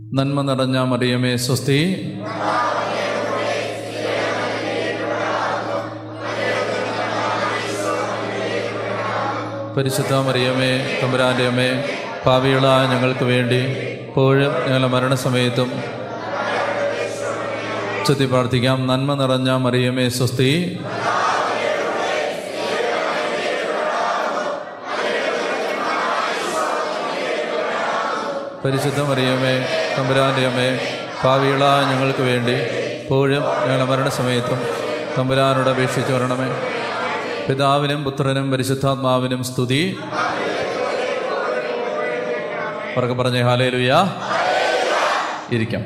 നന്മ നിറഞ്ഞ മറിയമേ സ്വസ്തി പരിശുദ്ധ മറിയമേ തമ്പുരാൻ്റെ അമ്മേ പാവികളായ ഞങ്ങൾക്ക് വേണ്ടി ഇപ്പോഴും ഞങ്ങളുടെ മരണസമയത്തും ഉച്ചത്തി പ്രാർത്ഥിക്കാം നന്മ നിറഞ്ഞ മറിയമേ സ്വസ്തി പരിശുദ്ധ മറിയമേ തമ്പുരാൻ്റെ അമ്മേ പാവികളായ ഞങ്ങൾക്ക് വേണ്ടി ഇപ്പോഴും ഞങ്ങളുടെ മരണസമയത്തും തമ്പുരാനോട് അപേക്ഷിച്ച് വരണമേ പിതാവിനും പുത്രനും പരിശുദ്ധാത്മാവിനും സ്തുതി ഉറക്കെ പറഞ്ഞേ ഹാലേലുയ ഇരിക്കാം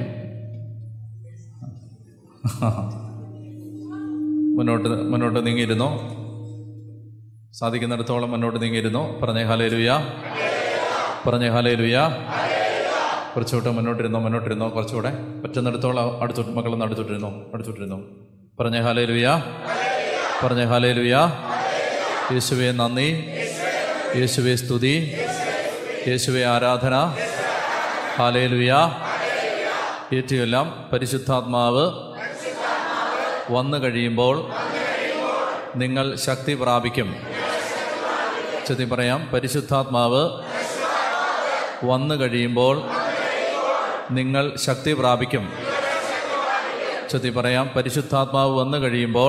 മുന്നോട്ട് മുന്നോട്ട് നീങ്ങിയിരുന്നോ സാധിക്കുന്നിടത്തോളം മുന്നോട്ട് നീങ്ങിയിരുന്നോ പറഞ്ഞേ ഹാലേലുയ പറഞ്ഞേ ഹാലേലുയ കുറച്ചുകൂടെ മുന്നോട്ടിരുന്നോ മുന്നോട്ടിരുന്നോ കുറച്ചുകൂടെ പറ്റുന്നിടത്തോളം അടുത്തോട്ട് മക്കളൊന്ന് അടുത്തോട്ടിരുന്നോ അടുത്തോട്ടിരുന്നോ പറഞ്ഞേ ഹാലേലുയ പറഞ്ഞേ ഹാലേലുയ യേശുവെ നന്ദി യേശുവെ സ്തുതി യേശുവെ ആരാധന ഹാലേലുയ ഏറ്റുമെല്ലാം പരിശുദ്ധാത്മാവ് വന്നു കഴിയുമ്പോൾ നിങ്ങൾ ശക്തി പ്രാപിക്കും ചെത്തി പറയാം പരിശുദ്ധാത്മാവ് വന്നു കഴിയുമ്പോൾ നിങ്ങൾ ശക്തി പ്രാപിക്കും ചെത്തി പറയാം പരിശുദ്ധാത്മാവ് വന്നു കഴിയുമ്പോൾ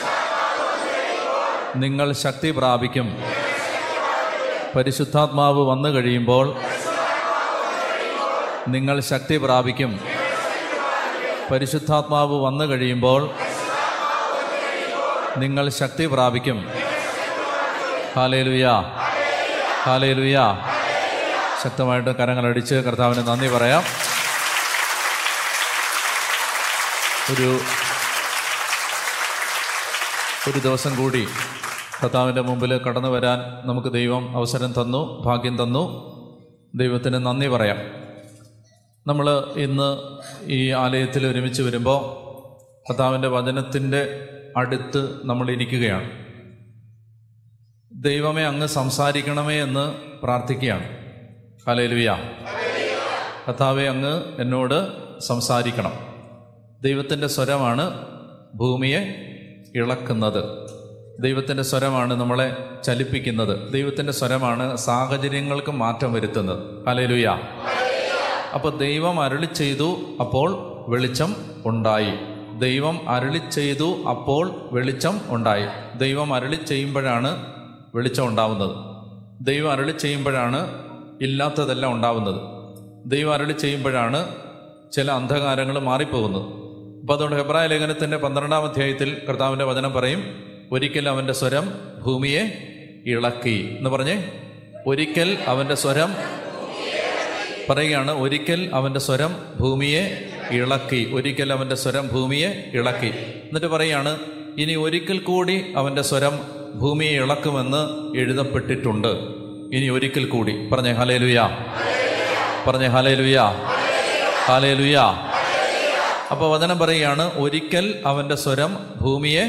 നിങ്ങൾ ശക്തി പ്രാപിക്കും പരിശുദ്ധാത്മാവ് വന്നു കഴിയുമ്പോൾ നിങ്ങൾ ശക്തി പ്രാപിക്കും പരിശുദ്ധാത്മാവ് വന്നു കഴിയുമ്പോൾ നിങ്ങൾ ശക്തി പ്രാപിക്കും ഹാലേലുയ ഹാലേലുയ ശക്തമായിട്ട് കരങ്ങളടിച്ച് കർത്താവിന് നന്ദി പറയാം ഒരു ഒരു ദിവസം കൂടി കർത്താവിൻ്റെ മുമ്പിൽ കടന്നു വരാൻ നമുക്ക് ദൈവം അവസരം തന്നു ഭാഗ്യം തന്നു ദൈവത്തിന് നന്ദി പറയാം നമ്മൾ ഇന്ന് ഈ ആലയത്തിൽ ഒരുമിച്ച് വരുമ്പോൾ കർത്താവിൻ്റെ വചനത്തിൻ്റെ അടുത്ത് നമ്മൾ ഇരിക്കുകയാണ് ദൈവമേ അങ്ങ് സംസാരിക്കണമേ എന്ന് പ്രാർത്ഥിക്കുകയാണ് ഹലേലുയ കർത്താവെ അങ്ങ് എന്നോട് സംസാരിക്കണം ദൈവത്തിൻ്റെ സ്വരമാണ് ഭൂമിയെ ഇളക്കുന്നത് ദൈവത്തിൻ്റെ സ്വരമാണ് നമ്മളെ ചലിപ്പിക്കുന്നത് ദൈവത്തിൻ്റെ സ്വരമാണ് സാഹചര്യങ്ങൾക്ക് മാറ്റം വരുത്തുന്നത് ഹലേലുയ അപ്പോൾ ദൈവം അരുളി ചെയ്തു അപ്പോൾ വെളിച്ചം ഉണ്ടായി ദൈവം അരുളി ചെയ്തു അപ്പോൾ വെളിച്ചം ഉണ്ടായി ദൈവം അരുളി ചെയ്യുമ്പോഴാണ് വെളിച്ചം ഉണ്ടാവുന്നത് ദൈവം അരുളി ചെയ്യുമ്പോഴാണ് ഇല്ലാത്തതെല്ലാം ഉണ്ടാവുന്നത് ദൈവം അരുളി ചെയ്യുമ്പോഴാണ് ചില അന്ധകാരങ്ങൾ മാറിപ്പോകുന്നത് അപ്പോൾ അതുകൊണ്ട് ഹെബ്രായ ലേഖനത്തിൻ്റെ പന്ത്രണ്ടാം അധ്യായത്തിൽ കർത്താവിൻ്റെ വചനം പറയും ഒരിക്കൽ അവൻ്റെ സ്വരം ഭൂമിയെ ഇളക്കി എന്ന് പറഞ്ഞേ ഒരിക്കൽ അവൻ്റെ സ്വരം പറയുകയാണ് ഒരിക്കൽ അവൻ്റെ സ്വരം ഭൂമിയെ ഇളക്കി ഒരിക്കൽ അവൻ്റെ സ്വരം ഭൂമിയെ ഇളക്കി എന്നിട്ട് പറയാണ് ഇനി ഒരിക്കൽ കൂടി അവൻ്റെ സ്വരം ഭൂമിയെ ഇളക്കുമെന്ന് എഴുതപ്പെട്ടിട്ടുണ്ട് ഇനി ഒരിക്കൽ കൂടി പറഞ്ഞേ ഹലേ ലുയാ പറഞ്ഞേ ഹലേ ലുയാ ഹലേ ലുയാ അപ്പോൾ വചനം പറയുകയാണ് ഒരിക്കൽ അവൻ്റെ സ്വരം ഭൂമിയെ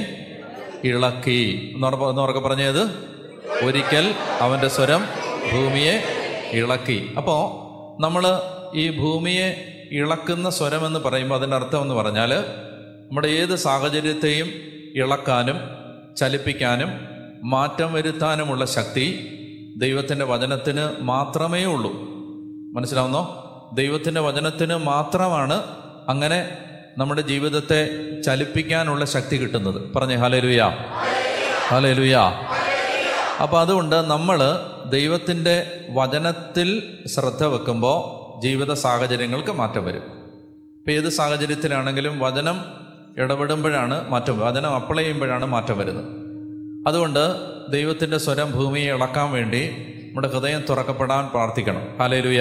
ഇളക്കി എന്നുറക്കെ പറഞ്ഞത് ഒരിക്കൽ അവൻ്റെ സ്വരം ഭൂമിയെ ഇളക്കി അപ്പോൾ നമ്മൾ ഈ ഭൂമിയെ ഇളക്കുന്ന സ്വരം എന്ന് പറയുമ്പോൾ അതിൻ്റെ അർത്ഥം എന്ന് പറഞ്ഞാൽ നമ്മുടെ ഏത് സാഹചര്യത്തെയും ഇളക്കാനും ചലിപ്പിക്കാനും മാറ്റം വരുത്താനുമുള്ള ശക്തി ദൈവത്തിൻ്റെ വചനത്തിന് മാത്രമേ ഉള്ളൂ മനസ്സിലാവുന്നോ ദൈവത്തിൻ്റെ വചനത്തിന് മാത്രമാണ് അങ്ങനെ നമ്മുടെ ജീവിതത്തെ ചലിപ്പിക്കാനുള്ള ശക്തി കിട്ടുന്നത് പറഞ്ഞേ ഹലേ ലുയാ ഹലേ ലുയാ അപ്പോൾ അതുകൊണ്ട് നമ്മൾ ദൈവത്തിൻ്റെ വചനത്തിൽ ശ്രദ്ധ വെക്കുമ്പോൾ ജീവിത സാഹചര്യങ്ങൾക്ക് മാറ്റം വരും ഇപ്പം ഏത് സാഹചര്യത്തിലാണെങ്കിലും വചനം ഇടപെടുമ്പോഴാണ് മാറ്റം വചനം അപ്ലൈ ചെയ്യുമ്പോഴാണ് മാറ്റം വരുന്നത് അതുകൊണ്ട് ദൈവത്തിൻ്റെ സ്വരം ഭൂമിയെ ഇളക്കാൻ വേണ്ടി നമ്മുടെ ഹൃദയം തുറക്കപ്പെടാൻ പ്രാർത്ഥിക്കണം ഹാലേലുയ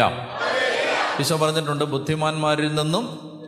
ഈശോ പറഞ്ഞിട്ടുണ്ട് ബുദ്ധിമാന്മാരിൽ നിന്നും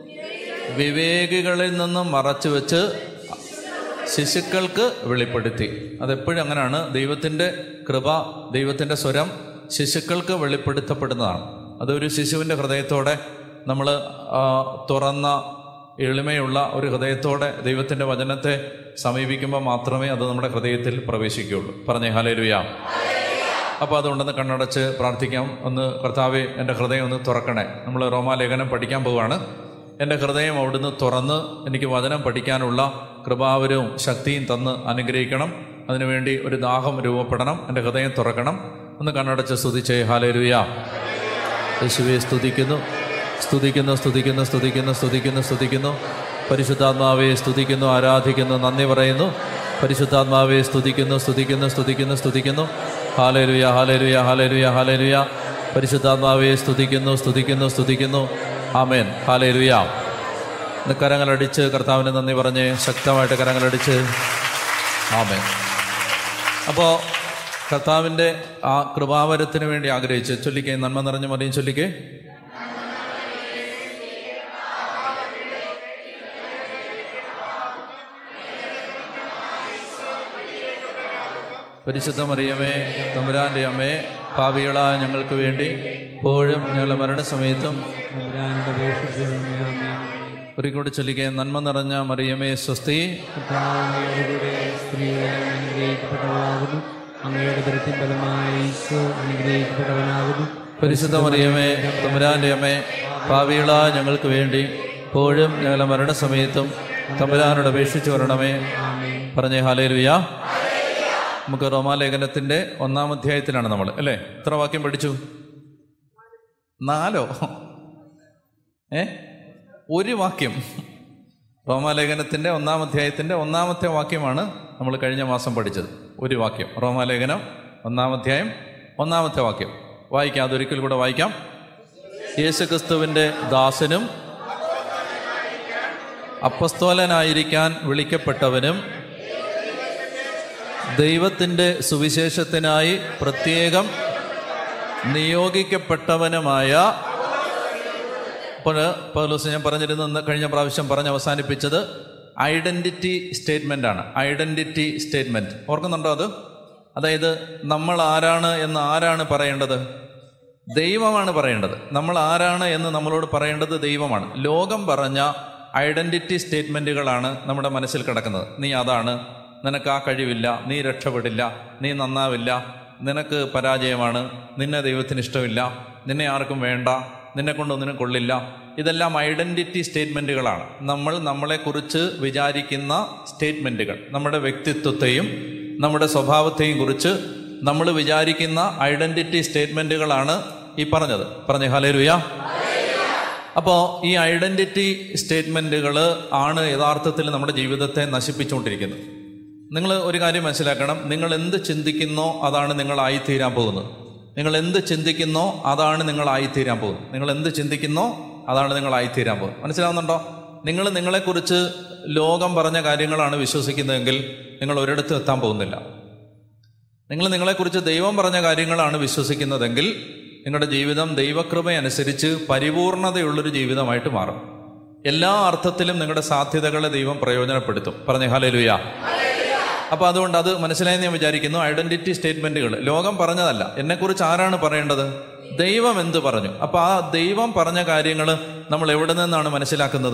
വിവേകികളിൽ നിന്നും മറച്ചു വെച്ച് ശിശുക്കൾക്ക് വെളിപ്പെടുത്തി അതെപ്പോഴും അങ്ങനെയാണ് ദൈവത്തിൻ്റെ കൃപ ദൈവത്തിൻ്റെ സ്വരം ശിശുക്കൾക്ക് വെളിപ്പെടുത്തപ്പെടുന്നതാണ് അതൊരു ശിശുവിൻ്റെ ഹൃദയത്തോടെ നമ്മൾ തുറന്ന എളിമയുള്ള ഒരു ഹൃദയത്തോടെ ദൈവത്തിൻ്റെ വചനത്തെ സമീപിക്കുമ്പോൾ മാത്രമേ അത് നമ്മുടെ ഹൃദയത്തിൽ പ്രവേശിക്കുകയുള്ളൂ പറഞ്ഞേ ഹലേ ലുയാ അപ്പോൾ അതുകൊണ്ടൊന്ന് കണ്ണടച്ച് പ്രാർത്ഥിക്കാം ഒന്ന് കർത്താവെ എൻ്റെ ഹൃദയം ഒന്ന് തുറക്കണേ നമ്മൾ റോമാലേഖനം പഠിക്കാൻ പോവുകയാണ് എൻ്റെ ഹൃദയം അവിടുന്ന് തുറന്ന് എനിക്ക് വചനം പഠിക്കാനുള്ള കൃപാവരവും ശക്തിയും തന്ന് അനുഗ്രഹിക്കണം അതിനുവേണ്ടി ഒരു ദാഹം രൂപപ്പെടണം എൻ്റെ ഹൃദയം തുറക്കണം ഒന്ന് കണ്ണടച്ച് സ്തുതിച്ചേ ഹാലേലുയ യേശുവെ സ്തുതിക്കുന്നു സ്തുതിക്കുന്നു സ്തുതിക്കുന്നു സ്തുതിക്കുന്നു സ്തുതിക്കുന്നു സ്തുതിക്കുന്നു പരിശുദ്ധാത്മാവെ സ്തുതിക്കുന്നു ആരാധിക്കുന്നു നന്ദി പറയുന്നു പരിശുദ്ധാത്മാവെ സ്തുതിക്കുന്നു സ്തുതിക്കുന്നു സ്തുതിക്കുന്നു സ്തുതിക്കുന്നു ഹാലേലുയ ഹാലേലുയ ഹാലേലുയ ഹാലേലുയ പരിശുദ്ധാത്മാവെ സ്തുതിക്കുന്നു സ്തുതിക്കുന്നു സ്തുതിക്കുന്നു ആമേൻ ഹാലേലുയ ഇന്ന് കരങ്ങളടിച്ച് കർത്താവിന് നന്ദി പറഞ്ഞ് ശക്തമായിട്ട് കരങ്ങളടിച്ച് ആമേൻ അപ്പോൾ കർത്താവിൻ്റെ ആ കൃപാവരത്തിന് വേണ്ടി ആഗ്രഹിച്ച് ചൊല്ലിക്കേ നന്മ നിറഞ്ഞ മറിയും ചൊല്ലിക്കേ പരിശുദ്ധ മറിയമേ തമ്പുരാൻ്റെ അമ്മേ പാപികളായ ഞങ്ങൾക്ക് വേണ്ടി ഇപ്പോഴും ഞങ്ങളുടെ മരണസമയത്തും തമ്പുരാനുടെ അപേക്ഷിച്ചുകൊള്ളണമേ. ആമേൻ. ഒരിക്കൽ കൂടി ചൊല്ലിക്കേ നന്മ നിറഞ്ഞ മറിയമേ സ്വസ്തി കർത്താവിനോടുകൂടെ സ്ത്രീകളെ അനുഗ്രഹിക്കപ്പെട്ടവളാകുന്നു അങ്ങയുടെ ദൃത്തിൻ ഫലമായി ഈശോ അനുഗ്രഹിക്കപ്പെട്ടവനാകുന്നു പരിശുദ്ധ മറിയമേ തമ്പുരാൻ്റെ അമ്മേ പാപികളായ ഞങ്ങൾക്ക് വേണ്ടി ഇപ്പോഴും ഞങ്ങളുടെ മരണസമയത്തും തമ്പുരാനോട് അപേക്ഷിച്ചു വരണമേ ആമേൻ പറഞ്ഞേ ഹാലേലുയ നമുക്ക് റോമാലേഖനത്തിന്റെ ഒന്നാം അധ്യായത്തിലാണ് നമ്മൾ അല്ലേ എത്ര വാക്യം പഠിച്ചു നാലോ ഏ ഒരു വാക്യം റോമാലേഖനത്തിന്റെ ഒന്നാം അധ്യായത്തിന്റെ ഒന്നാമത്തെ വാക്യമാണ് നമ്മൾ കഴിഞ്ഞ മാസം പഠിച്ചത് ഒരു വാക്യം റോമാലേഖനം ഒന്നാം അധ്യായം ഒന്നാമത്തെ വാക്യം വായിക്കാം അതൊരിക്കൽ കൂടെ വായിക്കാം യേശുക്രിസ്തുവിന്റെ ദാസനും അപ്പസ്തോലനായിരിക്കാൻ വിളിക്കപ്പെട്ടവനും ദൈവത്തിൻ്റെ സുവിശേഷത്തിനായി പ്രത്യേകം നിയോഗിക്കപ്പെട്ടവനുമായ അപ്പോൾ പൗലോസ് ഞാൻ പറഞ്ഞിരുന്നു ഇന്ന് കഴിഞ്ഞ പ്രാവശ്യം പറഞ്ഞ് അവസാനിപ്പിച്ചത് ഐഡൻറ്റിറ്റി സ്റ്റേറ്റ്മെൻ്റ് ആണ് ഐഡൻറ്റിറ്റി സ്റ്റേറ്റ്മെൻറ്റ് ഓർക്കുന്നുണ്ടോ അത് അതായത് നമ്മൾ ആരാണ് എന്ന് ആരാണ് പറയേണ്ടത് ദൈവമാണ് പറയേണ്ടത് നമ്മൾ ആരാണ് എന്ന് നമ്മളോട് പറയേണ്ടത് ദൈവമാണ് ലോകം പറഞ്ഞ ഐഡൻറ്റിറ്റി സ്റ്റേറ്റ്മെൻറ്റുകളാണ് നമ്മുടെ മനസ്സിൽ കിടക്കുന്നത് നീ അതാണ് നിനക്ക് ആ കഴിവില്ല നീ രക്ഷപ്പെടില്ല നീ നന്നാവില്ല നിനക്ക് പരാജയമാണ് നിന്നെ ദൈവത്തിന് ഇഷ്ടമില്ല നിന്നെ ആർക്കും വേണ്ട നിന്നെ കൊണ്ടൊന്നിനും കൊള്ളില്ല ഇതെല്ലാം ഐഡൻറ്റിറ്റി സ്റ്റേറ്റ്മെൻറ്റുകളാണ് നമ്മൾ നമ്മളെക്കുറിച്ച് വിചാരിക്കുന്ന സ്റ്റേറ്റ്മെൻറ്റുകൾ നമ്മുടെ വ്യക്തിത്വത്തെയും നമ്മുടെ സ്വഭാവത്തെയും കുറിച്ച് നമ്മൾ വിചാരിക്കുന്ന ഐഡൻറ്റിറ്റി സ്റ്റേറ്റ്മെൻറ്റുകളാണ് ഈ പറഞ്ഞത് പറഞ്ഞ ഹലേലുയ അപ്പോൾ ഈ ഐഡൻറ്റിറ്റി സ്റ്റേറ്റ്മെൻറ്റുകൾ ആണ് യഥാർത്ഥത്തിൽ നമ്മുടെ ജീവിതത്തെ നശിപ്പിച്ചുകൊണ്ടിരിക്കുന്നത് നിങ്ങൾ ഒരു കാര്യം മനസ്സിലാക്കണം നിങ്ങൾ എന്ത് ചിന്തിക്കുന്നോ അതാണ് നിങ്ങളായിത്തീരാൻ പോകുന്നത് നിങ്ങൾ എന്ത് ചിന്തിക്കുന്നോ അതാണ് നിങ്ങളായിത്തീരാൻ പോകുന്നത് നിങ്ങൾ എന്ത് ചിന്തിക്കുന്നോ അതാണ് നിങ്ങളായിത്തീരാൻ പോകുന്നത് മനസ്സിലാവുന്നുണ്ടോ നിങ്ങൾ നിങ്ങളെക്കുറിച്ച് ലോകം പറഞ്ഞ കാര്യങ്ങളാണ് വിശ്വസിക്കുന്നതെങ്കിൽ നിങ്ങൾ ഒരിടത്തും എത്താൻ പോകുന്നില്ല നിങ്ങൾ നിങ്ങളെക്കുറിച്ച് ദൈവം പറഞ്ഞ കാര്യങ്ങളാണ് വിശ്വസിക്കുന്നതെങ്കിൽ നിങ്ങളുടെ ജീവിതം ദൈവകൃപയനുസരിച്ച് പരിപൂർണതയുള്ളൊരു ജീവിതമായിട്ട് മാറും എല്ലാ അർത്ഥത്തിലും നിങ്ങളുടെ സാധ്യതകളെ ദൈവം പ്രയോജനപ്പെടുത്തും പറഞ്ഞ ഹലേലുയ അപ്പൊ അതുകൊണ്ട് അത് മനസ്സിലായെന്ന് ഞാൻ വിചാരിക്കുന്നു ഐഡന്റിറ്റി സ്റ്റേറ്റ്മെന്റുകൾ ലോകം പറഞ്ഞതല്ല എന്നെക്കുറിച്ച് ആരാണ് പറയേണ്ടത് ദൈവം എന്ത് പറഞ്ഞു അപ്പൊ ആ ദൈവം പറഞ്ഞ കാര്യങ്ങൾ നമ്മൾ എവിടെ നിന്നാണ് മനസ്സിലാക്കുന്നത്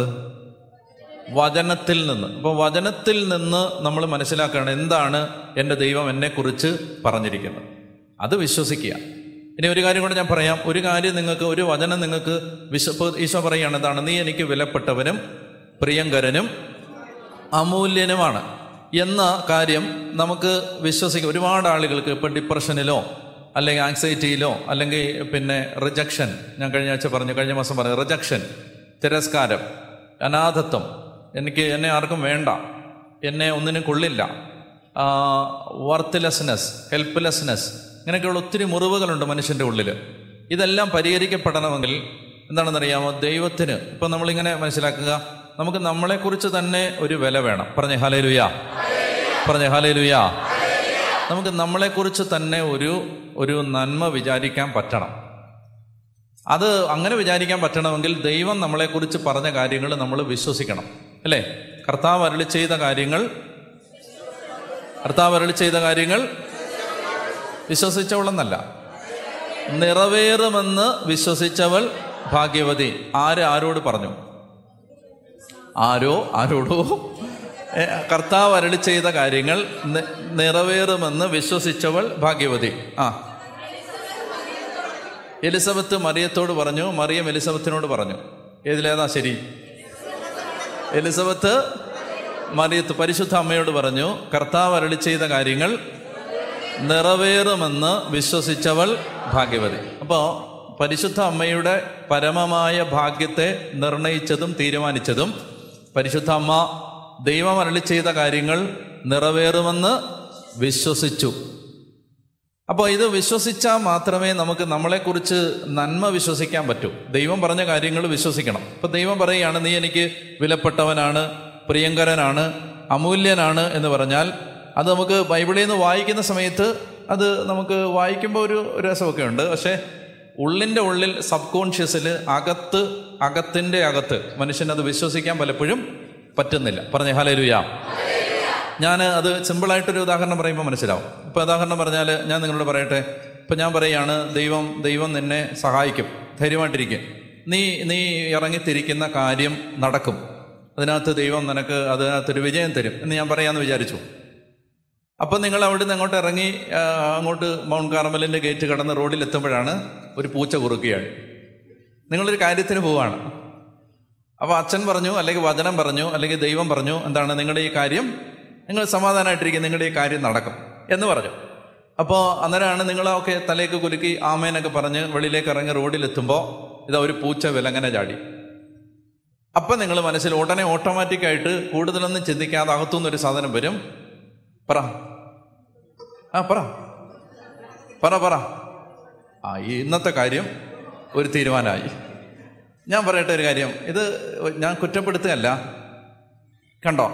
വചനത്തിൽ നിന്ന് അപ്പോൾ വചനത്തിൽ നിന്ന് നമ്മൾ മനസ്സിലാക്കുകയാണ് എന്താണ് എൻ്റെ ദൈവം എന്നെക്കുറിച്ച് പറഞ്ഞിരിക്കുന്നത് അത് വിശ്വസിക്കുക ഇനി ഒരു കാര്യം കൂടെ ഞാൻ പറയാം ഒരു കാര്യം നിങ്ങൾക്ക് ഒരു വചനം നിങ്ങൾക്ക് വിശ്വ ഇപ്പൊ ഈശോ പറയുകയാണ് എന്താണ് നീ എനിക്ക് വിലപ്പെട്ടവനും പ്രിയങ്കരനും അമൂല്യനുമാണ് എന്ന കാര്യം നമുക്ക് വിശ്വസിക്കാം ഒരുപാട് ആളുകൾക്ക് ഇപ്പം ഡിപ്രഷനിലോ അല്ലെങ്കിൽ ആങ്സൈറ്റിയിലോ അല്ലെങ്കിൽ പിന്നെ റിജക്ഷൻ ഞാൻ കഴിഞ്ഞ ആഴ്ച പറഞ്ഞു കഴിഞ്ഞ മാസം പറഞ്ഞു റിജക്ഷൻ തിരസ്കാരം അനാഥത്വം എനിക്ക് എന്നെ ആർക്കും വേണ്ട എന്നെ ഒന്നിനും കൊള്ളില്ല വർത്ത്ലെസ്നെസ് ഹെൽപ്ലെസ്നെസ് ഇങ്ങനെയൊക്കെയുള്ള ഒത്തിരി മുറിവുകളുണ്ട് മനുഷ്യൻ്റെ ഉള്ളിൽ ഇതെല്ലാം പരിഹരിക്കപ്പെടണമെങ്കിൽ എന്താണെന്നറിയാമോ ദൈവത്തിന് ഇപ്പം നമ്മളിങ്ങനെ മനസ്സിലാക്കുക നമുക്ക് നമ്മളെക്കുറിച്ച് തന്നെ ഒരു വില വേണം പറഞ്ഞേ ഹലേലുയ പറഞ്ഞേ ഹലേലുയ നമുക്ക് നമ്മളെക്കുറിച്ച് തന്നെ ഒരു ഒരു നന്മ വിചാരിക്കാൻ പറ്റണം അത് അങ്ങനെ വിചാരിക്കാൻ പറ്റണമെങ്കിൽ ദൈവം നമ്മളെക്കുറിച്ച് പറഞ്ഞ കാര്യങ്ങൾ നമ്മൾ വിശ്വസിക്കണം അല്ലേ കർത്താവ് അരളി ചെയ്ത കാര്യങ്ങൾ കർത്താവ് അരളി ചെയ്ത കാര്യങ്ങൾ വിശ്വസിച്ചവളെന്നല്ല നിറവേറുമെന്ന് വിശ്വസിച്ചവൾ ഭാഗ്യവതി ആര് ആരോട് പറഞ്ഞു ആരോ ആരോടോ ഏ, കർത്താവ് അരളി ചെയ്ത കാര്യങ്ങൾ നി- നിറവേറുമെന്ന് വിശ്വസിച്ചവൾ ഭാഗ്യവതി ആ എലിസബത്ത് മറിയത്തോട് പറഞ്ഞു മറിയം എലിസബത്തിനോട് പറഞ്ഞു ഏതിലേതാ ശരി എലിസബത്ത് മറിയത്ത് പരിശുദ്ധ അമ്മയോട് പറഞ്ഞു കർത്താവ് അരളി ചെയ്ത കാര്യങ്ങൾ നിറവേറുമെന്ന് വിശ്വസിച്ചവൾ ഭാഗ്യവതി അപ്പോൾ പരിശുദ്ധ അമ്മയുടെ പരമമായ ഭാഗ്യത്തെ നിർണയിച്ചതും തീരുമാനിച്ചതും പരിശുദ്ധ അമ്മ ദൈവം അരളി ചെയ്ത കാര്യങ്ങൾ നിറവേറുമെന്ന് വിശ്വസിച്ചു അപ്പോൾ ഇത് വിശ്വസിച്ചാൽ മാത്രമേ നമുക്ക് നമ്മളെക്കുറിച്ച് നന്മ വിശ്വസിക്കാൻ പറ്റൂ ദൈവം പറഞ്ഞ കാര്യങ്ങൾ വിശ്വസിക്കണം ഇപ്പൊ ദൈവം പറയുകയാണ് നീ എനിക്ക് വിലപ്പെട്ടവനാണ് പ്രിയങ്കരനാണ് അമൂല്യനാണ് എന്ന് പറഞ്ഞാൽ അത് നമുക്ക് ബൈബിളിൽ നിന്ന് വായിക്കുന്ന സമയത്ത് അത് നമുക്ക് വായിക്കുമ്പോൾ ഒരു രസമൊക്കെ ഉണ്ട് പക്ഷേ ഉള്ളിൻ്റെ ഉള്ളിൽ സബ് കോൺഷ്യസിൽ അകത്ത് അകത്തിൻ്റെ അകത്ത് മനുഷ്യനത് വിശ്വസിക്കാൻ പലപ്പോഴും പറ്റുന്നില്ല പറഞ്ഞേ ഹലേലുയാ ഞാൻ അത് സിമ്പിളായിട്ടൊരു ഉദാഹരണം പറയുമ്പോൾ മനസ്സിലാവും ഇപ്പോൾ ഉദാഹരണം പറഞ്ഞാൽ ഞാൻ നിങ്ങളോട് പറയട്ടെ ഇപ്പം ഞാൻ പറയുകയാണ് ദൈവം ദൈവം നിന്നെ സഹായിക്കും ധൈര്യമായിട്ടിരിക്കും നീ നീ ഇറങ്ങിത്തിരിക്കുന്ന കാര്യം നടക്കും അതിനകത്ത് ദൈവം നിനക്ക് അതിനകത്തൊരു വിജയം തരും എന്ന് ഞാൻ പറയാമെന്ന് വിചാരിച്ചു അപ്പം നിങ്ങൾ അവിടുന്ന് അങ്ങോട്ട് ഇറങ്ങി ആ, അങ്ങോട്ട് മൗണ്ട് കാർമലിൻ്റെ ഗേറ്റ് കടന്ന് റോഡിൽ എത്തുമ്പോഴാണ് ഒരു പൂച്ച കുറുക്കുകയാണ് നിങ്ങളൊരു കാര്യത്തിന് പോവാണ് അപ്പോൾ അച്ഛൻ പറഞ്ഞു അല്ലെങ്കിൽ വചനം പറഞ്ഞു അല്ലെങ്കിൽ ദൈവം പറഞ്ഞു എന്താണ് നിങ്ങളുടെ ഈ കാര്യം നിങ്ങൾ സമാധാനമായിട്ടിരിക്കും നിങ്ങളുടെ ഈ കാര്യം നടക്കും എന്ന് പറഞ്ഞു അപ്പോൾ അന്നേരമാണ് നിങ്ങളൊക്കെ തലേക്ക് കുലുക്കി ആമേനൊക്കെ പറഞ്ഞ് വെളിയിലേക്ക് ഇറങ്ങി റോഡിലെത്തുമ്പോൾ ഇതാ ഒരു പൂച്ച വിലങ്ങനെ ചാടി അപ്പം നിങ്ങൾ മനസ്സിൽ ഉടനെ ഓട്ടോമാറ്റിക്കായിട്ട് കൂടുതലൊന്നും ചിന്തിക്കാതെ അകത്തുനിന്ന് ഒരു സാധനം വരും പറ ആ പറ പറ പറ ആ ഈ ഇന്നത്തെ കാര്യം ഒരു തീരുമാനമായി ഞാൻ പറയട്ടെ ഒരു കാര്യം ഇത് ഞാൻ കുറ്റപ്പെടുത്തുകയല്ല കണ്ടോ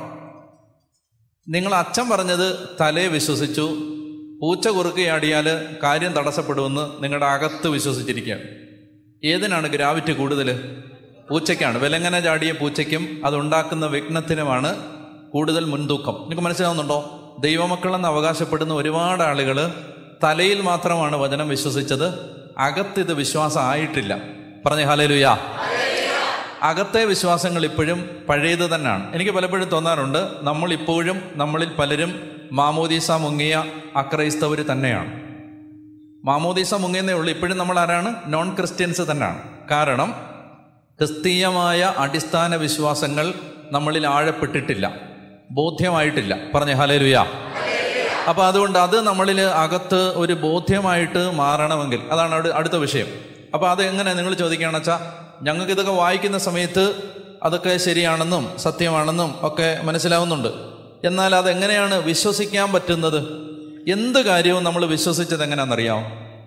നിങ്ങൾ അച്ഛൻ പറഞ്ഞത് തലേ വിശ്വസിച്ചു പൂച്ച കുറുക്കയാടിയാൽ കാര്യം തടസ്സപ്പെടുമെന്ന് നിങ്ങളുടെ അകത്ത് വിശ്വസിച്ചിരിക്കുകയാണ് ഏതിനാണ് ഗ്രാവിറ്റി കൂടുതൽ പൂച്ചയ്ക്കാണ് വിലങ്ങനെ ചാടിയ പൂച്ചയ്ക്കും അതുണ്ടാക്കുന്ന വിഘ്നത്തിനുമാണ് കൂടുതൽ മുൻതൂക്കം നിങ്ങൾക്ക് മനസ്സിലാവുന്നുണ്ടോ ദൈവമക്കളെന്ന് അവകാശപ്പെടുന്ന ഒരുപാട് ആളുകൾ തലയിൽ മാത്രമാണ് വചനം വിശ്വസിച്ചത് അകത്തിത് വിശ്വാസം ആയിട്ടില്ല പറഞ്ഞ ഹാലേലുയാ അകത്തെ വിശ്വാസങ്ങൾ ഇപ്പോഴും പഴയത് തന്നെയാണ് എനിക്ക് പലപ്പോഴും തോന്നാറുണ്ട് നമ്മൾ ഇപ്പോഴും നമ്മളിൽ പലരും മാമോദീസ മുങ്ങിയ അക്രൈസ്തവർ തന്നെയാണ് മാമോദീസ മുങ്ങിയെന്നേ ഉള്ളൂ ഇപ്പോഴും നമ്മൾ ആരാണ് നോൺ ക്രിസ്ത്യൻസ് തന്നെയാണ് കാരണം ക്രിസ്തീയമായ അടിസ്ഥാന വിശ്വാസങ്ങൾ നമ്മളിൽ ആഴപ്പെട്ടിട്ടില്ല ബോധ്യമായിട്ടില്ല പറഞ്ഞ ഹലേലുയാ അപ്പൊ അതുകൊണ്ട് അത് നമ്മളിൽ അകത്ത് ഒരു ബോധ്യമായിട്ട് മാറണമെങ്കിൽ അതാണ് അടു- അടുത്ത വിഷയം അപ്പൊ അത് എങ്ങനെ നിങ്ങൾ ചോദിക്കുകയാണെന്ന് വെച്ചാൽ ഞങ്ങൾക്ക് ഇതൊക്കെ വായിക്കുന്ന സമയത്ത് അതൊക്കെ ശരിയാണെന്നും സത്യമാണെന്നും ഒക്കെ മനസ്സിലാവുന്നുണ്ട് എന്നാൽ അതെങ്ങനെയാണ് വിശ്വസിക്കാൻ പറ്റുന്നത് എന്ത് കാര്യവും നമ്മൾ വിശ്വസിച്ചത് എങ്ങനെയാണെന്നറിയാമോ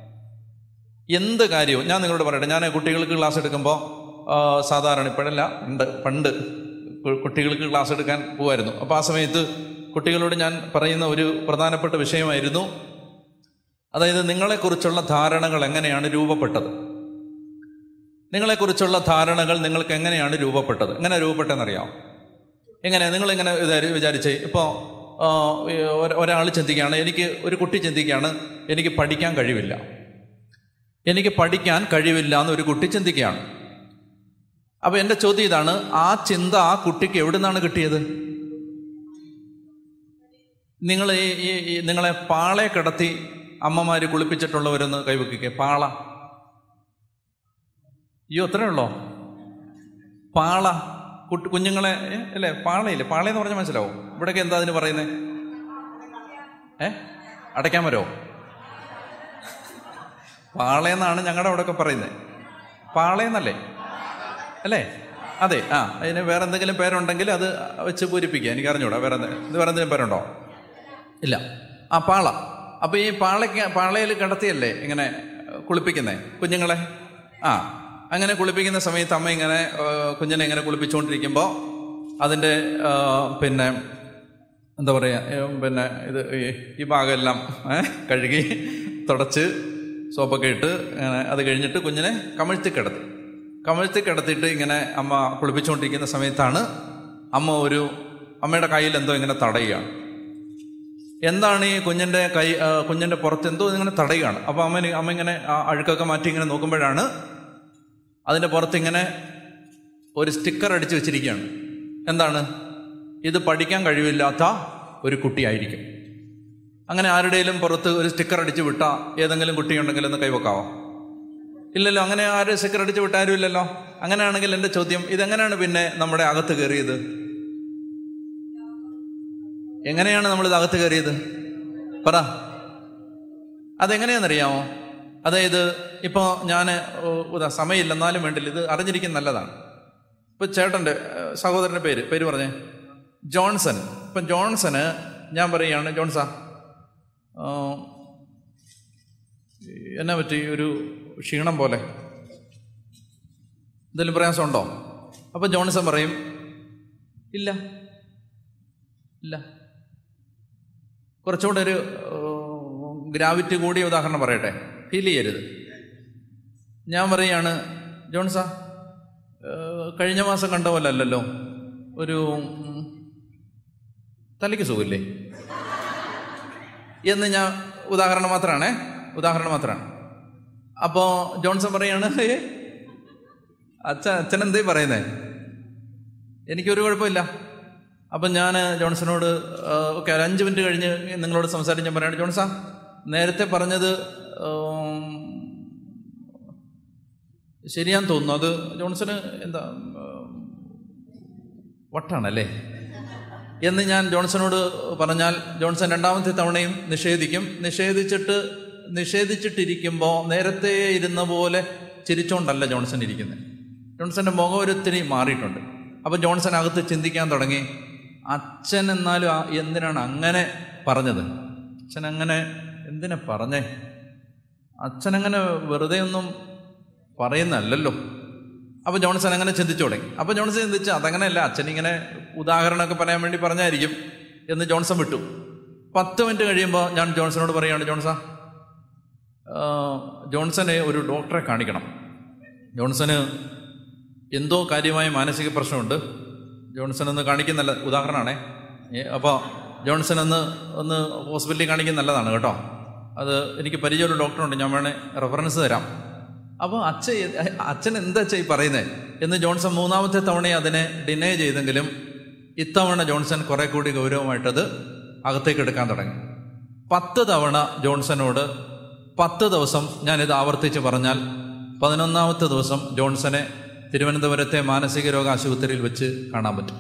എന്ത് കാര്യവും ഞാൻ നിങ്ങളോട് പറയട്ടെ ഞാൻ കുട്ടികൾക്ക് ക്ലാസ് എടുക്കുമ്പോൾ ആ, സാധാരണ ഇപ്പോഴല്ല ഉണ്ട് പണ്ട് കു- കുട്ടികൾക്ക് ക്ലാസ് എടുക്കാൻ പോകുമായിരുന്നു അപ്പോൾ ആ സമയത്ത് കുട്ടികളോട് ഞാൻ പറയുന്ന ഒരു പ്രധാനപ്പെട്ട വിഷയമായിരുന്നു അതായത് നിങ്ങളെക്കുറിച്ചുള്ള ധാരണകൾ എങ്ങനെയാണ് രൂപപ്പെട്ടത് നിങ്ങളെക്കുറിച്ചുള്ള ധാരണകൾ നിങ്ങൾക്ക് എങ്ങനെയാണ് രൂപപ്പെട്ടത് എങ്ങനെ രൂപപ്പെട്ടതെന്നറിയാമോ എങ്ങനെ നിങ്ങൾ ഇങ്ങനെ വിചാരിച്ചേ ഇപ്പോൾ ഒരാൾ ചിന്തിക്കുകയാണ് എനിക്ക് ഒരു കുട്ടി ചിന്തിക്കുകയാണ് എനിക്ക് പഠിക്കാൻ കഴിവില്ല എനിക്ക് പഠിക്കാൻ കഴിവില്ല എന്ന് ഒരു കുട്ടി ചിന്തിക്കുകയാണ് അപ്പൊ എൻ്റെ ചോദ്യം ഇതാണ് ആ ചിന്ത ആ കുട്ടിക്ക് എവിടെ നിന്നാണ് കിട്ടിയത് നിങ്ങൾ ഈ ഈ- ഈ നിങ്ങളെ പാളെ കിടത്തി അമ്മമാര് കുളിപ്പിച്ചിട്ടുള്ളവരൊന്ന് കൈവയ്ക്കുക പാള അയ്യോ അത്രേ ഉള്ളോ പാള കുട്ടി കുഞ്ഞുങ്ങളെ ഏ, അല്ലേ പാളയില്ലേ പാളയെന്ന് പറഞ്ഞാൽ മനസ്സിലാവും ഇവിടെയൊക്കെ എന്താ അതിന് പറയുന്നത് ഏ അടയ്ക്കാൻ വരുമോ പാളയെന്നാണ് ഞങ്ങളുടെ അവിടെയൊക്കെ പറയുന്നത് പാളയെന്നല്ലേ അല്ലേ അതെ ആ അതിന് വേറെ എന്തെങ്കിലും പേരുണ്ടെങ്കിൽ അത് വെച്ച് പൂരിപ്പിക്കുക എനിക്ക് അറിഞ്ഞൂടാ വേറെ എന്തെ- ഇത് വേറെ എന്തെങ്കിലും പേരുണ്ടോ ഇല്ല ആ പാള അപ്പോൾ ഈ പാളയ്ക്ക് പാളയിൽ കിടത്തിയല്ലേ ഇങ്ങനെ കുളിപ്പിക്കുന്നേ കുഞ്ഞുങ്ങളെ ആ അങ്ങനെ കുളിപ്പിക്കുന്ന സമയത്ത് അമ്മ ഇങ്ങനെ ആ, കുഞ്ഞിനെ ഇങ്ങനെ കുളിപ്പിച്ചുകൊണ്ടിരിക്കുമ്പോൾ അതിൻ്റെ ആ, പിന്നെ എന്താ പറയുക പിന്നെ ഇത് ഈ- ഈ ഭാഗമെല്ലാം ഏ, കഴുകി തുടച്ച് സോപ്പൊക്കെ ഇട്ട് അങ്ങനെ അത് കഴിഞ്ഞിട്ട് കുഞ്ഞിനെ കമഴ്ത്തി കിടത്തി കമഴ്ത്തി കിടത്തിയിട്ട് ഇങ്ങനെ അമ്മ കുളിപ്പിച്ചുകൊണ്ടിരിക്കുന്ന സമയത്താണ് അമ്മ ഒരു അമ്മയുടെ കയ്യിൽ എന്തോ ഇങ്ങനെ തടയുകയാണ് എന്താണ് ഈ കുഞ്ഞിൻ്റെ കൈ ആ, കുഞ്ഞിൻ്റെ പുറത്ത് എന്തോ ഇങ്ങനെ തടയുകയാണ് അപ്പോൾ അമ്മ അമ്മ ഇങ്ങനെ ആ അഴുക്കൊക്കെ മാറ്റി ഇങ്ങനെ നോക്കുമ്പോഴാണ് അതിൻ്റെ പുറത്ത് ഇങ്ങനെ ഒരു സ്റ്റിക്കർ അടിച്ചു വെച്ചിരിക്കുകയാണ് എന്താണ് ഇത് പഠിക്കാൻ കഴിവില്ലാത്ത ഒരു കുട്ടിയായിരിക്കും അങ്ങനെ ആരുടെയും പുറത്ത് ഒരു സ്റ്റിക്കർ അടിച്ചു വിട്ടാൽ ഏതെങ്കിലും കുട്ടിയുണ്ടെങ്കിൽ ഒന്ന് കൈവക്കാവോ ഇല്ലല്ലോ അങ്ങനെ ആരും സെക്രട്ടറിച്ച് വിട്ടാരും ഇല്ലല്ലോ അങ്ങനെയാണെങ്കിൽ എൻ്റെ ചോദ്യം ഇതെങ്ങനെയാണ് പിന്നെ നമ്മുടെ അകത്ത് കയറിയത് എങ്ങനെയാണ് നമ്മളിത് അകത്ത് കയറിയത് പറ അതെങ്ങനെയാണെന്നറിയാമോ അതായത് ഇപ്പോൾ ഞാൻ ഉദാ സമയമില്ല എന്നാലും വേണ്ടില്ല ഇത് അറിഞ്ഞിരിക്കുന്ന നല്ലതാണ് ഇപ്പം ചേട്ടൻ്റെ ഏഹ്, സഹോദരൻ്റെ പേര് പേര് പറഞ്ഞേ ജോൺസൺ ഇപ്പം ജോൺസന് ഞാൻ പറയുകയാണ് ജോൺസാ ആ, എന്നാ പറ്റി ഒരു ക്ഷീണം പോലെ എന്തെങ്കിലും പ്രയാസമുണ്ടോ അപ്പം ജോൺസൺ പറയും ഇല്ല ഇല്ല കുറച്ചുകൂടെ ഒരു ഗ്രാവിറ്റി കൂടിയ ഉദാഹരണം പറയട്ടെ ഫീൽ ചെയ്യരുത് ഞാൻ പറയുകയാണ് ജോൺസാ ഏഹ്, കഴിഞ്ഞ മാസം കണ്ട പോലെ അല്ലല്ലോ ഒരു ഉം, തലയ്ക്ക് സുഖമില്ലേ എന്ന് ഞാൻ ഉദാഹരണം മാത്രമാണേ ഉദാഹരണം മാത്രമാണ് അപ്പോൾ ജോൺസൺ പറയാണ് "ഏ, അച്ഛൻ അച്ഛൻ എന്തേ പറയുന്നേ എനിക്കൊരു കുഴപ്പമില്ല അപ്പം ഞാൻ ജോൺസണോട് ഓക്കെ ഒരു അഞ്ച് മിനിറ്റ് കഴിഞ്ഞ് നിങ്ങളോട് സംസാരിച്ച് ഞാൻ പറയാണ് ജോൺസാ നേരത്തെ പറഞ്ഞത് ഉം, ശരിയാന്ന് തോന്നുന്നു അത് ജോൺസന് എന്താ ഉം, വട്ടാണല്ലേ എന്ന് ഞാൻ ജോൺസണോട് പറഞ്ഞാൽ ജോൺസൺ രണ്ടാമത്തെ തവണയും നിഷേധിക്കും നിഷേധിച്ചിട്ട് നിഷേധിച്ചിട്ടിരിക്കുമ്പോൾ നേരത്തെ ഇരുന്ന പോലെ ചിരിച്ചോണ്ടല്ല ജോൺസൺ ഇരിക്കുന്നത് ജോൺസന്റെ മുഖം ഒരുത്തിരി മാറിയിട്ടുണ്ട് അപ്പം ജോൺസൺ അകത്ത് ചിന്തിക്കാൻ തുടങ്ങി അച്ഛൻ എന്നാലും ആ- എന്തിനാണ് അങ്ങനെ പറഞ്ഞത് അച്ഛൻ അങ്ങനെ എന്തിനാ പറഞ്ഞേ അച്ഛൻ അങ്ങനെ വെറുതെ ഒന്നും പറയുന്നല്ലോ അപ്പൊ ജോൺസൺ അങ്ങനെ ചിന്തിച്ചു തുടങ്ങി അപ്പൊ ജോൺസൺ ചിന്തിച്ചു അതങ്ങനെയല്ല അച്ഛൻ ഇങ്ങനെ ഉദാഹരണമൊക്കെ പറയാൻ വേണ്ടി പറഞ്ഞായിരിക്കും എന്ന് ജോൺസൺ വിട്ടു പത്ത് മിനിറ്റ് കഴിയുമ്പോൾ ഞാൻ ജോൺസണോട് പറയുകയാണ് ജോൺസ ആ, ജോൺസനെ ഒരു ഡോക്ടറെ കാണിക്കണം ജോൺസന് എന്തോ കാര്യമായ മാനസിക പ്രശ്നമുണ്ട് ജോൺസൺ ഒന്ന് കാണിക്കുന്നല്ല ഉദാഹരണമാണേ അപ്പോൾ ജോൺസൺ ഒന്ന് ഒന്ന് ഹോസ്പിറ്റലിൽ കാണിക്കുന്ന നല്ലതാണ് കേട്ടോ അത് എനിക്ക് പരിചയമുള്ള ഡോക്ടറുണ്ട് ഞാൻ വേണേൽ റെഫറൻസ് തരാം അപ്പോൾ അച്ഛ അച്ഛൻ എന്താ അച്ഛ ഈ പറയുന്നത് എന്ന് ജോൺസൺ മൂന്നാമത്തെ തവണ അതിനെ ഡിനേ ചെയ്തെങ്കിലും ഇത്തവണ ജോൺസൺ കുറെ കൂടി ഗൗരവമായിട്ടത് അകത്തേക്ക് എടുക്കാൻ തുടങ്ങി പത്ത് തവണ ജോൺസനോട് പത്ത് ദിവസം ഞാനിത് ആവർത്തിച്ച് പറഞ്ഞാൽ പതിനൊന്നാമത്തെ ദിവസം ജോൺസനെ തിരുവനന്തപുരത്തെ മാനസിക രോഗ ആശുപത്രിയിൽ വെച്ച് കാണാൻ പറ്റും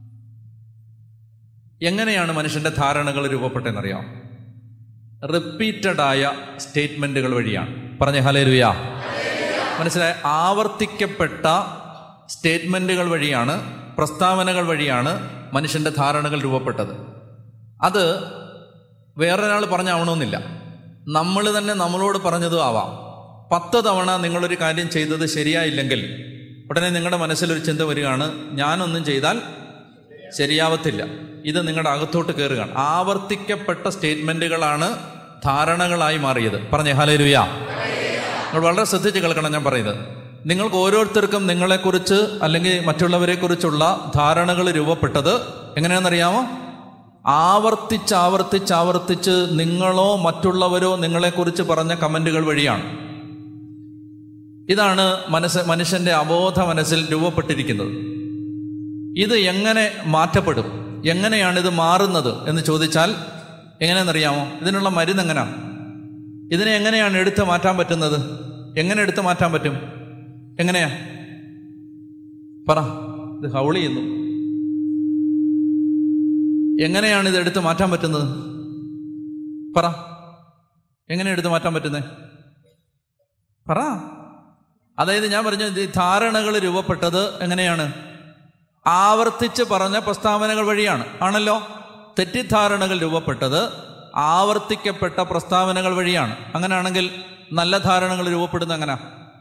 എങ്ങനെയാണ് മനുഷ്യന്റെ ധാരണകൾ രൂപപ്പെട്ടതെന്നറിയാം റിപ്പീറ്റഡ് ആയ സ്റ്റേറ്റ്മെന്റുകൾ വഴിയാണ് പറഞ്ഞ ഹലേലുയാ മനസ്സിലായ ആവർത്തിക്കപ്പെട്ട സ്റ്റേറ്റ്മെന്റുകൾ വഴിയാണ് പ്രസ്താവനകൾ വഴിയാണ് മനുഷ്യന്റെ ധാരണകൾ രൂപപ്പെട്ടത് അത് വേറൊരാൾ പറഞ്ഞാവണമെന്നില്ല നമ്മൾ തന്നെ നമ്മളോട് പറഞ്ഞതും ആവാം പത്ത് തവണ നിങ്ങളൊരു കാര്യം ചെയ്തത് ശരിയായില്ലെങ്കിൽ ഉടനെ നിങ്ങളുടെ മനസ്സിലൊരു ചിന്ത വരികയാണ് ഞാനൊന്നും ചെയ്താൽ ശരിയാവത്തില്ല ഇത് നിങ്ങളുടെ അകത്തോട്ട് കയറുകയാണ് ആവർത്തിക്കപ്പെട്ട സ്റ്റേറ്റ്മെന്റുകളാണ് ധാരണകളായി മാറിയത് പറഞ്ഞേ ഹലേലുയാ നിങ്ങൾ വളരെ ശ്രദ്ധിച്ച് കേൾക്കണം ഞാൻ പറയുന്നത് നിങ്ങൾക്ക് ഓരോരുത്തർക്കും നിങ്ങളെക്കുറിച്ച് അല്ലെങ്കിൽ മറ്റുള്ളവരെ കുറിച്ചുള്ള ധാരണകൾ രൂപപ്പെട്ടത് എങ്ങനെയാണെന്നറിയാമോ ആവർത്തിച്ച് ആവർത്തിച്ച് ആവർത്തിച്ച് നിങ്ങളോ മറ്റുള്ളവരോ നിങ്ങളെക്കുറിച്ച് പറഞ്ഞ കമന്റുകൾ വഴിയാണ് ഇതാണ് മനസ്സ് മനുഷ്യന്റെ അബോധ മനസ്സിൽ രൂപപ്പെട്ടിരിക്കുന്നത് ഇത് എങ്ങനെ മാറ്റപ്പെടും എങ്ങനെയാണ് ഇത് മാറുന്നത് എന്ന് ചോദിച്ചാൽ എങ്ങനെയാണെന്നറിയാമോ ഇതിനുള്ള മരുന്ന് എങ്ങനെയാ ഇതിനെ എങ്ങനെയാണ് എടുത്തു മാറ്റാൻ പറ്റുന്നത് എങ്ങനെ എടുത്തു മാറ്റാൻ പറ്റും എങ്ങനെയാ പറ ഇത് ഹൗളി ചെയ്യുന്നു എങ്ങനെയാണ് ഇത് എടുത്തു മാറ്റാൻ പറ്റുന്നത് പറ എങ്ങനെ എടുത്തു മാറ്റാൻ പറ്റുന്നേ പറ അതായത് ഞാൻ പറഞ്ഞു ഈ ധാരണകൾ രൂപപ്പെട്ടത് എങ്ങനെയാണ് ആവർത്തിച്ച് പറഞ്ഞ പ്രസ്താവനകൾ വഴിയാണ് ആണല്ലോ തെറ്റിദ്ധാരണകൾ രൂപപ്പെട്ടത് ആവർത്തിക്കപ്പെട്ട പ്രസ്താവനകൾ വഴിയാണ് അങ്ങനെയാണെങ്കിൽ നല്ല ധാരണകൾ രൂപപ്പെടുന്ന എങ്ങനെ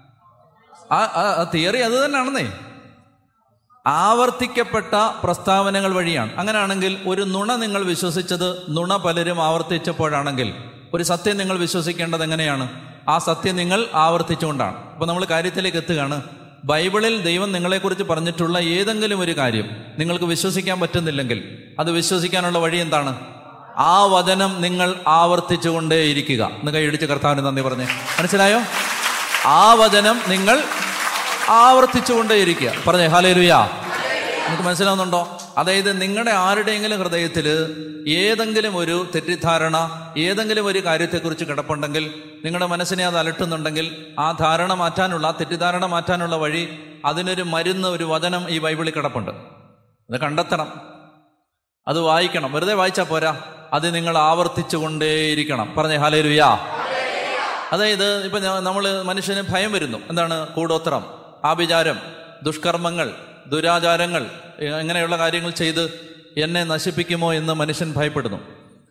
ആ തിയറി അത് തന്നെയാണെന്നേ ആവർത്തിക്കപ്പെട്ട പ്രസ്താവനകൾ വഴിയാണ് അങ്ങനെയാണെങ്കിൽ ഒരു നുണ നിങ്ങൾ വിശ്വസിച്ചത് നുണ പലരും ആവർത്തിച്ചപ്പോഴാണെങ്കിൽ ഒരു സത്യം നിങ്ങൾ വിശ്വസിക്കേണ്ടത് എങ്ങനെയാണ് ആ സത്യം നിങ്ങൾ ആവർത്തിച്ചുകൊണ്ടാണ് അപ്പൊ നമ്മൾ കാര്യത്തിലേക്ക് എത്തുകയാണ് ബൈബിളിൽ ദൈവം നിങ്ങളെക്കുറിച്ച് പറഞ്ഞിട്ടുള്ള ഏതെങ്കിലും ഒരു കാര്യം നിങ്ങൾക്ക് വിശ്വസിക്കാൻ പറ്റുന്നില്ലെങ്കിൽ അത് വിശ്വസിക്കാനുള്ള വഴി എന്താണ് ആ വചനം നിങ്ങൾ ആവർത്തിച്ചുകൊണ്ടേയിരിക്കുക എന്ന് കൈയടിച്ച് കർത്താവിന് നന്ദി പറഞ്ഞേ മനസ്സിലായോ ആ വചനം നിങ്ങൾ ആവർത്തിച്ചുകൊണ്ടേയിരിക്കുക പറഞ്ഞേ ഹാലേലുയാ നമുക്ക് മനസ്സിലാവുന്നുണ്ടോ അതായത് നിങ്ങളുടെ ആരുടെയെങ്കിലും ഹൃദയത്തിൽ ഏതെങ്കിലും ഒരു തെറ്റിദ്ധാരണ ഏതെങ്കിലും ഒരു കാര്യത്തെക്കുറിച്ച് കിടപ്പുണ്ടെങ്കിൽ നിങ്ങളുടെ മനസ്സിനെ അത് അലട്ടുന്നുണ്ടെങ്കിൽ ആ ധാരണ മാറ്റാനുള്ള ആ തെറ്റിദ്ധാരണ മാറ്റാനുള്ള വഴി അതിനൊരു മരുന്ന് ഒരു വചനം ഈ ബൈബിളിൽ കിടപ്പുണ്ട് അത് കണ്ടെത്തണം അത് വായിക്കണം വെറുതെ വായിച്ചാൽ പോരാ അത് നിങ്ങൾ ആവർത്തിച്ചു കൊണ്ടേയിരിക്കണം പറഞ്ഞേ ഹാലേ രുയാ അതായത് ഇപ്പൊ നമ്മൾ മനുഷ്യന് ഭയം വരുന്നു എന്താണ് കൂടോത്രം ആഭിചാരം ദുഷ്കർമ്മങ്ങൾ ദുരാചാരങ്ങൾ ഇങ്ങനെയുള്ള കാര്യങ്ങൾ ചെയ്ത് എന്നെ നശിപ്പിക്കുമോ എന്ന് മനുഷ്യൻ ഭയപ്പെടുന്നു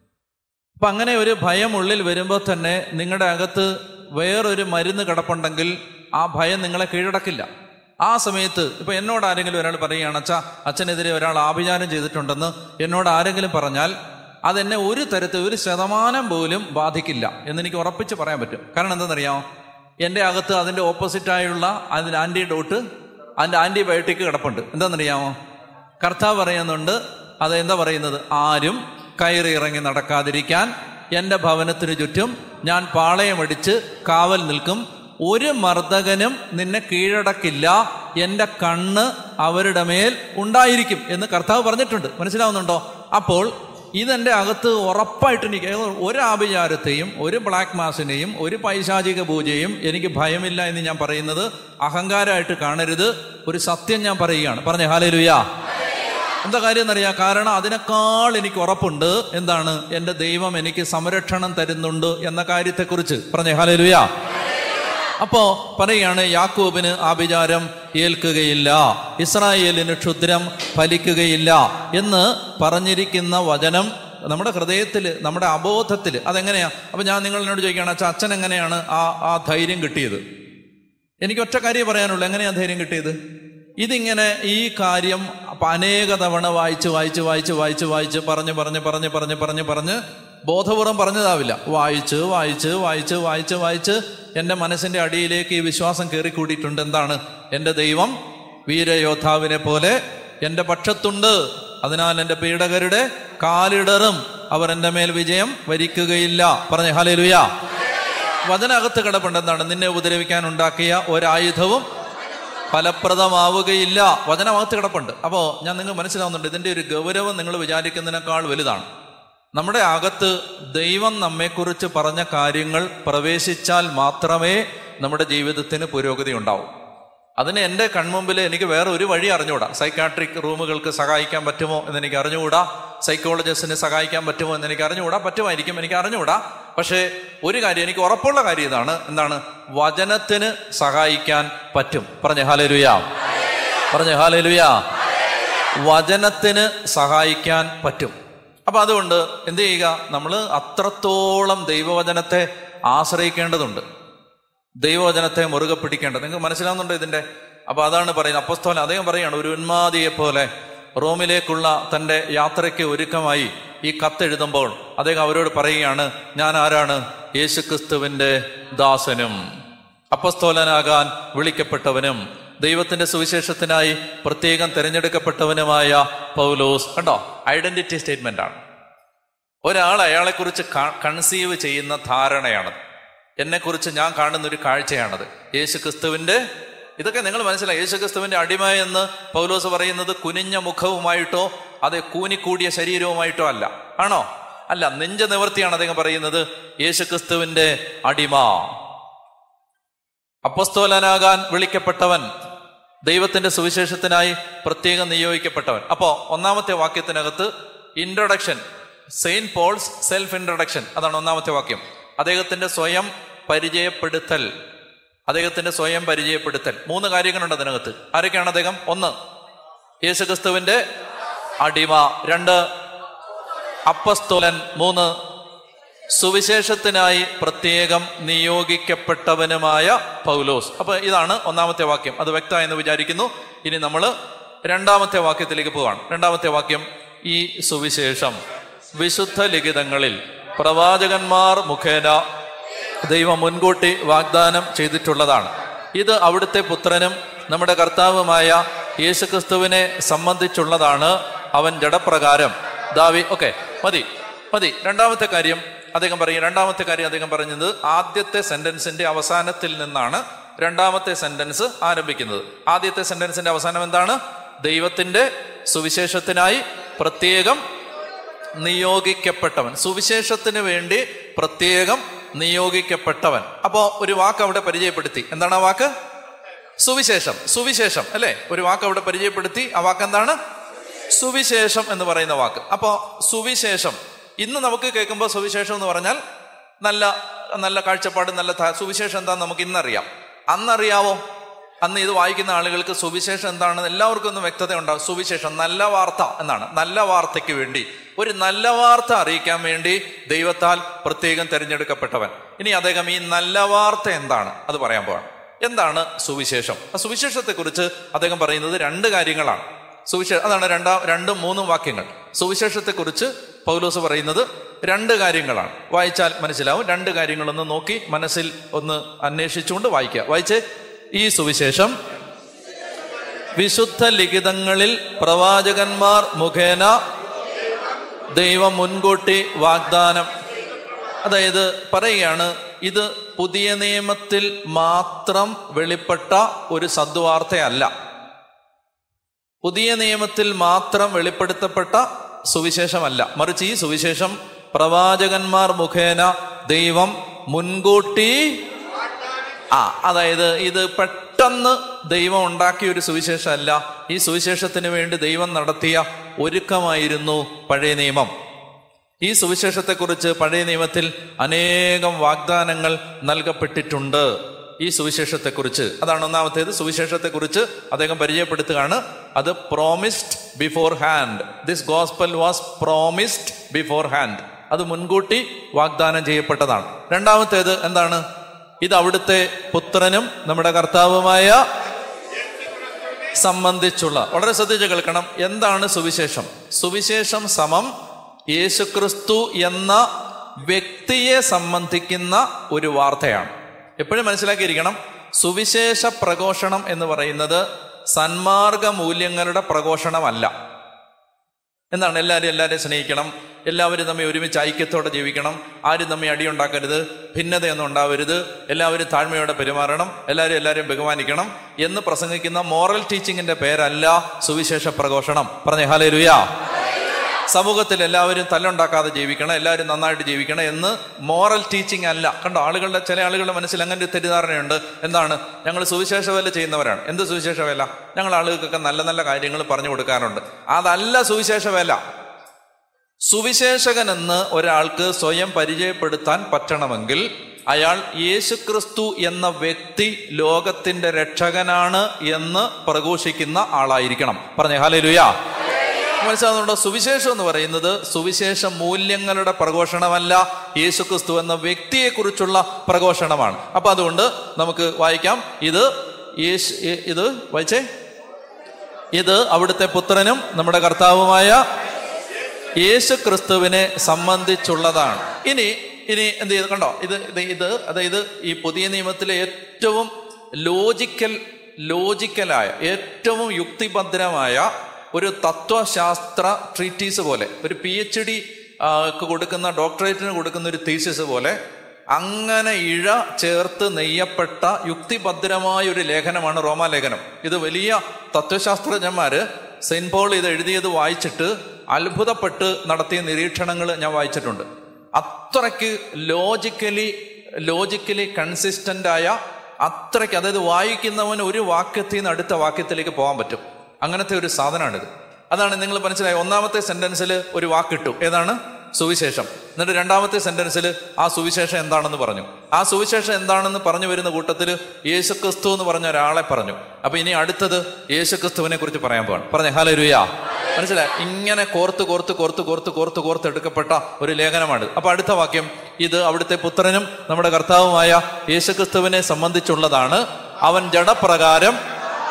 അപ്പൊ അങ്ങനെ ഒരു ഭയം ഉള്ളിൽ വരുമ്പോൾ തന്നെ നിങ്ങളുടെ അകത്ത് വേറൊരു മരുന്ന് കിടപ്പുണ്ടെങ്കിൽ ആ ഭയം നിങ്ങളെ കീഴടക്കില്ല ആ സമയത്ത് ഇപ്പൊ എന്നോട് ആരെങ്കിലും ഒരാൾ പറയുകയാണ് അച്ഛാ അച്ഛനെതിരെ ഒരാൾ ആഭിചാരം ചെയ്തിട്ടുണ്ടെന്ന് എന്നോട് ആരെങ്കിലും പറഞ്ഞാൽ അതെന്നെ ഒരു തരത്തിൽ ഒരു ശതമാനം പോലും ബാധിക്കില്ല എന്ന് എനിക്ക് ഉറപ്പിച്ച് പറയാൻ പറ്റും കാരണം എന്താണെന്നറിയാമോ എൻ്റെ അകത്ത് അതിൻ്റെ ഓപ്പോസിറ്റായുള്ള അതിൻ്റെ ആൻറ്റിഡോട്ട് അതിൻ്റെ ആൻറ്റിബയോട്ടിക് കിടപ്പുണ്ട് എന്താണെന്നറിയാമോ കർത്താവ് പറയുന്നുണ്ട് അത് എന്താ പറയുന്നത് ആരും കയറി ഇറങ്ങി നടക്കാതിരിക്കാൻ എൻ്റെ ഭവനത്തിനു ചുറ്റും ഞാൻ പാളയമടിച്ച് കാവൽ നിൽക്കും ഒരു മർദ്ദകനും നിന്നെ കീഴടക്കില്ല എൻ്റെ കണ്ണ് അവരുടെ മേൽ ഉണ്ടായിരിക്കും എന്ന് കർത്താവ് പറഞ്ഞിട്ടുണ്ട് മനസ്സിലാവുന്നുണ്ടോ അപ്പോൾ ഇതെൻ്റെ അകത്ത് ഉറപ്പായിട്ട് എനിക്ക് ഒരു ആഭിചാരത്തെയും ഒരു ബ്ലാക്ക് മാസിനെയും ഒരു പൈശാചിക പൂജയും എനിക്ക് ഭയമില്ല എന്ന് ഞാൻ പറയുന്നത് അഹങ്കാരമായിട്ട് കാണരുത് ഒരു സത്യം ഞാൻ പറയുകയാണ് പറഞ്ഞേ ഹാലേ ലുയാ എന്താ കാര്യം എന്നറിയാം കാരണം അതിനേക്കാൾ എനിക്ക് ഉറപ്പുണ്ട് എന്താണ് എൻ്റെ ദൈവം എനിക്ക് സംരക്ഷണം തരുന്നുണ്ട് എന്ന കാര്യത്തെക്കുറിച്ച് പറഞ്ഞേ ഹാലേ ലുയാ അപ്പോ പറയുകയാണ് യാക്കോബിന് ആഭിചാരം ഏൽക്കുകയില്ല ഇസ്രായേലിന് ക്ഷുദ്രം ഫലിക്കുകയില്ല എന്ന് പറഞ്ഞിരിക്കുന്ന വചനം നമ്മുടെ ഹൃദയത്തിൽ നമ്മുടെ അബോധത്തിൽ അതെങ്ങനെയാ അപ്പൊ ഞാൻ നിങ്ങളോട് ചോദിക്കുകയാണ് അച്ഛൻ അച്ഛൻ എങ്ങനെയാണ് ആ ആ ധൈര്യം കിട്ടിയത് എനിക്ക് ഒറ്റ കാര്യം പറയാനുള്ളൂ എങ്ങനെയാ ധൈര്യം കിട്ടിയത് ഇതിങ്ങനെ ഈ കാര്യം അനേക തവണ വായിച്ച് വായിച്ച് വായിച്ച് വായിച്ച് വായിച്ച് പറഞ്ഞ് പറഞ്ഞ് പറഞ്ഞ് പറഞ്ഞ് പറഞ്ഞ് പറഞ്ഞ് ബോധപൂർവം പറഞ്ഞതാവില്ല വായിച്ച് വായിച്ച് വായിച്ച് വായിച്ച് വായിച്ച് എൻ്റെ മനസ്സിൻ്റെ അടിയിലേക്ക് ഈ വിശ്വാസം കയറിക്കൂടിയിട്ടുണ്ട് എന്താണ് എൻ്റെ ദൈവം വീരയോദ്ധാവിനെ പോലെ എൻ്റെ പക്ഷത്തുണ്ട് അതിനാൽ എൻ്റെ പീഡകരുടെ കാലിടറും അവർ എൻ്റെ മേൽ വിജയം വരിക്കുകയില്ല പറഞ്ഞേ ഹാലേ ലുയാ വചനകത്ത് കിടപ്പുണ്ട് എന്താണ് നിന്നെ ഉപദ്രവിക്കാൻ ഉണ്ടാക്കിയ ഒരായുധവും ഫലപ്രദമാവുകയില്ല വചനകത്ത് കിടപ്പുണ്ട് അപ്പോൾ ഞാൻ നിങ്ങൾ മനസ്സിലാവുന്നുണ്ട് ഇതിൻ്റെ ഒരു ഗൗരവം നിങ്ങൾ വിചാരിക്കുന്നതിനേക്കാൾ വലുതാണ് നമ്മുടെ അകത്ത് ദൈവം നമ്മെക്കുറിച്ച് പറഞ്ഞ കാര്യങ്ങൾ പ്രവേശിച്ചാൽ മാത്രമേ നമ്മുടെ ജീവിതത്തിന് പുരോഗതി ഉണ്ടാവും അതിന് എൻ്റെ കൺമുമ്പിൽ എനിക്ക് വേറെ ഒരു വഴി അറിഞ്ഞുകൂടാ സൈക്കാട്രിക് റൂമുകൾക്ക് സഹായിക്കാൻ പറ്റുമോ എന്ന് എനിക്ക് അറിഞ്ഞുകൂടാ സൈക്കോളജിസ്റ്റിന് സഹായിക്കാൻ പറ്റുമോ എന്ന് എനിക്ക് അറിഞ്ഞുകൂടാ പറ്റുമായിരിക്കും എനിക്ക് അറിഞ്ഞുകൂടാ പക്ഷേ ഒരു കാര്യം എനിക്ക് ഉറപ്പുള്ള കാര്യം ഇതാണ് എന്താണ് വചനത്തിന് സഹായിക്കാൻ പറ്റും പറഞ്ഞ ഹാലലുയാ പറഞ്ഞ ഹാലലുയാ വചനത്തിന് സഹായിക്കാൻ പറ്റും അപ്പൊ അതുകൊണ്ട് എന്ത് ചെയ്യുക നമ്മൾ അത്രത്തോളം ദൈവവചനത്തെ ആശ്രയിക്കേണ്ടതുണ്ട് ദൈവവചനത്തെ മുറുകെ പിടിക്കേണ്ടത് നിങ്ങൾക്ക് മനസ്സിലാവുന്നുണ്ടോ ഇതിന്റെ അപ്പൊ അതാണ് പറയുന്നത് അപ്പസ്തോലൻ അദ്ദേഹം പറയാണ് ഒരു ഉന്മാദിയെ പോലെ റോമിലേക്കുള്ള തന്റെ യാത്രയ്ക്ക് ഒരുക്കമായി ഈ കത്തെഴുതുമ്പോൾ അദ്ദേഹം അവരോട് പറയുകയാണ് ഞാൻ ആരാണ് യേശുക്രിസ്തുവിന്റെ ദാസനും അപ്പസ്തോലനാകാൻ വിളിക്കപ്പെട്ടവനും ദൈവത്തിന്റെ സുവിശേഷത്തിനായി പ്രത്യേകം തിരഞ്ഞെടുക്കപ്പെട്ടവനുമായ പൗലോസ് കണ്ടോ ഐഡന്റിറ്റി സ്റ്റേറ്റ്മെന്റ് ആണ് ഒരാൾ അയാളെക്കുറിച്ച് കൺസീവ് ചെയ്യുന്ന ധാരണയാണത് എന്നെക്കുറിച്ച് ഞാൻ കാണുന്ന ഒരു കാഴ്ചയാണത് യേശു ക്രിസ്തുവിന്റെ ഇതൊക്കെ നിങ്ങൾ മനസ്സിലായി യേശു ക്രിസ്തുവിന്റെ അടിമ എന്ന് പൗലോസ് പറയുന്നത് കുനിഞ്ഞ മുഖവുമായിട്ടോ അതെ കൂനിക്കൂടിയ ശരീരവുമായിട്ടോ അല്ല ആണോ അല്ല നെഞ്ച നിവർത്തിയാണ് അദ്ദേഹം പറയുന്നത് യേശു ക്രിസ്തുവിന്റെ അടിമ അപ്പസ്തോലനാകാൻ വിളിക്കപ്പെട്ടവൻ ദൈവത്തിന്റെ സുവിശേഷത്തിനായി പ്രത്യേകം നിയോഗിക്കപ്പെട്ടവൻ അപ്പോ ഒന്നാമത്തെ വാക്യത്തിനകത്ത് introduction saint Paul's self introduction അതാണ് ഒന്നാമത്തെ വാക്യം അദ്ദേഹത്തിന്റെ സ്വയം പരിചയപ്പെടുത്തൽ അദ്ദേഹത്തിന്റെ സ്വയം പരിചയപ്പെടുത്തൽ മൂന്ന് കാര്യങ്ങളുണ്ട് അതിനകത്ത് ആരൊക്കെയാണ് അദ്ദേഹം ഒന്ന് യേശുക്രിസ്തുവിന്റെ അടിമ രണ്ട് അപ്പസ്തോലൻ മൂന്ന് സുവിശേഷത്തിനായി പ്രത്യേകം നിയോഗിക്കപ്പെട്ടവനുമായ പൗലോസ് അപ്പൊ ഇതാണ് ഒന്നാമത്തെ വാക്യം അത് വ്യക്തമായെന്ന് വിചാരിക്കുന്നു ഇനി നമ്മൾ രണ്ടാമത്തെ വാക്യത്തിലേക്ക് പോവാണ് രണ്ടാമത്തെ വാക്യം ഈ സുവിശേഷം വിശുദ്ധ ലിഖിതങ്ങളിൽ പ്രവാചകന്മാർ മുഖേന ദൈവം മുൻകൂട്ടി വാഗ്ദാനം ചെയ്തിട്ടുള്ളതാണ് ഇത് അവിടുത്തെ പുത്രനും നമ്മുടെ കർത്താവുമായ യേശുക്രിസ്തുവിനെ സംബന്ധിച്ചുള്ളതാണ് അവൻ ജഡപ്രകാരം ദാവി ഓക്കെ മതി മതി രണ്ടാമത്തെ കാര്യം അദ്ദേഹം പറയും രണ്ടാമത്തെ കാര്യം അദ്ദേഹം പറഞ്ഞത് ആദ്യത്തെ സെന്റൻസിന്റെ അവസാനത്തിൽ നിന്നാണ് രണ്ടാമത്തെ സെന്റൻസ് ആരംഭിക്കുന്നത് ആദ്യത്തെ സെന്റൻസിന്റെ അവസാനം എന്താണ് ദൈവത്തിന്റെ സുവിശേഷത്തിനായി പ്രത്യേകം നിയോഗിക്കപ്പെട്ടവൻ സുവിശേഷത്തിന് വേണ്ടി പ്രത്യേകം നിയോഗിക്കപ്പെട്ടവൻ അപ്പോ ഒരു വാക്ക് അവിടെ പരിചയപ്പെടുത്തി എന്താണ് ആ വാക്ക് സുവിശേഷം സുവിശേഷം അല്ലേ ഒരു വാക്ക് അവിടെ പരിചയപ്പെടുത്തി ആ വാക്ക് എന്താണ് സുവിശേഷം എന്ന് പറയുന്ന വാക്ക് അപ്പോ സുവിശേഷം ഇന്ന് നമുക്ക് കേൾക്കുമ്പോൾ സുവിശേഷം എന്ന് പറഞ്ഞാൽ നല്ല നല്ല കാഴ്ചപ്പാട് നല്ല ധാ- സുവിശേഷം എന്താന്ന് നമുക്ക് ഇന്നറിയാം അന്നറിയാവോ അന്ന് ഇത് വായിക്കുന്ന ആളുകൾക്ക് സുവിശേഷം എന്താണെന്ന് എല്ലാവർക്കും ഒന്നും വ്യക്തത ഉണ്ടാവും സുവിശേഷം നല്ല വാർത്ത എന്നാണ് നല്ല വാർത്തയ്ക്ക് വേണ്ടി ഒരു നല്ല വാർത്ത അറിയിക്കാൻ വേണ്ടി ദൈവത്താൽ പ്രത്യേകം തിരഞ്ഞെടുക്കപ്പെട്ടവൻ ഇനി അദ്ദേഹം ഈ നല്ല വാർത്ത എന്താണ് അത് പറയാൻ പോവാണ് എന്താണ് സുവിശേഷം ആ സുവിശേഷത്തെക്കുറിച്ച് അദ്ദേഹം പറയുന്നത് രണ്ട് കാര്യങ്ങളാണ് സുവിശേഷം അതാണ് രണ്ടാം രണ്ടും മൂന്നും വാക്യങ്ങൾ സുവിശേഷത്തെക്കുറിച്ച് പൗലോസ് പറയുന്നത് രണ്ട് കാര്യങ്ങളാണ് വായിച്ചാൽ മനസ്സിലാവും രണ്ട് കാര്യങ്ങളൊന്ന് നോക്കി മനസ്സിൽ ഒന്ന് അന്വേഷിച്ചുകൊണ്ട് വായിക്കുക വായിച്ചേ ഈ സുവിശേഷം വിശുദ്ധ ലിഖിതങ്ങളിൽ പ്രവാചകന്മാർ മുഖേന ദൈവം മുൻകൂട്ടി വാഗ്ദാനം അതായത് പറയുകയാണ് ഇത് പുതിയ നിയമത്തിൽ മാത്രം വെളിപ്പെട്ട ഒരു സദ്വാർത്തയല്ല പുതിയ നിയമത്തിൽ മാത്രം വെളിപ്പെടുത്തപ്പെട്ട സുവിശേഷമല്ല മറിച്ച് ഈ സുവിശേഷം പ്രവാചകന്മാർ മുഖേന ദൈവം മുൻകൂട്ടി ആ അതായത് ഇത് പെട്ടെന്ന് ദൈവം ഉണ്ടാക്കിയ ഒരു സുവിശേഷമല്ല ഈ സുവിശേഷത്തിന് വേണ്ടി ദൈവം നടത്തിയ ഒരുക്കമായിരുന്നു പഴയ നിയമം ഈ സുവിശേഷത്തെക്കുറിച്ച് പഴയ നിയമത്തിൽ അനേകം വാഗ്ദാനങ്ങൾ നൽകപ്പെട്ടിട്ടുണ്ട് ഈ സുവിശേഷത്തെക്കുറിച്ച് അതാണ് ഒന്നാമത്തേത് സുവിശേഷത്തെക്കുറിച്ച് അദ്ദേഹം പരിചയപ്പെടുത്തുകയാണ് അത് promised beforehand this gospel was promised beforehand അത് മുൻകൂട്ടി വാഗ്ദാനം ചെയ്യപ്പെട്ടതാണ് രണ്ടാമത്തേത് എന്താണ് ഇത് അവിടുത്തെ പുത്രനും നമ്മുടെ കർത്താവുമായ സംബന്ധിച്ചുള്ള വളരെ ശ്രദ്ധിച്ച് കേൾക്കണം എന്താണ് സുവിശേഷം സുവിശേഷം സമം യേശുക്രിസ്തു എന്ന വ്യക്തിയെ സംബന്ധിക്കുന്ന ഒരു വാർത്തയാണ് എപ്പോഴും മനസ്സിലാക്കിയിരിക്കണം സുവിശേഷ പ്രഘോഷണം എന്ന് പറയുന്നത് സന്മാർഗ മൂല്യങ്ങളുടെ പ്രഘോഷണമല്ല എന്താണ് എല്ലാവരും എല്ലാവരെയും സ്നേഹിക്കണം എല്ലാവരും നമ്മെ ഒരുമിച്ച് ഐക്യത്തോടെ ജീവിക്കണം ആരും നമ്മെ അടിയുണ്ടാക്കരുത് ഭിന്നതയൊന്നും ഉണ്ടാവരുത് എല്ലാവരും താഴ്മയോടെ പെരുമാറണം എല്ലാവരും എല്ലാവരും ബഹുമാനിക്കണം എന്ന് പ്രസംഗിക്കുന്ന മോറൽ ടീച്ചിങ്ങിന്റെ പേരല്ല സുവിശേഷ പ്രഘോഷണം പറഞ്ഞേ ഹാലേ ലുയാ സമൂഹത്തിൽ എല്ലാവരും തല്ലുണ്ടാക്കാതെ ജീവിക്കണം എല്ലാവരും നന്നായിട്ട് ജീവിക്കണം എന്ന് മോറൽ ടീച്ചിങ് അല്ല കണ്ടോ ആളുകളുടെ ചില ആളുകളുടെ മനസ്സിൽ അങ്ങനെ ഒരു തെറ്റിദ്ധാരണയുണ്ട് എന്താണ് ഞങ്ങൾ സുവിശേഷ വേല ചെയ്യുന്നവരാണ് എന്ത് സുവിശേഷ വേല ഞങ്ങൾ ആളുകൾക്കൊക്കെ നല്ല നല്ല കാര്യങ്ങൾ പറഞ്ഞു കൊടുക്കാറുണ്ട് അതല്ല സുവിശേഷ വേല സുവിശേഷകൻ എന്ന് ഒരാൾക്ക് സ്വയം പരിചയപ്പെടുത്താൻ പറ്റണമെങ്കിൽ അയാൾ യേശുക്രിസ്തു എന്ന വ്യക്തി ലോകത്തിന്റെ രക്ഷകനാണ് എന്ന് പ്രഘോഷിക്കുന്ന ആളായിരിക്കണം പറഞ്ഞേ ഹാലേ ലുയാ മനസ്സിലാകുന്നുണ്ടോ സുവിശേഷം എന്ന് പറയുന്നത് സുവിശേഷ മൂല്യങ്ങളുടെ പ്രഘോഷണമല്ല യേശുക്രിസ്തു എന്ന വ്യക്തിയെക്കുറിച്ചുള്ള പ്രഘോഷണമാണ് അപ്പൊ അതുകൊണ്ട് നമുക്ക് വായിക്കാം ഇത് യേശു ഇത് വായിച്ചേ ഇത് അവിടുത്തെ പുത്രനും നമ്മുടെ കർത്താവുമായ യേശു ക്രിസ്തുവിനെ സംബന്ധിച്ചുള്ളതാണ് ഇനി ഇനി എന്ത് ചെയ്ത് കണ്ടോ ഇത് ഇത് ഇത് അതായത് ഈ പുതിയ നിയമത്തിലെ ഏറ്റവും ലോജിക്കൽ ലോജിക്കലായ ഏറ്റവും യുക്തിഭദ്രമായ ഒരു തത്വശാസ്ത്ര ട്രീറ്റീസ് പോലെ ഒരു പി എച്ച് ഡി കൊടുക്കുന്ന ഡോക്ടറേറ്റിന് കൊടുക്കുന്ന ഒരു തീസിസ് പോലെ അങ്ങനെ ഇഴ ചേർത്ത് നെയ്യപ്പെട്ട യുക്തിഭദ്രമായ ഒരു ലേഖനമാണ് റോമാലേഖനം ഇത് വലിയ തത്വശാസ്ത്രജ്ഞന്മാര് സെയിന്റ് പോൾ ഇത് എഴുതിയത് വായിച്ചിട്ട് അത്ഭുതപ്പെട്ട് നടത്തിയ നിരീക്ഷണങ്ങൾ ഞാൻ വായിച്ചിട്ടുണ്ട് അത്രയ്ക്ക് ലോജിക്കലി ലോജിക്കലി കൺസിസ്റ്റന്റ് ആയ അത്രയ്ക്ക് അതായത് വായിക്കുന്നവന് ഒരു വാക്യത്തിൽ നിന്ന് അടുത്ത വാക്യത്തിലേക്ക് പോകാൻ പറ്റും അങ്ങനത്തെ ഒരു സാധനമാണിത് അതാണ് നിങ്ങൾ മനസ്സിലായി ഒന്നാമത്തെ സെന്റൻസിൽ ഒരു വാക്കിട്ടു ഏതാണ് സുവിശേഷം എന്നിട്ട് രണ്ടാമത്തെ സെന്റൻസിൽ ആ സുവിശേഷം എന്താണെന്ന് പറഞ്ഞു ആ സുവിശേഷം എന്താണെന്ന് പറഞ്ഞു വരുന്ന കൂട്ടത്തിൽ യേശുക്രിസ്തു എന്ന് പറഞ്ഞ ഒരാളെ പറഞ്ഞു അപ്പൊ ഇനി അടുത്തത് യേശുക്രിസ്തുവിനെ കുറിച്ച് പറയാൻ പോവാണ് പറഞ്ഞു ഹാല രുയാ മനസ്സിലായി ഇങ്ങനെ കോർത്ത് കോർത്ത് കോർത്ത് കോർത്ത് കോർത്ത് കോർത്ത് എടുക്കപ്പെട്ട ഒരു ലേഖനമാണ് അപ്പൊ അടുത്ത വാക്യം ഇത് അവിടുത്തെ പുത്രനും നമ്മുടെ കർത്താവുമായ യേശുക്രിസ്തുവിനെ സംബന്ധിച്ചുള്ളതാണ് അവൻ ജഡപ്രകാരം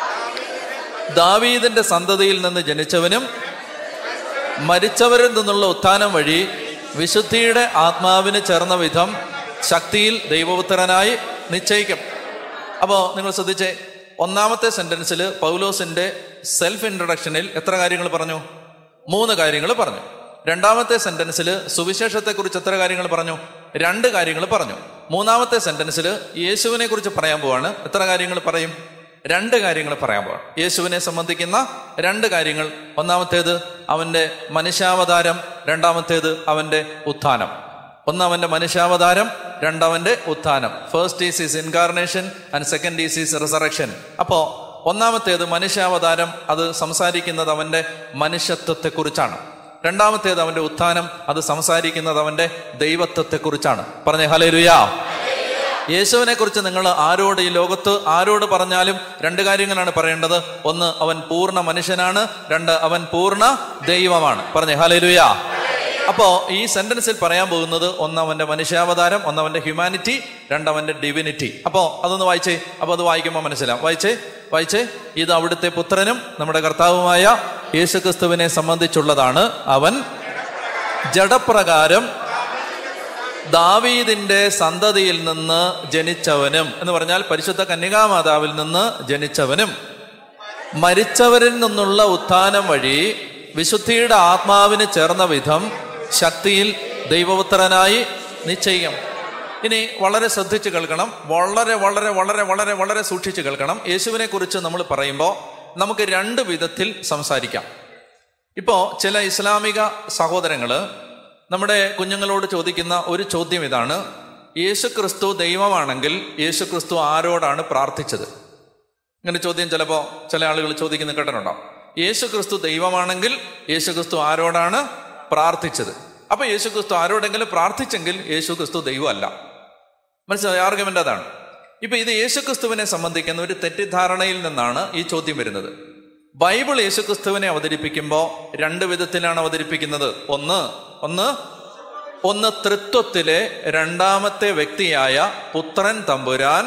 ദാവീദിന്റെ സന്തതിയിൽ നിന്ന് ജനിച്ചവനും മരിച്ചവരിൽ നിന്നുള്ള ഉത്ഥാനം വഴി വിശുദ്ധിയുടെ ആത്മാവിന് ചേർന്ന വിധം ശക്തിയിൽ ദൈവപുത്രനായി നിശ്ചയിക്കും അപ്പോൾ നിങ്ങൾ ശ്രദ്ധിച്ചേ ഒന്നാമത്തെ സെന്റൻസിൽ പൗലോസിന്റെ സെൽഫ് ഇൻട്രഡക്ഷനിൽ എത്ര കാര്യങ്ങൾ പറഞ്ഞു മൂന്ന് കാര്യങ്ങൾ പറഞ്ഞു രണ്ടാമത്തെ സെന്റൻസിൽ സുവിശേഷത്തെക്കുറിച്ച് എത്ര കാര്യങ്ങൾ പറഞ്ഞു രണ്ട് കാര്യങ്ങൾ പറഞ്ഞു മൂന്നാമത്തെ സെന്റൻസിൽ യേശുവിനെ കുറിച്ച് പറയാൻ പോവാണ് എത്ര കാര്യങ്ങൾ പറയും രണ്ട് കാര്യങ്ങൾ പറയാൻ പോകണം യേശുവിനെ സംബന്ധിക്കുന്ന രണ്ട് കാര്യങ്ങൾ ഒന്നാമത്തേത് അവന്റെ മനുഷ്യാവതാരം രണ്ടാമത്തേത് അവന്റെ ഉത്ഥാനം ഒന്ന് അവന്റെ മനുഷ്യാവതാരം രണ്ടവന്റെ ഉത്ഥാനം first is is incarnation and second is is resurrection അപ്പോ ഒന്നാമത്തേത് മനുഷ്യാവതാരം അത് സംസാരിക്കുന്നത് അവന്റെ മനുഷ്യത്വത്തെക്കുറിച്ചാണ് രണ്ടാമത്തേത് അവന്റെ ഉത്ഥാനം അത് സംസാരിക്കുന്നത് അവന്റെ ദൈവത്വത്തെക്കുറിച്ചാണ് പറഞ്ഞേ ഹലേ രുയാ യേശുവിനെ കുറിച്ച് നിങ്ങൾ ആരോട് ഈ ലോകത്ത് ആരോട് പറഞ്ഞാലും രണ്ട് കാര്യങ്ങളാണ് പറയേണ്ടത് ഒന്ന് അവൻ പൂർണ്ണ മനുഷ്യനാണ് രണ്ട് അവൻ പൂർണ്ണ ദൈവമാണ് പറഞ്ഞേ ഹലരുയാ അപ്പോ ഈ സെന്റൻസിൽ പറയാൻ പോകുന്നത് ഒന്ന് അവന്റെ മനുഷ്യാവതാരം ഒന്ന് അവന്റെ ഹ്യൂമാനിറ്റി രണ്ട് അവന്റെ ഡിവിനിറ്റി അപ്പോ അതൊന്ന് വായിച്ചേ അപ്പൊ അത് വായിക്കുമ്പോൾ മനസ്സിലാവും വായിച്ചേ വായിച്ചേ ഇത് അവിടുത്തെ പുത്രനും നമ്മുടെ കർത്താവുമായ യേശുക്രിസ്തുവിനെ സംബന്ധിച്ചുള്ളതാണ് അവൻ ജഡപ്രകാരം ദാവീദിന്റെ സന്തതിയിൽ നിന്ന് ജനിച്ചവനും എന്ന് പറഞ്ഞാൽ പരിശുദ്ധ കന്യകാമാതാവിൽ നിന്ന് ജനിച്ചവനും മരിച്ചവരിൽ നിന്നുള്ള ഉത്ഥാനം വഴി വിശുദ്ധിയുടെ ആത്മാവിന് ചേർന്ന വിധം ശക്തിയിൽ ദൈവപുത്രനായി നിശ്ചയം ഇനി വളരെ ശ്രദ്ധിച്ച് കേൾക്കണം വളരെ വളരെ വളരെ വളരെ വളരെ സൂക്ഷിച്ച് കേൾക്കണം യേശുവിനെ കുറിച്ച് നമ്മൾ പറയുമ്പോൾ നമുക്ക് രണ്ട് വിധത്തിൽ സംസാരിക്കാം ഇപ്പോൾ ചില ഇസ്ലാമിക സഹോദരങ്ങള് നമ്മുടെ കുഞ്ഞുങ്ങളോട് ചോദിക്കുന്ന ഒരു ചോദ്യം ഇതാണ് യേശു ക്രിസ്തു ദൈവമാണെങ്കിൽ യേശു ക്രിസ്തു ആരോടാണ് പ്രാർത്ഥിച്ചത് ഇങ്ങനെ ചോദ്യം ചിലപ്പോൾ ചില ആളുകൾ ചോദിക്കുന്ന കേട്ടിട്ടുണ്ടോ യേശു ക്രിസ്തു ദൈവമാണെങ്കിൽ യേശു ക്രിസ്തു ആരോടാണ് പ്രാർത്ഥിച്ചത് അപ്പൊ യേശു ക്രിസ്തു ആരോടെങ്കിലും പ്രാർത്ഥിച്ചെങ്കിൽ യേശു ക്രിസ്തു ദൈവമല്ല മനസ്സിലായി ആർഗ്യുമെന്റ് അതാണ് ഇപ്പൊ ഇത് യേശു ക്രിസ്തുവിനെ സംബന്ധിക്കുന്ന ഒരു തെറ്റിദ്ധാരണയിൽ നിന്നാണ് ഈ ചോദ്യം വരുന്നത് ബൈബിൾ യേശു ക്രിസ്തുവിനെ അവതരിപ്പിക്കുമ്പോൾ രണ്ട് വിധത്തിലാണ് അവതരിപ്പിക്കുന്നത് ഒന്ന് ഒന്ന് ഒന്ന് തൃത്വത്തിലെ രണ്ടാമത്തെ വ്യക്തിയായ പുത്രൻ തമ്പുരാൻ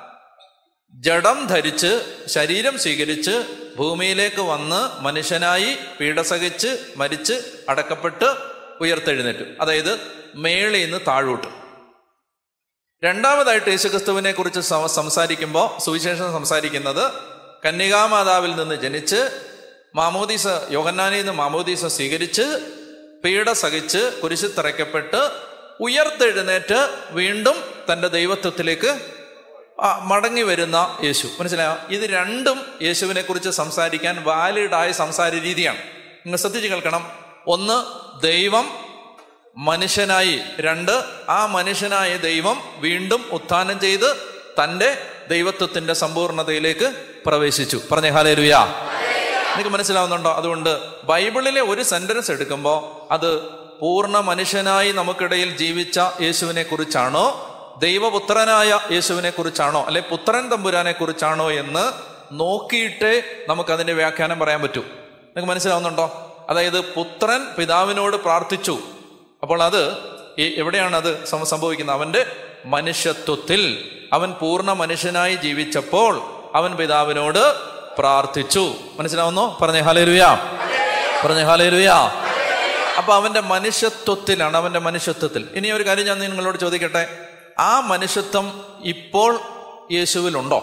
ജഡം ധരിച്ച് ശരീരം സ്വീകരിച്ച് ഭൂമിയിലേക്ക് വന്ന് മനുഷ്യനായി പീഡസഹിച്ച് മരിച്ച് അടക്കപ്പെട്ട് ഉയർത്തെഴുന്നേറ്റു അതായത് മേളിൽ നിന്ന് താഴോട്ട് രണ്ടാമതായിട്ട് യേശുക്രിസ്തുവിനെ കുറിച്ച് സം- സംസാരിക്കുമ്പോൾ സുവിശേഷം സംസാരിക്കുന്നത് കന്യകാമാതാവിൽ നിന്ന് ജനിച്ച് മാമോദീസ യോഹന്നാനിൽ നിന്ന് മാമോദീസ സ്വീകരിച്ച് പീഡ സഹിച്ച് കുരിശിൽ തറയ്ക്കപ്പെട്ട് ഉയർത്തെഴുന്നേറ്റ് വീണ്ടും തന്റെ ദൈവത്വത്തിലേക്ക് ആ, മടങ്ങി വരുന്ന യേശു മനസ്സിലായോ ഇത് രണ്ടും യേശുവിനെ കുറിച്ച് സംസാരിക്കാൻ വാലിഡായ സംസാര രീതിയാണ് നിങ്ങൾ ശ്രദ്ധിച്ച് കേൾക്കണം ഒന്ന് ദൈവം മനുഷ്യനായി രണ്ട് ആ മനുഷ്യനായ ദൈവം വീണ്ടും ഉത്ഥാനം ചെയ്ത് തന്റെ ദൈവത്വത്തിന്റെ സമ്പൂർണതയിലേക്ക് പ്രവേശിച്ചു പറഞ്ഞേ ഹാലേ ലുയാ നിങ്ങൾക്ക് മനസ്സിലാവുന്നുണ്ടോ അതുകൊണ്ട് ബൈബിളിലെ ഒരു സെന്റൻസ് എടുക്കുമ്പോൾ അത് പൂർണ്ണ മനുഷ്യനായി നമുക്കിടയിൽ ജീവിച്ച യേശുവിനെ കുറിച്ചാണോ ദൈവപുത്രനായ യേശുവിനെ കുറിച്ചാണോ അല്ലെ പുത്രൻ തമ്പുരാനെ കുറിച്ചാണോ എന്ന് നോക്കിയിട്ടേ നമുക്ക് അതിന്റെ വ്യാഖ്യാനം പറയാൻ പറ്റൂ നിങ്ങൾക്ക് മനസ്സിലാവുന്നുണ്ടോ അതായത് പുത്രൻ പിതാവിനോട് പ്രാർത്ഥിച്ചു അപ്പോൾ അത് ഈ- എവിടെയാണ് അത് സം- സംഭവിക്കുന്നത് അവന്റെ മനുഷ്യത്വത്തിൽ അവൻ പൂർണ്ണ മനുഷ്യനായി ജീവിച്ചപ്പോൾ അവൻ പിതാവിനോട് പ്രാർത്ഥിച്ചു മനസ്സിലാവുന്നോ പറഞ്ഞേ ഹാലേലുയാ പറഞ്ഞേ ഹാലേലുയാ അപ്പൊ അവന്റെ മനുഷ്യത്വത്തിലാണ് അവന്റെ മനുഷ്യത്വത്തിൽ ഇനി ഒരു കാര്യം ഞാൻ നിങ്ങളോട് ചോദിക്കട്ടെ ആ മനുഷ്യത്വം ഇപ്പോൾ യേശുവിലുണ്ടോ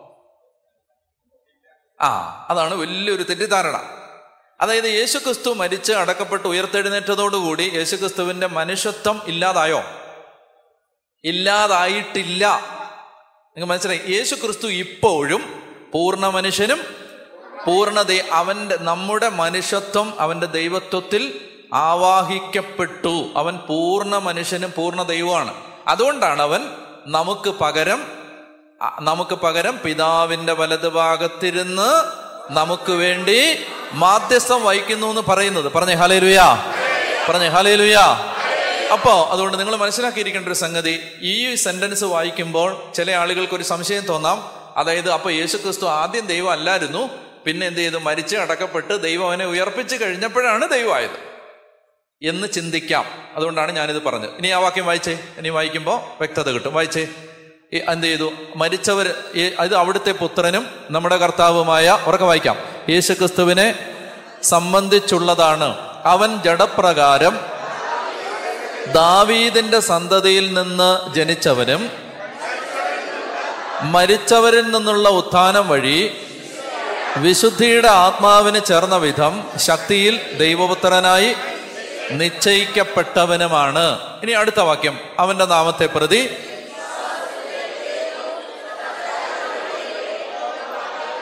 ആ അതാണ് വലിയൊരു തെറ്റിദ്ധാരണ അതായത് യേശുക്രിസ്തു മരിച്ച് അടക്കപ്പെട്ട് ഉയർത്തെഴുന്നേറ്റതോടുകൂടി യേശുക്രിസ്തുവിന്റെ മനുഷ്യത്വം ഇല്ലാതായോ ഇല്ലാതായിട്ടില്ല നിങ്ങൾ മനസ്സിലായി യേശുക്രിസ്തു ഇപ്പോഴും പൂർണ്ണ മനുഷ്യനും പൂർണ്ണ ദൈ- അവന്റെ നമ്മുടെ മനുഷ്യത്വം അവന്റെ ദൈവത്വത്തിൽ ആവാഹിക്കപ്പെട്ടു അവൻ പൂർണ്ണ മനുഷ്യനും പൂർണ്ണ ദൈവമാണ് അതുകൊണ്ടാണ് അവൻ നമുക്ക് പകരം അ, നമുക്ക് പകരം പിതാവിന്റെ വലതുഭാഗത്തിരുന്ന് നമുക്ക് വേണ്ടി മാധ്യസ്ഥം വഹിക്കുന്നു എന്ന് പറയുന്നത് പറഞ്ഞേ ഹലേലുയാ പറഞ്ഞേ ഹലേലുയാ അപ്പോ അതുകൊണ്ട് നിങ്ങൾ മനസ്സിലാക്കിയിരിക്കേണ്ട ഒരു സംഗതി ഈ സെന്റൻസ് വായിക്കുമ്പോൾ ചില ആളുകൾക്ക് ഒരു സംശയം തോന്നാം അതായത് അപ്പൊ യേശുക്രിസ്തു ആദ്യം ദൈവം അല്ലായിരുന്നു പിന്നെ എന്ത് ചെയ്തു മരിച്ച് അടക്കപ്പെട്ട് ദൈവം അവനെ ഉയർപ്പിച്ച് കഴിഞ്ഞപ്പോഴാണ് ദൈവമായത് എന്ന് ചിന്തിക്കാം അതുകൊണ്ടാണ് ഞാനിത് പറഞ്ഞത് ഇനി ആ വാക്യം വായിച്ചേ ഇനി വായിക്കുമ്പോൾ വ്യക്തത കിട്ടും വായിച്ചേ ഈ എന്ത് ചെയ്തു മരിച്ചവർ ഇത് അവിടുത്തെ പുത്രനും നമ്മുടെ കർത്താവുമായ ഉറക്കെ വായിക്കാം യേശുക്രിസ്തുവിനെ സംബന്ധിച്ചുള്ളതാണ് അവൻ ജഡപ്രകാരം ദാവീദിന്റെ സന്തതിയിൽ നിന്ന് ജനിച്ചവനും മരിച്ചവരിൽ നിന്നുള്ള ഉത്ഥാനം വഴി വിശുദ്ധിയുടെ ആത്മാവിന് ചേർന്ന വിധം ശക്തിയിൽ ദൈവപുത്രനായി നിശ്ചയിക്കപ്പെട്ടവനുമാണ് ഇനി അടുത്ത വാക്യം അവന്റെ നാമത്തെ പ്രതി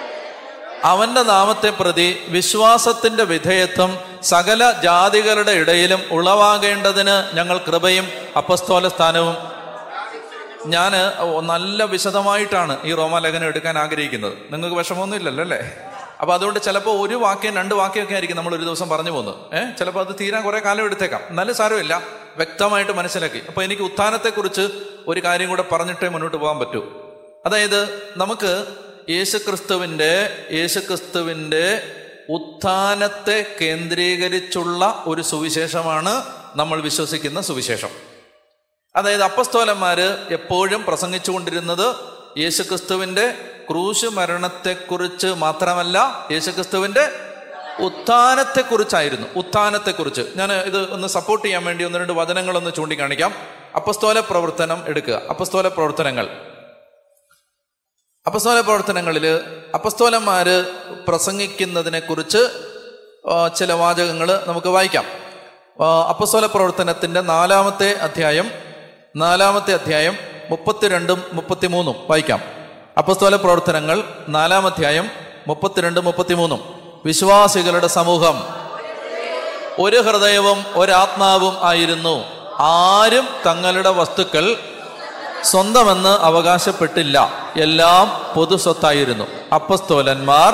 അവന്റെ നാമത്തെ പ്രതി വിശ്വാസത്തിന്റെ വിധേയത്വം സകല ജാതികളുടെ ഇടയിലും ഉളവാകേണ്ടതിന് ഞങ്ങൾ കൃപയും അപ്പസ്തോല സ്ഥാനവും ഞാൻ നല്ല വിശദമായിട്ടാണ് ഈ റോമാലേഖനം എടുക്കാൻ ആഗ്രഹിക്കുന്നത് നിങ്ങൾക്ക് വിഷമമൊന്നും ഇല്ലല്ലോ അല്ലേ അപ്പൊ അതുകൊണ്ട് ചിലപ്പോൾ ഒരു വാക്യം രണ്ട് വാക്യമൊക്കെ ആയിരിക്കും നമ്മൾ ഒരു ദിവസം പറഞ്ഞു പോകുന്നത് ഏഹ് ചിലപ്പോൾ അത് തീരാൻ കുറെ കാലം എടുത്തേക്കാം എന്നാലും സാരമില്ല വ്യക്തമായിട്ട് മനസ്സിലാക്കി അപ്പൊ എനിക്ക് ഉത്ഥാനത്തെക്കുറിച്ച് ഒരു കാര്യം കൂടെ പറഞ്ഞിട്ടേ മുന്നോട്ട് പോകാൻ പറ്റൂ അതായത് നമുക്ക് യേശുക്രിസ്തുവിന്റെ യേശുക്രിസ്തുവിന്റെ ഉത്ഥാനത്തെ കേന്ദ്രീകരിച്ചുള്ള ഒരു സുവിശേഷമാണ് നമ്മൾ വിശ്വസിക്കുന്ന സുവിശേഷം അതായത് അപ്പസ്തോലന്മാര് എപ്പോഴും പ്രസംഗിച്ചുകൊണ്ടിരുന്നത് യേശുക്രിസ്തുവിന്റെ ക്രൂശ് മരണത്തെക്കുറിച്ച് മാത്രമല്ല യേശുക്രിസ്തുവിന്റെ ഉത്ഥാനത്തെക്കുറിച്ചായിരുന്നു ഉത്ഥാനത്തെക്കുറിച്ച് ഞാൻ ഇത് ഒന്ന് സപ്പോർട്ട് ചെയ്യാൻ വേണ്ടി ഒന്ന് രണ്ട് വചനങ്ങളൊന്ന് ചൂണ്ടിക്കാണിക്കാം അപ്പസ്തോല പ്രവർത്തനം എടുക്കുക അപ്പസ്തോല പ്രവർത്തനങ്ങൾ അപ്പസ്തോല പ്രവർത്തനങ്ങളിൽ അപ്പസ്തോലന്മാര് പ്രസംഗിക്കുന്നതിനെ കുറിച്ച് ചില വാചകങ്ങൾ നമുക്ക് വായിക്കാം ആ, അപ്പസ്തോല പ്രവർത്തനത്തിന്റെ നാലാമത്തെ അധ്യായം നാലാമത്തെ അധ്യായം മുപ്പത്തിരണ്ടും മുപ്പത്തിമൂന്നും വായിക്കാം അപ്പസ്തോല പ്രവർത്തനങ്ങൾ നാലാം അധ്യായം മുപ്പത്തിരണ്ടും മുപ്പത്തിമൂന്നും വിശ്വാസികളുടെ സമൂഹം ഒരു ഹൃദയവും ഒരാത്മാവും ആയിരുന്നു ആരും തങ്ങളുടെ വസ്തുക്കൾ സ്വന്തമെന്ന് അവകാശപ്പെട്ടില്ല എല്ലാം പൊതുസ്വത്തായിരുന്നു അപ്പസ്തോലന്മാർ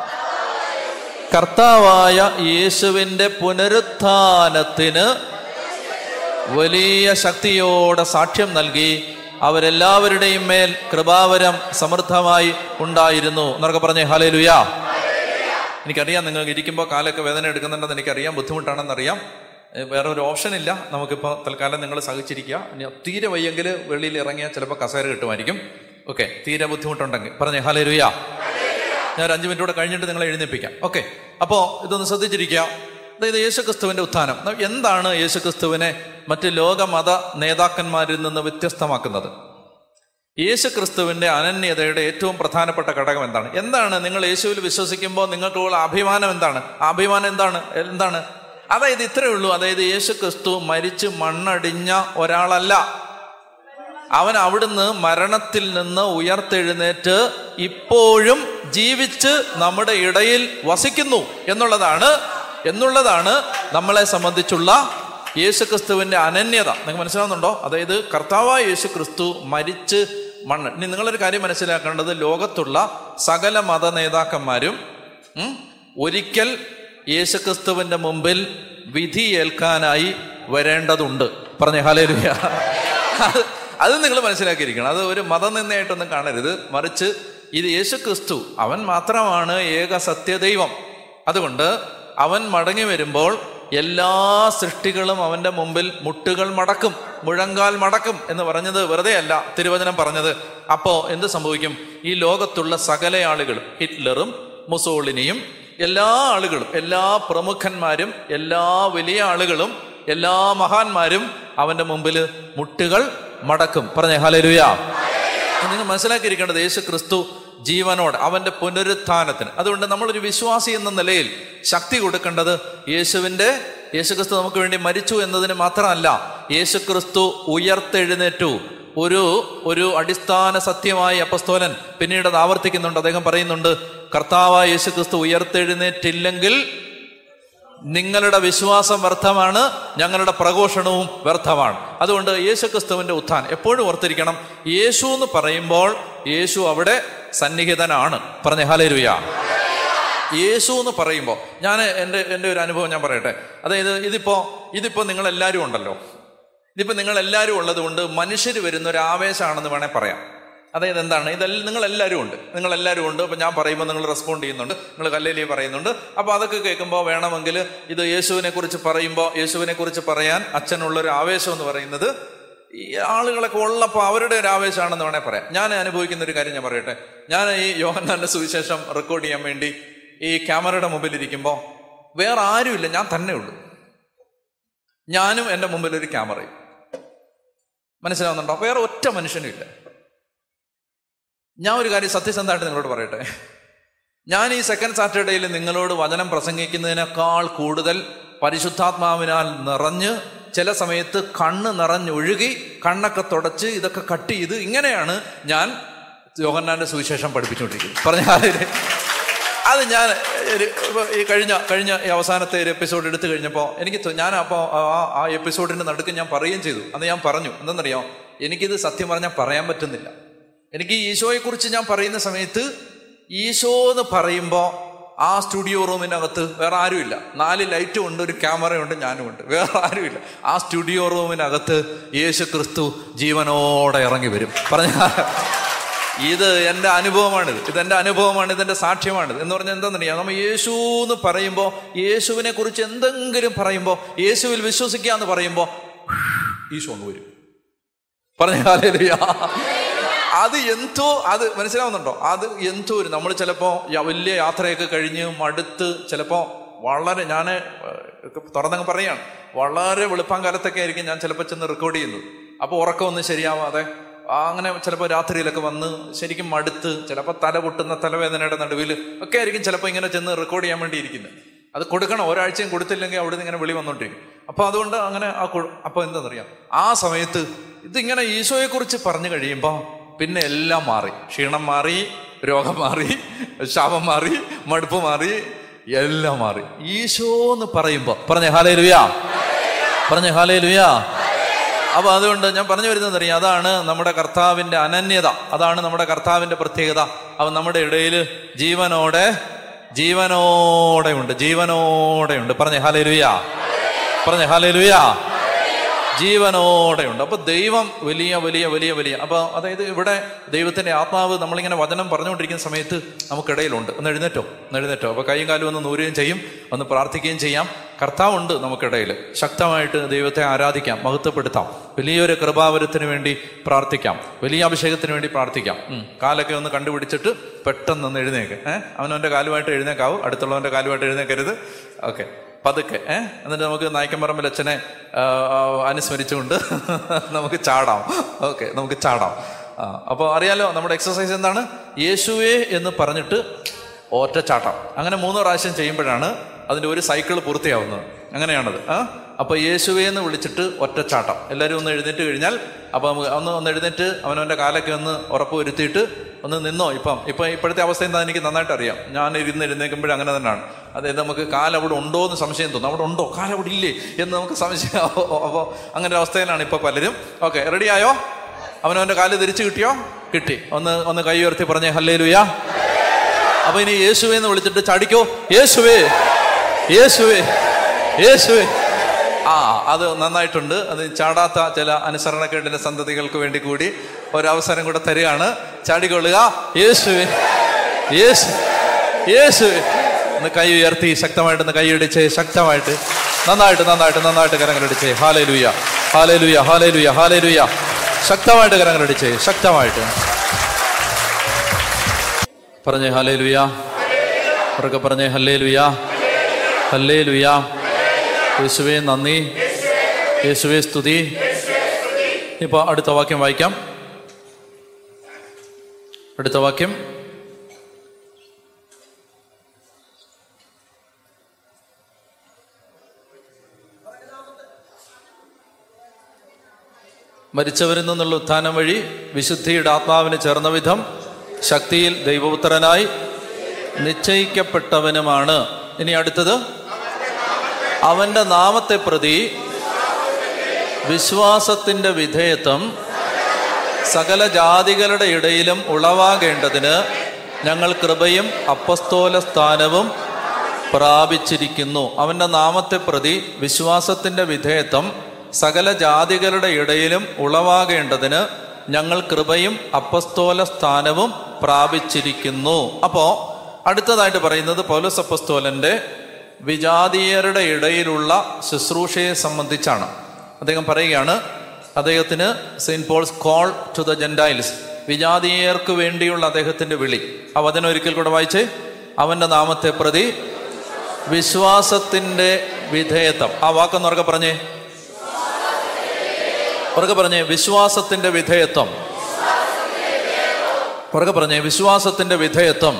കർത്താവായ യേശുവിൻ്റെ പുനരുത്ഥാനത്തിന് വലിയ ശക്തിയോടെ സാക്ഷ്യം നൽകി അവരെല്ലാവരുടെയും മേൽ കൃപാവരം സമൃദ്ധമായി ഉണ്ടായിരുന്നു എന്നൊക്കെ പറഞ്ഞേ ഹലേ ലുയാ എനിക്കറിയാം നിങ്ങൾക്ക് ഇരിക്കുമ്പോൾ കാലൊക്കെ വേദന എടുക്കുന്നുണ്ടെന്ന് എനിക്കറിയാം ബുദ്ധിമുട്ടാണെന്നറിയാം ഏ, വേറെ ഒരു ഓപ്ഷൻ ഇല്ല നമുക്കിപ്പോൾ തൽക്കാലം നിങ്ങൾ സഹിച്ചിരിക്കുക ഇനി തീരെ വയ്യെങ്കിൽ വെളിയിൽ ഇറങ്ങിയാൽ ചിലപ്പോൾ കസേര കിട്ടുമായിരിക്കും ഓക്കെ തീരെ ബുദ്ധിമുട്ടുണ്ടെങ്കിൽ പറഞ്ഞേ ഹലേ ലുയാ ഞാൻ ഒരു അഞ്ച് മിനിറ്റ് കൂടെ കഴിഞ്ഞിട്ട് നിങ്ങളെ എഴുന്നേൽപ്പിക്കാം ഓക്കെ അപ്പോൾ ഇതൊന്ന് ശ്രദ്ധിച്ചിരിക്കുക അതായത് യേശുക്രിസ്തുവിന്റെ ഉത്ഥാനം ന- എന്താണ് യേശുക്രിസ്തുവിനെ മറ്റ് ലോകമത നേതാക്കന്മാരിൽ നിന്ന് വ്യത്യസ്തമാക്കുന്നത് യേശുക്രിസ്തുവിന്റെ അനന്യതയുടെ ഏറ്റവും പ്രധാനപ്പെട്ട ഘടകം എന്താണ് എന്താണ് നിങ്ങൾ യേശുവിൽ വിശ്വസിക്കുമ്പോൾ നിങ്ങൾക്കുള്ള അഭിമാനം എന്താണ് ആ അഭിമാനം എന്താണ് എന്താണ് അതായത് ഇത്രയേ ഉള്ളൂ അതായത് യേശുക്രിസ്തു മരിച്ച് മണ്ണടിഞ്ഞ ഒരാളല്ല അവൻ അവിടുന്ന് മരണത്തിൽ നിന്ന് ഉയർത്തെഴുന്നേറ്റ് ഇപ്പോഴും ജീവിച്ച് നമ്മുടെ ഇടയിൽ വസിക്കുന്നു എന്നുള്ളതാണ് എന്നുള്ളതാണ് നമ്മളെ സംബന്ധിച്ചുള്ള യേശുക്രിസ്തുവിന്റെ അനന്യത നിങ്ങൾക്ക് മനസ്സിലാവുന്നുണ്ടോ അതായത് കർത്താവായ യേശുക്രിസ്തു മരിച്ച് മണ്ണ് ഇനി നിങ്ങളൊരു കാര്യം മനസ്സിലാക്കേണ്ടത് ലോകത്തുള്ള സകല മത നേതാക്കന്മാരും ഉം, ഒരിക്കൽ യേശുക്രിസ്തുവിന്റെ മുമ്പിൽ വിധി ഏൽക്കാനായി വരേണ്ടതുണ്ട് പറഞ്ഞേ ഹാലേലുയ അത് അത് നിങ്ങൾ മനസ്സിലാക്കിയിരിക്കണം അത് ഒരു മതനിന്ദയായിട്ടൊന്നും കാണരുത് മറിച്ച് ഇത് യേശുക്രിസ്തു അവൻ മാത്രമാണ് ഏക സത്യദൈവം അതുകൊണ്ട് അവൻ മടങ്ങി വരുമ്പോൾ എല്ലാ സൃഷ്ടികളും അവന്റെ മുമ്പിൽ മുട്ടുകൾ മടക്കും മുഴങ്കാൽ മടക്കും എന്ന് പറഞ്ഞത് വെറുതെ അല്ല തിരുവചനം പറഞ്ഞത് അപ്പോ എന്ത് സംഭവിക്കും ഈ ലോകത്തുള്ള സകല ആളുകളും ഹിറ്റ്ലറും മുസോളിനിയും എല്ലാ ആളുകളും എല്ലാ പ്രമുഖന്മാരും എല്ലാ വലിയ ആളുകളും എല്ലാ മഹാന്മാരും അവന്റെ മുമ്പിൽ മുട്ടുകൾ മടക്കും പറഞ്ഞേ ഹലരുയാ നിങ്ങൾ മനസ്സിലാക്കിയിരിക്കേണ്ടത് യേശു ക്രിസ്തു ജീവനോട് അവന്റെ പുനരുത്ഥാനത്തിന് അതുകൊണ്ട് നമ്മളൊരു വിശ്വാസി എന്ന നിലയിൽ ശക്തി കൊടുക്കേണ്ടത് യേശുവിന്റെ യേശുക്രിസ്തു നമുക്ക് വേണ്ടി മരിച്ചു എന്നതിന് മാത്രമല്ല യേശുക്രിസ്തു ഉയർത്തെഴുന്നേറ്റു ഒരു ഒരു അടിസ്ഥാന സത്യമായി അപ്പസ്തോലൻ പിന്നീട് അത് ആവർത്തിക്കുന്നുണ്ട് അദ്ദേഹം പറയുന്നുണ്ട് കർത്താവായ യേശുക്രിസ്തു ഉയർത്തെഴുന്നേറ്റില്ലെങ്കിൽ നിങ്ങളുടെ വിശ്വാസം വ്യർത്ഥമാണ് ഞങ്ങളുടെ പ്രഘോഷണവും വ്യർത്ഥമാണ് അതുകൊണ്ട് യേശുക്രിസ്തുവിന്റെ ഉത്ഥാനം എപ്പോഴും ഓർത്തിരിക്കണം യേശു എന്ന് പറയുമ്പോൾ യേശു അവിടെ സന്നിഹിതനാണ് പറഞ്ഞ ഹലേരുയ യേശു എന്ന് പറയുമ്പോൾ ഞാൻ എൻ്റെ എൻ്റെ ഒരു അനുഭവം ഞാൻ പറയട്ടെ അതായത് ഇതിപ്പോ ഇതിപ്പോ നിങ്ങൾ എല്ലാവരും ഉണ്ടല്ലോ ഇതിപ്പോ നിങ്ങൾ എല്ലാവരും ഉള്ളത് കൊണ്ട് മനുഷ്യർ വരുന്ന ഒരു ആവേശമാണെന്ന് വേണേൽ പറയാം അതായത് എന്താണ് ഇതെല്ലാം നിങ്ങൾ എല്ലാവരും ഉണ്ട് നിങ്ങൾ എല്ലാവരും ഉണ്ട് അപ്പൊ ഞാൻ പറയുമ്പോൾ നിങ്ങൾ റെസ്പോണ്ട് ചെയ്യുന്നുണ്ട് നിങ്ങൾ കല്ലേലി പറയുന്നുണ്ട് അപ്പൊ അതൊക്കെ കേൾക്കുമ്പോൾ വേണമെങ്കിൽ ഇത് യേശുവിനെ കുറിച്ച് പറയുമ്പോൾ യേശുവിനെ കുറിച്ച് പറയാൻ അച്ഛനുള്ള ഒരു ആവേശം എന്ന് പറയുന്നത് ഈ ആളുകളൊക്കെ ഉള്ളപ്പോൾ അവരുടെ ഒരു ആവേശമാണെന്ന് വേണേൽ പറയാം ഞാൻ അനുഭവിക്കുന്ന ഒരു കാര്യം ഞാൻ പറയട്ടെ ഞാൻ ഈ യോഹന്നാന്റെ സുവിശേഷം റെക്കോർഡ് ചെയ്യാൻ വേണ്ടി ഈ ക്യാമറയുടെ മുമ്പിൽ ഇരിക്കുമ്പോൾ വേറെ ആരുമില്ല ഞാൻ തന്നെ ഉള്ളൂ ഞാനും എൻ്റെ മുമ്പിൽ ഒരു ക്യാമറയും മനസ്സിലാവുന്നുണ്ടോ വേറെ ഒറ്റ മനുഷ്യനും ഇല്ല ഞാൻ ഒരു കാര്യം സത്യസന്ധമായിട്ട് നിങ്ങളോട് പറയട്ടെ ഞാൻ ഈ സെക്കൻഡ് സാറ്റർഡേയിൽ നിങ്ങളോട് വചനം പ്രസംഗിക്കുന്നതിനേക്കാൾ കൂടുതൽ പരിശുദ്ധാത്മാവിനാൽ നിറഞ്ഞ് ചില സമയത്ത് കണ്ണ് നിറഞ്ഞൊഴുകി കണ്ണൊക്കെ തുടച്ച് ഇതൊക്കെ കട്ട് ചെയ്ത് ഇങ്ങനെയാണ് ഞാൻ യോഹന്നാന്റെ സുവിശേഷം പഠിപ്പിച്ചുകൊണ്ടിരിക്കുന്നത് പറഞ്ഞാലേ അത് ഞാൻ ഒരു ഇപ്പൊ ഈ കഴിഞ്ഞ കഴിഞ്ഞ ഈ അവസാനത്തെ ഒരു എപ്പിസോഡ് എടുത്തു കഴിഞ്ഞപ്പോൾ എനിക്ക് തോ- ഞാൻ അപ്പോൾ ആ ആ എപ്പിസോഡിന്റെ നടുക്ക് ഞാൻ പറയുകയും ചെയ്തു അന്ന് ഞാൻ പറഞ്ഞു എന്തെന്നറിയോ എനിക്കിത് സത്യം പറഞ്ഞാൽ പറയാൻ പറ്റുന്നില്ല എനിക്ക് ഈശോയെക്കുറിച്ച് ഞാൻ പറയുന്ന സമയത്ത് ഈശോ എന്ന് പറയുമ്പോൾ ആ സ്റ്റുഡിയോ റൂമിനകത്ത് വേറെ ആരുമില്ല നാല് ലൈറ്റും ഉണ്ട് ഒരു ക്യാമറയുണ്ട് ഞാനും ഉണ്ട് വേറെ ആരുമില്ല ആ സ്റ്റുഡിയോ റൂമിനകത്ത് യേശു ക്രിസ്തു ജീവനോടെ ഇറങ്ങി വരും പറഞ്ഞ ഇത് എൻ്റെ അനുഭവമാണിത് ഇതെൻ്റെ അനുഭവമാണ് ഇതെൻ്റെ സാക്ഷ്യമാണിത് എന്ന് പറഞ്ഞാൽ എന്താണെന്നറിയാം നമ്മൾ യേശു എന്ന് പറയുമ്പോൾ യേശുവിനെ കുറിച്ച് എന്തെങ്കിലും പറയുമ്പോൾ യേശുവിൽ വിശ്വസിക്കുക എന്ന് പറയുമ്പോൾ ഈശോ ഒന്ന് വരും പറഞ്ഞ ഹാലേലുയാ അത് എന്തോ അത് മനസ്സിലാവുന്നുണ്ടോ അത് എന്തോ ഒരു നമ്മൾ ചിലപ്പോൾ വലിയ യാത്രയൊക്കെ കഴിഞ്ഞ് മടുത്ത് ചിലപ്പോൾ വളരെ ഞാൻ തുറന്നങ്ങ് പറയാണ് വളരെ വെളുപ്പാങ്കാലത്തൊക്കെ ആയിരിക്കും ഞാൻ ചിലപ്പോൾ ചെന്ന് റെക്കോർഡ് ചെയ്യുന്നത് അപ്പോൾ ഉറക്കമൊന്നും ശരിയാവാതെ ആ അങ്ങനെ ചിലപ്പോൾ രാത്രിയിലൊക്കെ വന്ന് ശരിക്കും മടുത്ത് ചിലപ്പോൾ തല പൊട്ടുന്ന തലവേദനയുടെ നടുവിൽ ഒക്കെ ആയിരിക്കും ചിലപ്പോൾ ഇങ്ങനെ ചെന്ന് റെക്കോർഡ് ചെയ്യാൻ വേണ്ടി ഇരിക്കുന്നത് അത് കൊടുക്കണം ഒരാഴ്ചയും കൊടുത്തില്ലെങ്കിൽ അവിടെ നിന്ന് ഇങ്ങനെ വിളി വന്നോണ്ടിരിക്കും അപ്പൊ അതുകൊണ്ട് അങ്ങനെ ആ കൊ- അപ്പൊ എന്താണെന്നറിയാം ആ സമയത്ത് ഇതിങ്ങനെ ഈശോയെ കുറിച്ച് പറഞ്ഞു കഴിയുമ്പോൾ പിന്നെ എല്ലാം മാറി ക്ഷീണം മാറി രോഗം മാറി ശാപം മാറി മടുപ്പ് മാറി എല്ലാം മാറി ഈശോ എന്ന് പറയുമ്പോ പറഞ്ഞേ ഹാലേ ലുയാ പറഞ്ഞേ ഹാലേ ലുയാ അപ്പൊ അതുകൊണ്ട് ഞാൻ പറഞ്ഞു വരുന്നത് അറിയാം അതാണ് നമ്മുടെ കർത്താവിന്റെ അനന്യത അതാണ് നമ്മുടെ കർത്താവിന്റെ പ്രത്യേകത അവൻ നമ്മുടെ ഇടയിൽ ജീവനോടെ ജീവനോടെ ഉണ്ട് ജീവനോടെ ഉണ്ട് പറഞ്ഞേ ഹാലേ ലുയാ പറഞ്ഞേ ഹാലേ ലുയാ ജീവനോടെ ഉണ്ട് അപ്പൊ ദൈവം വലിയ വലിയ വലിയ വലിയ അപ്പൊ അതായത് ഇവിടെ ദൈവത്തിന്റെ ആത്മാവ് നമ്മളിങ്ങനെ വചനം പറഞ്ഞുകൊണ്ടിരിക്കുന്ന സമയത്ത് നമുക്കിടയിലുണ്ട് ഒന്ന് എഴുന്നേറ്റോ ഒന്ന് എഴുന്നേറ്റോ അപ്പൊ കൈയും കാലും ഒന്ന് നൂരുകയും ചെയ്യും ഒന്ന് പ്രാർത്ഥിക്കുകയും ചെയ്യാം കർത്താവുണ്ട് നമുക്കിടയിൽ ശക്തമായിട്ട് ദൈവത്തെ ആരാധിക്കാം മഹത്വപ്പെടുത്താം വലിയൊരു കൃപാവരത്തിന് വേണ്ടി പ്രാർത്ഥിക്കാം വലിയ അഭിഷേകത്തിന് വേണ്ടി പ്രാർത്ഥിക്കാം ഉം. കാലൊക്കെ ഒന്ന് കണ്ടുപിടിച്ചിട്ട് പെട്ടെന്ന് ഒന്ന് എഴുന്നേക്ക് ഏഹ് അവനവന്റെ കാലുമായിട്ട് എഴുന്നേക്കാവും അടുത്തുള്ളവന്റെ കാലുമായിട്ട് എഴുന്നേക്കരുത് ഓക്കെ പതുക്കെ ഏഹ് എന്നിട്ട് നമുക്ക് നായ്ക്കമ്പറമ്പിൽ അച്ഛനെ ആ, ആ, അനുസ്മരിച്ചുകൊണ്ട് നമുക്ക് ചാടാം ഓക്കെ നമുക്ക് ചാടാം ആ, അപ്പോൾ അറിയാലോ നമ്മുടെ എക്സസൈസ് എന്താണ് യേശുവേ എന്ന് പറഞ്ഞിട്ട് ഒറ്റച്ചാട്ടം അങ്ങനെ മൂന്ന് പ്രാവശ്യം ചെയ്യുമ്പോഴാണ് അതിൻ്റെ ഒരു സൈക്കിൾ പൂർത്തിയാവുന്നത് അങ്ങനെയാണത് ആ അപ്പൊ യേശുവേ എന്ന് വിളിച്ചിട്ട് ഒറ്റച്ചാട്ടം എല്ലാവരും ഒന്ന് എഴുന്നേറ്റ് കഴിഞ്ഞാൽ അപ്പൊ നമുക്ക് ഒന്ന് ഒന്ന് എഴുന്നേറ്റ് അവനവന്റെ കാലൊക്കെ ഒന്ന് ഉറപ്പ് വരുത്തിയിട്ട് ഒന്ന് നിന്നോ ഇപ്പം ഇപ്പൊ ഇപ്പോഴത്തെ അവസ്ഥ എന്താ എനിക്ക് നന്നായിട്ട് അറിയാം ഞാൻ ഇരുന്ന് എഴുന്നേൽക്കുമ്പോഴും അങ്ങനെ തന്നെയാണ് അതായത് നമുക്ക് കാലവിടെ ഉണ്ടോ എന്ന് സംശയം തോന്നും അവിടെ ഉണ്ടോ കാലവിടെ ഇല്ലേ എന്ന് നമുക്ക് സംശയം അപ്പോൾ അങ്ങനെ ഒരു അവസ്ഥയിലാണ് ഇപ്പൊ പലരും ഓക്കെ റെഡിയായോ അവനവന്റെ കാല് തിരിച്ചു കിട്ടിയോ കിട്ടി ഒന്ന് ഒന്ന് കൈ ഉയർത്തി പറഞ്ഞേ ഹല്ലേ ലുയാ അപ്പൊ ഇനി യേശുവേ എന്ന് വിളിച്ചിട്ട് ചാടിക്കോ യേശുവേ യേശുവേ യേശുവേ ആ അത് നന്നായിട്ടുണ്ട് അത് ചാടാത്ത ചില അനുസരണക്കേടിന്റെ സന്തതികൾക്ക് വേണ്ടി കൂടി ഒരവസരം കൂടെ തരികയാണ് ചാടിക്കൊള്ളുക യേശുവേ യേശു യേശുവേ ഒന്ന് കൈ ഉയർത്തി ശക്തമായിട്ട് ഒന്ന് കൈ ഇടിച്ച് ശക്തമായിട്ട് നന്നായിട്ട് നന്നായിട്ട് നന്നായിട്ട് കരങ്ങളടിച്ച് ഹാലേ ലുയ ഹാലേ ലുയ ഹാലേ ലുയ ഹാലേ ലുയ ശക്തമായിട്ട് കരങ്ങളടിച്ച് ശക്തമായിട്ട് പറഞ്ഞേ ഹലേ ലുയാ ഉറക്കെ പറഞ്ഞേ ഹല്ലേ ലുയാ ഹല്ലേ ലുയാ യേശുവേ നന്ദി യേശുവേ സ്തുതി ഇപ്പൊ അടുത്ത വാക്യം വായിക്കാം അടുത്ത വാക്യം മരിച്ചവരിൽ നിന്നുള്ള ഉത്ഥാനം വഴി വിശുദ്ധിയുടെ ആത്മാവിന് ചേർന്ന വിധം ശക്തിയിൽ ദൈവപുത്രനായി നിശ്ചയിക്കപ്പെട്ടവനുമാണ് ഇനി അടുത്തത് അവന്റെ നാമത്തെ പ്രതി വിശ്വാസത്തിന്റെ വിധേയത്വം സകല ജാതികളുടെ ഇടയിലും ഉളവാകേണ്ടതിന് ഞങ്ങൾ കൃപയും അപ്പസ്തോല സ്ഥാനവും പ്രാപിച്ചിരിക്കുന്നു അവന്റെ നാമത്തെ പ്രതി വിശ്വാസത്തിന്റെ വിധേയത്വം സകല ജാതികളുടെ ഇടയിലും ഉളവാകേണ്ടതിന് ഞങ്ങൾ കൃപയും അപ്പസ്തോല സ്ഥാനവും പ്രാപിച്ചിരിക്കുന്നു അപ്പോ അടുത്തതായിട്ട് പറയുന്നത് പൗലോസ് അപ്പസ്തോലന്റെ വിജാതീയരുടെ ഇടയിലുള്ള ശുശ്രൂഷയെ സംബന്ധിച്ചാണ് അദ്ദേഹം പറയുകയാണ് അദ്ദേഹത്തിന് saint Paul's call to the gentiles വിജാതീയർക്ക് വേണ്ടിയുള്ള അദ്ദേഹത്തിന്റെ വിളി ആ വചനം ഒരിക്കൽ കൂടെ വായിച്ചേ അവന്റെ നാമത്തെ പ്രതി വിശ്വാസത്തിന്റെ വിധേയത്വം ആ വാക്കൊന്ന് ഉറക്കെ പറഞ്ഞേ ഉറക്കെ പറഞ്ഞേ വിശ്വാസത്തിന്റെ വിധേയത്വം ഉറക്കെ പറഞ്ഞേ വിശ്വാസത്തിന്റെ വിധേയത്വം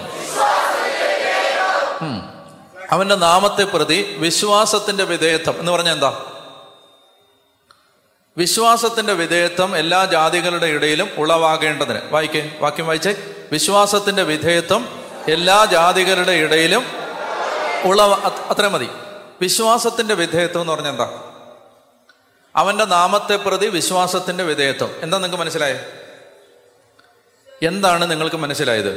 ഉം. അവന്റെ നാമത്തെ പ്രതി വിശ്വാസത്തിന്റെ വിധേയത്വം എന്ന് പറഞ്ഞാൽ എന്താ വിശ്വാസത്തിന്റെ വിധേയത്വം എല്ലാ ജാതികളുടെ ഇടയിലും ഉളവാകേണ്ടതിന് വായിക്കേ വാക്യം വായിച്ചേ വിശ്വാസത്തിന്റെ വിധേയത്വം എല്ലാ ജാതികളുടെ ഇടയിലും ഉളവ അത് അത്രയും മതി വിശ്വാസത്തിന്റെ വിധേയത്വം എന്ന് പറഞ്ഞാൽ എന്താ അവന്റെ നാമത്തെ പ്രതി വിശ്വാസത്തിന്റെ വിധേയത്വം എന്താ നിങ്ങൾക്ക് മനസ്സിലായേ എന്താണ് നിങ്ങൾക്ക് മനസ്സിലായത്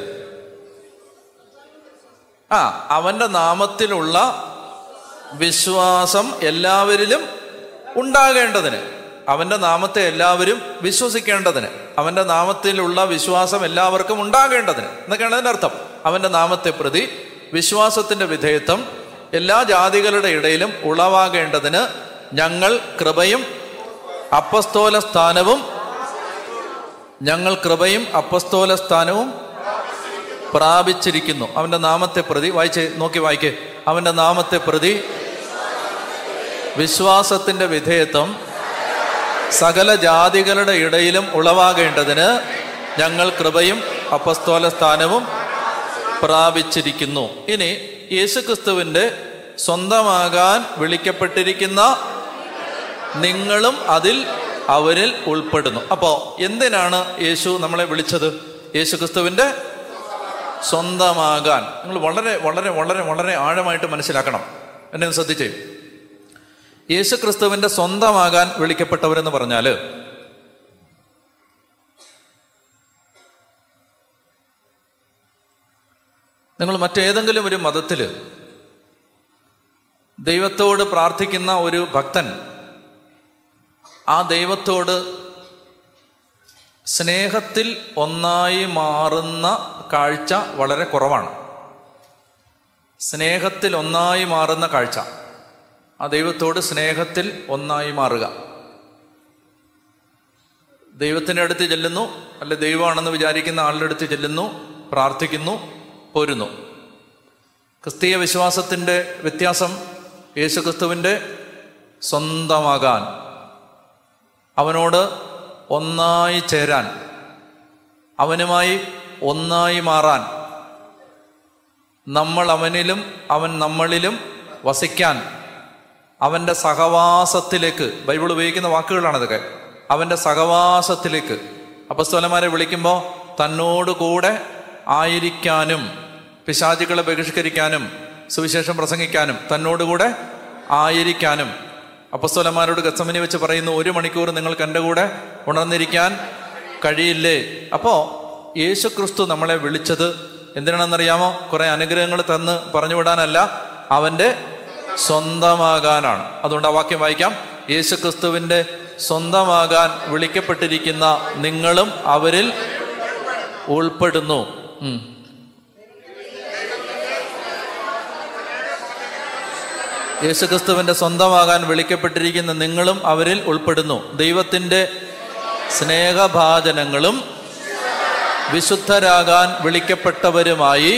ആ അവന്റെ നാമത്തിലുള്ള വിശ്വാസം എല്ലാവരിലും ഉണ്ടാകേണ്ടതിന് അവന്റെ നാമത്തെ എല്ലാവരും വിശ്വസിക്കേണ്ടതിന് അവന്റെ നാമത്തിലുള്ള വിശ്വാസം എല്ലാവർക്കും ഉണ്ടാകേണ്ടതിന് എന്നൊക്കെയാണ് അതിന്റെ അർത്ഥം അവന്റെ നാമത്തെ പ്രതി വിശ്വാസത്തിന്റെ വിധേയത്വം എല്ലാ ജാതികളുടെ ഇടയിലും ഉളവാകേണ്ടതിന് ഞങ്ങൾ കൃപയും അപ്പസ്തോല സ്ഥാനവും ഞങ്ങൾ കൃപയും അപ്പസ്തോല സ്ഥാനവും പ്രാപിച്ചിരിക്കുന്നു അവന്റെ നാമത്തെ പ്രതി വായിച്ച് നോക്കി വായിക്കേ അവന്റെ നാമത്തെ പ്രതി വിശ്വാസത്തിന്റെ വിധേയത്വം സകല ജാതികളുടെ ഇടയിലും ഉളവാകേണ്ടതിന് ഞങ്ങൾ കൃപയും അപ്പസ്തോല സ്ഥാനവും പ്രാപിച്ചിരിക്കുന്നു ഇനി യേശുക്രിസ്തുവിന്റെ സ്വന്തമാകാൻ വിളിക്കപ്പെട്ടിരിക്കുന്ന നിങ്ങളും അതിൽ അവരിൽ ഉൾപ്പെടുന്നു അപ്പോ എന്തിനാണ് യേശു നമ്മളെ വിളിച്ചത് യേശുക്രിസ്തുവിന്റെ സ്വന്തമാകാൻ നിങ്ങൾ വളരെ വളരെ വളരെ വളരെ ആഴമായിട്ട് മനസ്സിലാക്കണം എന്നെ ഒന്ന് ശ്രദ്ധിച്ചേ യേശുക്രിസ്തുവിന്റെ സ്വന്തമാകാൻ വിളിക്കപ്പെട്ടവരെന്ന് പറഞ്ഞാല് നിങ്ങൾ മറ്റേതെങ്കിലും ഒരു മതത്തിൽ ദൈവത്തോട് പ്രാർത്ഥിക്കുന്ന ഒരു ഭക്തൻ ആ ദൈവത്തോട് സ്നേഹത്തിൽ ഒന്നായി മാറുന്ന കാഴ്ച വളരെ കുറവാണ് സ്നേഹത്തിൽ ഒന്നായി മാറുന്ന കാഴ്ച ആ ദൈവത്തോട് സ്നേഹത്തിൽ ഒന്നായി മാറുക ദൈവത്തിൻ്റെ അടുത്ത് ചെല്ലുന്നു അല്ലെ ദൈവമാണെന്ന് വിചാരിക്കുന്ന ആളുടെ അടുത്ത് ചെല്ലുന്നു പ്രാർത്ഥിക്കുന്നു പോരുന്നു ക്രിസ്തീയ വിശ്വാസത്തിൻ്റെ വ്യത്യാസം യേശുക്രിസ്തുവിൻ്റെ സ്വന്തമാകാൻ അവനോട് ഒന്നായി ചേരാൻ അവനുമായി ഒന്നായി മാറാൻ നമ്മൾ അവനിലും അവൻ നമ്മളിലും വസിക്കാൻ അവൻ്റെ സഹവാസത്തിലേക്ക് ബൈബിൾ ഉപയോഗിക്കുന്ന വാക്കുകളാണിതൊക്കെ അവൻ്റെ സഹവാസത്തിലേക്ക് അപ്പസ്തോലന്മാരെ വിളിക്കുമ്പോൾ തന്നോട് കൂടെ ആയിരിക്കാനും പിശാചുക്കളെ ബഹിഷ്കരിക്കാനും സുവിശേഷം പ്രസംഗിക്കാനും തന്നോടുകൂടെ ആയിരിക്കാനും അപ്പസ്തോലന്മാരോട് ഗസമനി വെച്ച് പറയുന്നു ഒരു മണിക്കൂർ നിങ്ങൾക്ക് എൻ്റെ കൂടെ ഉണർന്നിരിക്കാൻ കഴിയില്ലേ അപ്പോ യേശു ക്രിസ്തു നമ്മളെ വിളിച്ചത് എന്തിനാണെന്നറിയാമോ കുറെ അനുഗ്രഹങ്ങൾ തന്ന് പറഞ്ഞു വിടാനല്ല അവന്റെ സ്വന്തമാകാനാണ് അതുകൊണ്ട് ആ വാക്യം വായിക്കാം യേശു ക്രിസ്തുവിന്റെ സ്വന്തമാകാൻ വിളിക്കപ്പെട്ടിരിക്കുന്ന നിങ്ങളും അവരിൽ ഉൾപ്പെടുന്നു ഉം. യേശുക്രിസ്തുവിന്റെ സ്വന്തമാകാൻ വിളിക്കപ്പെട്ടിരിക്കുന്ന നിങ്ങളും അവരിൽ ഉൾപ്പെടുന്നു ദൈവത്തിന്റെ സ്നേഹഭാചനങ്ങളും വിശുദ്ധരാകാൻ വിളിക്കപ്പെട്ടവരുമായി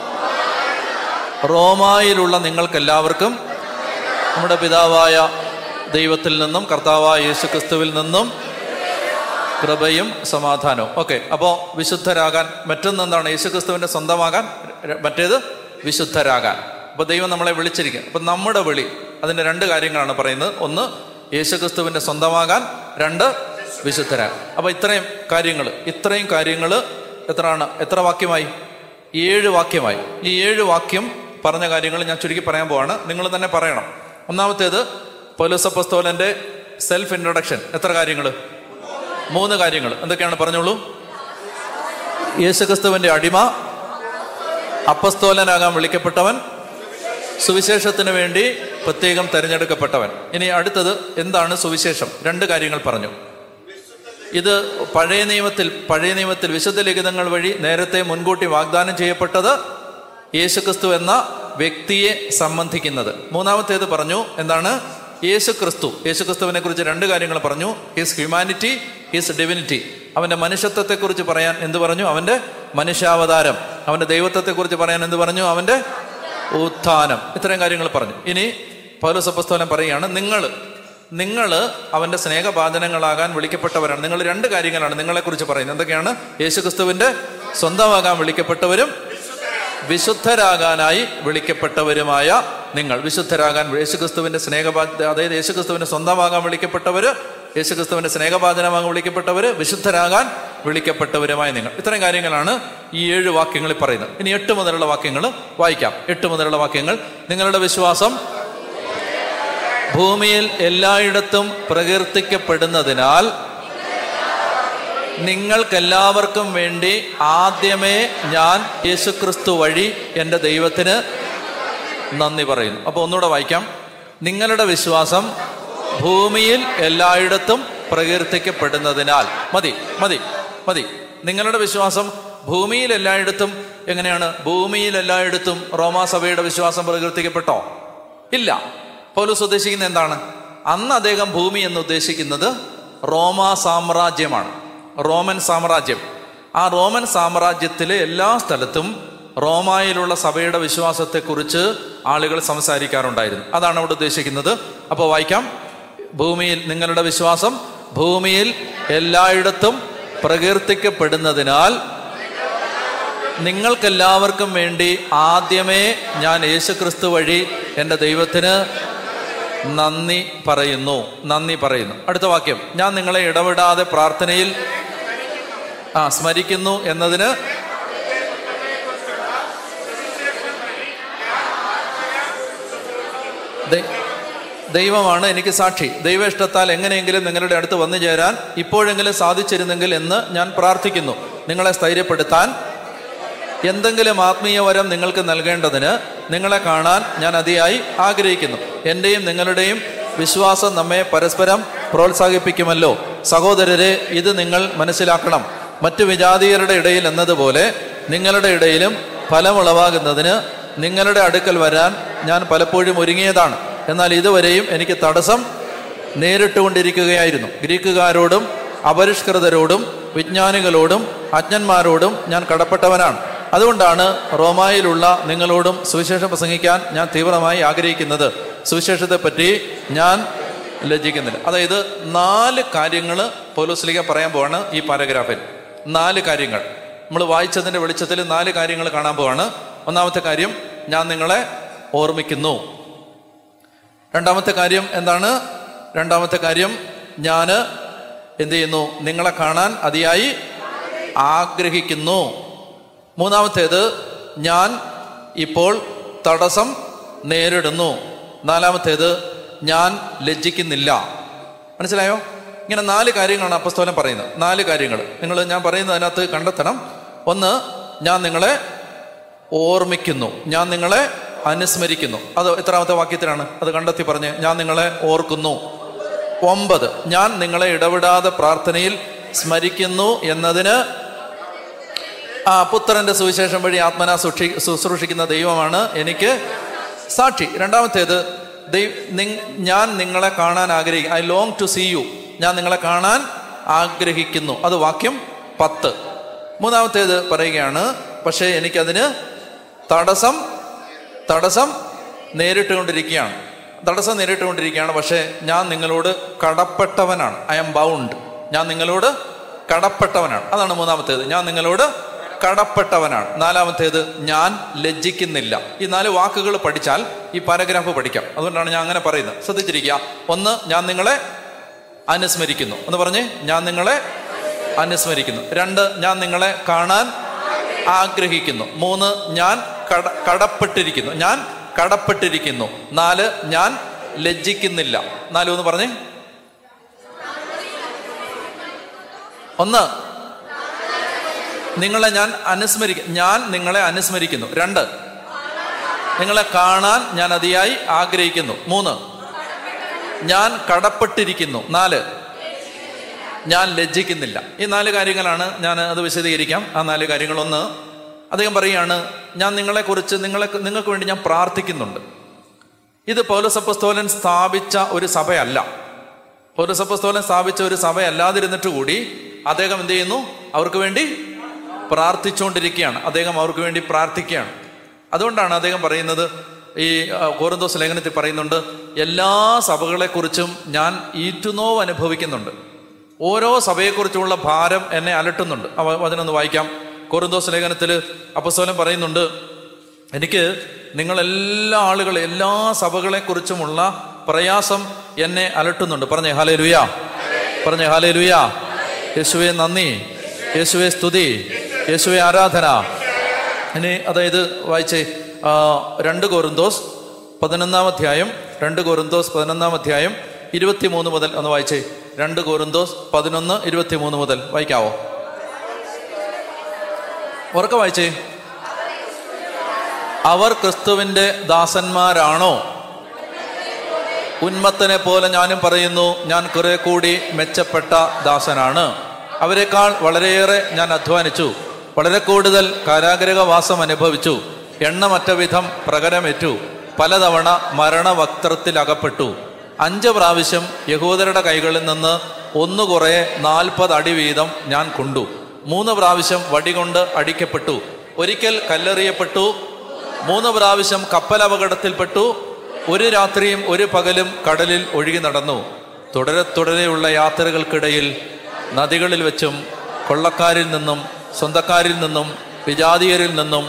റോമായിലുള്ള നിങ്ങൾക്കെല്ലാവർക്കും നമ്മുടെ പിതാവായ ദൈവത്തിൽ നിന്നും കർത്താവായ യേശു ക്രിസ്തുവിൽ നിന്നും കൃപയും സമാധാനവും ഓക്കെ അപ്പോൾ വിശുദ്ധരാകാൻ മറ്റൊന്ന് എന്താണ് യേശു ക്രിസ്തുവിന്റെ സ്വന്തമാകാൻ ര- മറ്റേത് വിശുദ്ധരാകാൻ അപ്പോൾ ദൈവം നമ്മളെ വിളിച്ചിരിക്കുക അപ്പം നമ്മുടെ വിളി അതിൻ്റെ രണ്ട് കാര്യങ്ങളാണ് പറയുന്നത് ഒന്ന് യേശു ക്രിസ്തുവിന്റെ സ്വന്തമാകാൻ രണ്ട് വിശുദ്ധരാകാൻ അപ്പോൾ ഇത്രയും കാര്യങ്ങൾ ഇത്രയും കാര്യങ്ങൾ എത്രയാണ് എത്ര വാക്യമായി ഏഴ് വാക്യമായി ഈ ഏഴ് വാക്യം പറഞ്ഞ കാര്യങ്ങൾ ഞാൻ ചുരുക്കി പറയാൻ പോവാണ് നിങ്ങൾ തന്നെ പറയണം ഒന്നാമത്തേത് പൗലോസപ്പസ്തോലന്റെ സെൽഫ് ഇൻട്രൊഡക്ഷൻ എത്ര കാര്യങ്ങൾ മൂന്ന് കാര്യങ്ങൾ എന്തൊക്കെയാണ് പറഞ്ഞോളൂ യേശുക്രിസ്തുവിന്റെ അടിമ അപ്പസ്തോലനാകാൻ വിളിക്കപ്പെട്ടവൻ സുവിശേഷത്തിന് വേണ്ടി പ്രത്യേകം തിരഞ്ഞെടുക്കപ്പെട്ടവൻ ഇനി അടുത്തത് എന്താണ് സുവിശേഷം രണ്ട് കാര്യങ്ങൾ പറഞ്ഞു ഇത് പഴയ നിയമത്തിൽ പഴയ നിയമത്തിൽ വിശുദ്ധ ലിഖിതങ്ങൾ വഴി നേരത്തെ മുൻകൂട്ടി വാഗ്ദാനം ചെയ്യപ്പെട്ടത് യേശുക്രിസ്തു എന്ന വ്യക്തിയെ സംബന്ധിക്കുന്നത് മൂന്നാമത്തേത് പറഞ്ഞു എന്താണ് യേശുക്രിസ്തു യേശുക്രിസ്തുവിനെ കുറിച്ച് രണ്ട് കാര്യങ്ങൾ പറഞ്ഞു ഹിസ് ഹ്യൂമാനിറ്റി ഹിസ് ഡിവിനിറ്റി അവന്റെ മനുഷ്യത്വത്തെക്കുറിച്ച് പറയാൻ എന്ത് പറഞ്ഞു അവന്റെ മനുഷ്യാവതാരം അവന്റെ ദൈവത്വത്തെക്കുറിച്ച് പറയാൻ എന്ത് പറഞ്ഞു അവന്റെ ഉത്ഥാനം ഇത്രയും കാര്യങ്ങൾ പറഞ്ഞു ഇനി പൗരസപ്പസ്തോലം പറയുകയാണ് നിങ്ങൾ നിങ്ങൾ അവന്റെ സ്നേഹഭാചനങ്ങളാകാൻ വിളിക്കപ്പെട്ടവരാണ് നിങ്ങൾ രണ്ട് കാര്യങ്ങളാണ് നിങ്ങളെക്കുറിച്ച് പറയുന്നത് എന്തൊക്കെയാണ് യേശുക്രിസ്തുവിന്റെ സ്വന്തമാകാൻ വിളിക്കപ്പെട്ടവരും വിശുദ്ധരാകാനായി വിളിക്കപ്പെട്ടവരുമായ നിങ്ങൾ വിശുദ്ധരാകാൻ യേശുക്രിസ്തുവിന്റെ സ്നേഹബാ അതായത് യേശുക്രിസ്തുവിന്റെ സ്വന്തമാകാൻ വിളിക്കപ്പെട്ടവര് യേശുക്രിസ്തുവിന്റെ സ്നേഹഭാചനമാകാൻ വിളിക്കപ്പെട്ടവര് വിശുദ്ധരാകാൻ വിളിക്കപ്പെട്ടവരുമായ നിങ്ങൾ ഇത്രയും കാര്യങ്ങളാണ് ഈ ഏഴ് വാക്യങ്ങളിൽ പറയുന്നത് ഇനി എട്ട് മുതലുള്ള വാക്യങ്ങൾ വായിക്കാം എട്ട് മുതലുള്ള വാക്യങ്ങൾ നിങ്ങളുടെ വിശ്വാസം ഭൂമിയിൽ എല്ലായിടത്തും പ്രകീർത്തിക്കപ്പെടുന്നതിനാൽ നിങ്ങൾക്കെല്ലാവർക്കും വേണ്ടി ആദ്യമേ ഞാൻ യേശുക്രിസ്തു വഴി എൻ്റെ ദൈവത്തിന് നന്ദി പറയുന്നു അപ്പോൾ ഒന്നുകൂടെ വായിക്കാം നിങ്ങളുടെ വിശ്വാസം ഭൂമിയിൽ എല്ലായിടത്തും പ്രകീർത്തിക്കപ്പെടുന്നതിനാൽ മതി മതി മതി നിങ്ങളുടെ വിശ്വാസം ഭൂമിയിൽ എല്ലായിടത്തും എങ്ങനെയാണ് ഭൂമിയിൽ എല്ലായിടത്തും റോമാസഭയുടെ വിശ്വാസം പ്രകീർത്തിക്കപ്പെട്ടോ ഇല്ല പൗലോസ് ഉദ്ദേശിക്കുന്നത് എന്താണ് അന്ന് അദ്ദേഹം ഭൂമി എന്ന് ഉദ്ദേശിക്കുന്നത് റോമാ സാമ്രാജ്യമാണ് റോമൻ സാമ്രാജ്യം ആ റോമൻ സാമ്രാജ്യത്തിലെ എല്ലാ സ്ഥലത്തും റോമായിലുള്ള സഭയുടെ വിശ്വാസത്തെക്കുറിച്ച് ആളുകൾ സംസാരിക്കാറുണ്ടായിരുന്നു അതാണ് അവിടെ ഉദ്ദേശിക്കുന്നത് അപ്പോൾ വായിക്കാം ഭൂമിയിൽ നിങ്ങളുടെ വിശ്വാസം ഭൂമിയിൽ എല്ലായിടത്തും പ്രകീർത്തിക്കപ്പെടുന്നതിനാൽ നിങ്ങൾക്കെല്ലാവർക്കും വേണ്ടി ആദ്യമേ ഞാൻ യേശുക്രിസ്തു വഴി എൻ്റെ ദൈവത്തിന് നന്ദി പറയുന്നു നന്ദി പറയുന്നു അടുത്ത വാക്യം ഞാൻ നിങ്ങളെ ഇടപെടാതെ പ്രാർത്ഥനയിൽ ആ സ്മരിക്കുന്നു എന്നതിന് ദൈ- ദൈവമാണ് എനിക്ക് സാക്ഷി ദൈവ ഇഷ്ടത്താൽ എങ്ങനെയെങ്കിലും നിങ്ങളുടെ അടുത്ത് വന്നു ചേരാൻ ഇപ്പോഴെങ്കിലും സാധിച്ചിരുന്നെങ്കിൽ എന്ന് ഞാൻ പ്രാർത്ഥിക്കുന്നു നിങ്ങളെ സ്ഥൈര്യപ്പെടുത്താൻ എന്തെങ്കിലും ആത്മീയ വരം നിങ്ങൾക്ക് നൽകേണ്ടതിന് നിങ്ങളെ കാണാൻ ഞാൻ അതിയായി ആഗ്രഹിക്കുന്നു എൻ്റെയും നിങ്ങളുടെയും വിശ്വാസം നമ്മെ പരസ്പരം പ്രോത്സാഹിപ്പിക്കുമല്ലോ സഹോദരരെ ഇത് നിങ്ങൾ മനസ്സിലാക്കണം മറ്റു വിജാതീയരുടെ ഇടയിൽ എന്നതുപോലെ നിങ്ങളുടെ ഇടയിലും ഫലമുളവാകുന്നതിന് നിങ്ങളുടെ അടുക്കൽ വരാൻ ഞാൻ പലപ്പോഴും ഒരുങ്ങിയതാണ് എന്നാൽ ഇതുവരെയും എനിക്ക് തടസ്സം നേരിട്ടുകൊണ്ടിരിക്കുകയായിരുന്നു ഗ്രീക്കുകാരോടും അപരിഷ്കൃതരോടും വിജ്ഞാനികളോടും അജ്ഞന്മാരോടും ഞാൻ കടപ്പെട്ടവനാണ് അതുകൊണ്ടാണ് റോമായിലുള്ള നിങ്ങളോടും സുവിശേഷം പ്രസംഗിക്കാൻ ഞാൻ തീവ്രമായി ആഗ്രഹിക്കുന്നത് സുവിശേഷത്തെപ്പറ്റി ഞാൻ ലജ്ജിക്കുന്നില്ല അതായത് നാല് കാര്യങ്ങൾ പോലീസിലേക്ക് പറയാൻ പോവാണ് ഈ പാരഗ്രാഫിൽ നാല് കാര്യങ്ങൾ നമ്മൾ വായിച്ചതിൻ്റെ വെളിച്ചത്തിൽ നാല് കാര്യങ്ങൾ കാണാൻ പോവാണ് ഒന്നാമത്തെ കാര്യം ഞാൻ നിങ്ങളെ ഓർമ്മിക്കുന്നു രണ്ടാമത്തെ കാര്യം എന്താണ് രണ്ടാമത്തെ കാര്യം ഞാൻ എന്ത് ചെയ്യുന്നു നിങ്ങളെ കാണാൻ അതിയായി ആഗ്രഹിക്കുന്നു മൂന്നാമത്തേത് ഞാൻ ഇപ്പോൾ തടസ്സം നേരിടുന്നു നാലാമത്തേത് ഞാൻ ലജ്ജിക്കുന്നില്ല മനസ്സിലായോ ഇങ്ങനെ നാല് കാര്യങ്ങളാണ് അപ്പസ്തോലൻ പറയുന്നത് നാല് കാര്യങ്ങൾ നിങ്ങൾ ഞാൻ പറയുന്നതിനകത്ത് കണ്ടെത്തണം ഒന്ന് ഞാൻ നിങ്ങളെ ഓർമ്മിക്കുന്നു ഞാൻ നിങ്ങളെ അനുസ്മരിക്കുന്നു അത് എത്രാമത്തെ വാക്യത്തിലാണ് അത് കണ്ടെത്തി പറഞ്ഞ് ഞാൻ നിങ്ങളെ ഓർക്കുന്നു ഒമ്പത് ഞാൻ നിങ്ങളെ ഇടപെടാതെ പ്രാർത്ഥനയിൽ സ്മരിക്കുന്നു എന്നതിന് ആ പുത്രന്റെ സുവിശേഷം വഴി ആത്മന സൂക്ഷി ശുശ്രൂഷിക്കുന്ന ദൈവമാണ് എനിക്ക് സാക്ഷി രണ്ടാമത്തേത് ദൈവ നിങ്- ഞാൻ നിങ്ങളെ കാണാൻ ആഗ്രഹിക്കും I long to see you ഞാൻ നിങ്ങളെ കാണാൻ ആഗ്രഹിക്കുന്നു അത് വാക്യം പത്ത് മൂന്നാമത്തേത് പറയുകയാണ് പക്ഷേ എനിക്കതിന് തടസ്സം തടസ്സം നേരിട്ടുകൊണ്ടിരിക്കുകയാണ് തടസ്സം നേരിട്ടുകൊണ്ടിരിക്കുകയാണ് പക്ഷേ ഞാൻ നിങ്ങളോട് കടപ്പെട്ടവനാണ് ഐ എം ബൗണ്ട് ഞാൻ നിങ്ങളോട് കടപ്പെട്ടവനാണ് അതാണ് മൂന്നാമത്തേത് ഞാൻ നിങ്ങളോട് കടപ്പെട്ടവനാണ് നാലാമത്തേത് ഞാൻ ലജ്ജിക്കുന്നില്ല ഈ നാല് വാക്കുകൾ പഠിച്ചാൽ ഈ പാരഗ്രാഫ് പഠിക്കാം അതുകൊണ്ടാണ് ഞാൻ അങ്ങനെ പറയുന്നത് ശ്രദ്ധിച്ചിരിക്കുക ഒന്ന് ഞാൻ നിങ്ങളെ അനുസ്മരിക്കുന്നു എന്ന് പറഞ്ഞ് ഞാൻ നിങ്ങളെ അനുസ്മരിക്കുന്നു രണ്ട് ഞാൻ നിങ്ങളെ കാണാൻ ആഗ്രഹിക്കുന്നു മൂന്ന് ഞാൻ കട കടപ്പെട്ടിരിക്കുന്നു ഞാൻ കടപ്പെട്ടിരിക്കുന്നു നാല് ഞാൻ ലജ്ജിക്കുന്നില്ല നാല് ഒന്ന് പറഞ്ഞേ ഒന്ന് നിങ്ങളെ ഞാൻ അനുസ്മരിക്കും ഞാൻ നിങ്ങളെ അനുസ്മരിക്കുന്നു രണ്ട് നിങ്ങളെ കാണാൻ ഞാൻ അതിയായി ആഗ്രഹിക്കുന്നു മൂന്ന് ഞാൻ കടപ്പെട്ടിരിക്കുന്നു നാല് ഞാൻ ലജ്ജിക്കുന്നില്ല ഈ നാല് കാര്യങ്ങളാണ് ഞാൻ അത് വിശദീകരിക്കാം ആ നാല് കാര്യങ്ങളൊന്ന് അദ്ദേഹം പറയുകയാണ് ഞാൻ നിങ്ങളെക്കുറിച്ച് നിങ്ങളെ നിങ്ങൾക്ക് വേണ്ടി ഞാൻ പ്രാർത്ഥിക്കുന്നുണ്ട് ഇത് പൗലസപ്പസ്തോലൻ സ്ഥാപിച്ച ഒരു സഭയല്ല പൗരസപ്പസ്തോലൻ സ്ഥാപിച്ച ഒരു സഭയല്ലാതിരുന്നിട്ട് കൂടി അദ്ദേഹം എന്ത് ചെയ്യുന്നു അവർക്ക് വേണ്ടി പ്രാർത്ഥിച്ചുകൊണ്ടിരിക്കുകയാണ് അദ്ദേഹം അവർക്ക് വേണ്ടി പ്രാർത്ഥിക്കുകയാണ് അതുകൊണ്ടാണ് അദ്ദേഹം പറയുന്നത് ഈ ആ, കോറിന്തോസ് ലേഖനത്തിൽ പറയുന്നുണ്ട് എല്ലാ സഭകളെക്കുറിച്ചും ഞാൻ ഈറ്റുനോവ് അനുഭവിക്കുന്നുണ്ട് ഓരോ സഭയെക്കുറിച്ചുമുള്ള ഭാരം എന്നെ അലട്ടുന്നുണ്ട് അവ അതിനൊന്ന് വായിക്കാം കോറിന്തോസ് ലേഖനത്തിൽ അപ്പസ്തോലൻ പറയുന്നുണ്ട് എനിക്ക് നിങ്ങളെല്ലാ ആളുകൾ എല്ലാ സഭകളെക്കുറിച്ചുമുള്ള പ്രയാസം എന്നെ അലട്ടുന്നുണ്ട് പറഞ്ഞേ ഹാലേ ലുയാ പറഞ്ഞേ ഹാലേ ലുയാ യേശുവെ നന്ദി യേശുവെ സ്തുതി യേശുവെ ആരാധന ഇനി അതായത് വായിച്ചേ ആ, രണ്ട് കോറിന്തോസ് പതിനൊന്നാം അധ്യായം രണ്ട് കോറിന്തോസ് പതിനൊന്നാം അധ്യായം ഇരുപത്തിമൂന്ന് മുതൽ ഒന്ന് വായിച്ചേ രണ്ട് കോറിന്തോസ് പതിനൊന്ന് ഇരുപത്തിമൂന്ന് മുതൽ വായിക്കാവോ ഉറക്കെ വായിച്ചേ അവർ ക്രിസ്തുവിന്റെ ദാസന്മാരാണോ ഉന്മത്തനെ പോലെ ഞാനും പറയുന്നു ഞാൻ കുറെ കൂടി മെച്ചപ്പെട്ട ദാസനാണ് അവരെക്കാൾ വളരെയേറെ ഞാൻ അധ്വാനിച്ചു വളരെ കൂടുതൽ കാരാഗ്രഹവാസം അനുഭവിച്ചു എണ്ണമറ്റ വിധം പ്രകരമേറ്റു പലതവണ മരണവക്ത്രത്തിൽ അകപ്പെട്ടു അഞ്ച് പ്രാവശ്യം യഹൂദരുടെ കൈകളിൽ നിന്ന് ഒന്ന് കുറേ നാൽപ്പത് അടി വീതം ഞാൻ കൊണ്ടു മൂന്ന് പ്രാവശ്യം വടികൊണ്ട് അടിക്കപ്പെട്ടു ഒരിക്കൽ കല്ലെറിയപ്പെട്ടു മൂന്ന് പ്രാവശ്യം കപ്പൽ അപകടത്തിൽപ്പെട്ടു ഒരു രാത്രിയും ഒരു പകലും കടലിൽ ഒഴുകി നടന്നു തുടരെ തുടരെയുള്ള യാത്രകൾക്കിടയിൽ നദികളിൽ വെച്ചും കൊള്ളക്കാരിൽ നിന്നും സ്വന്തക്കാരിൽ നിന്നും വിജാതീയരിൽ നിന്നും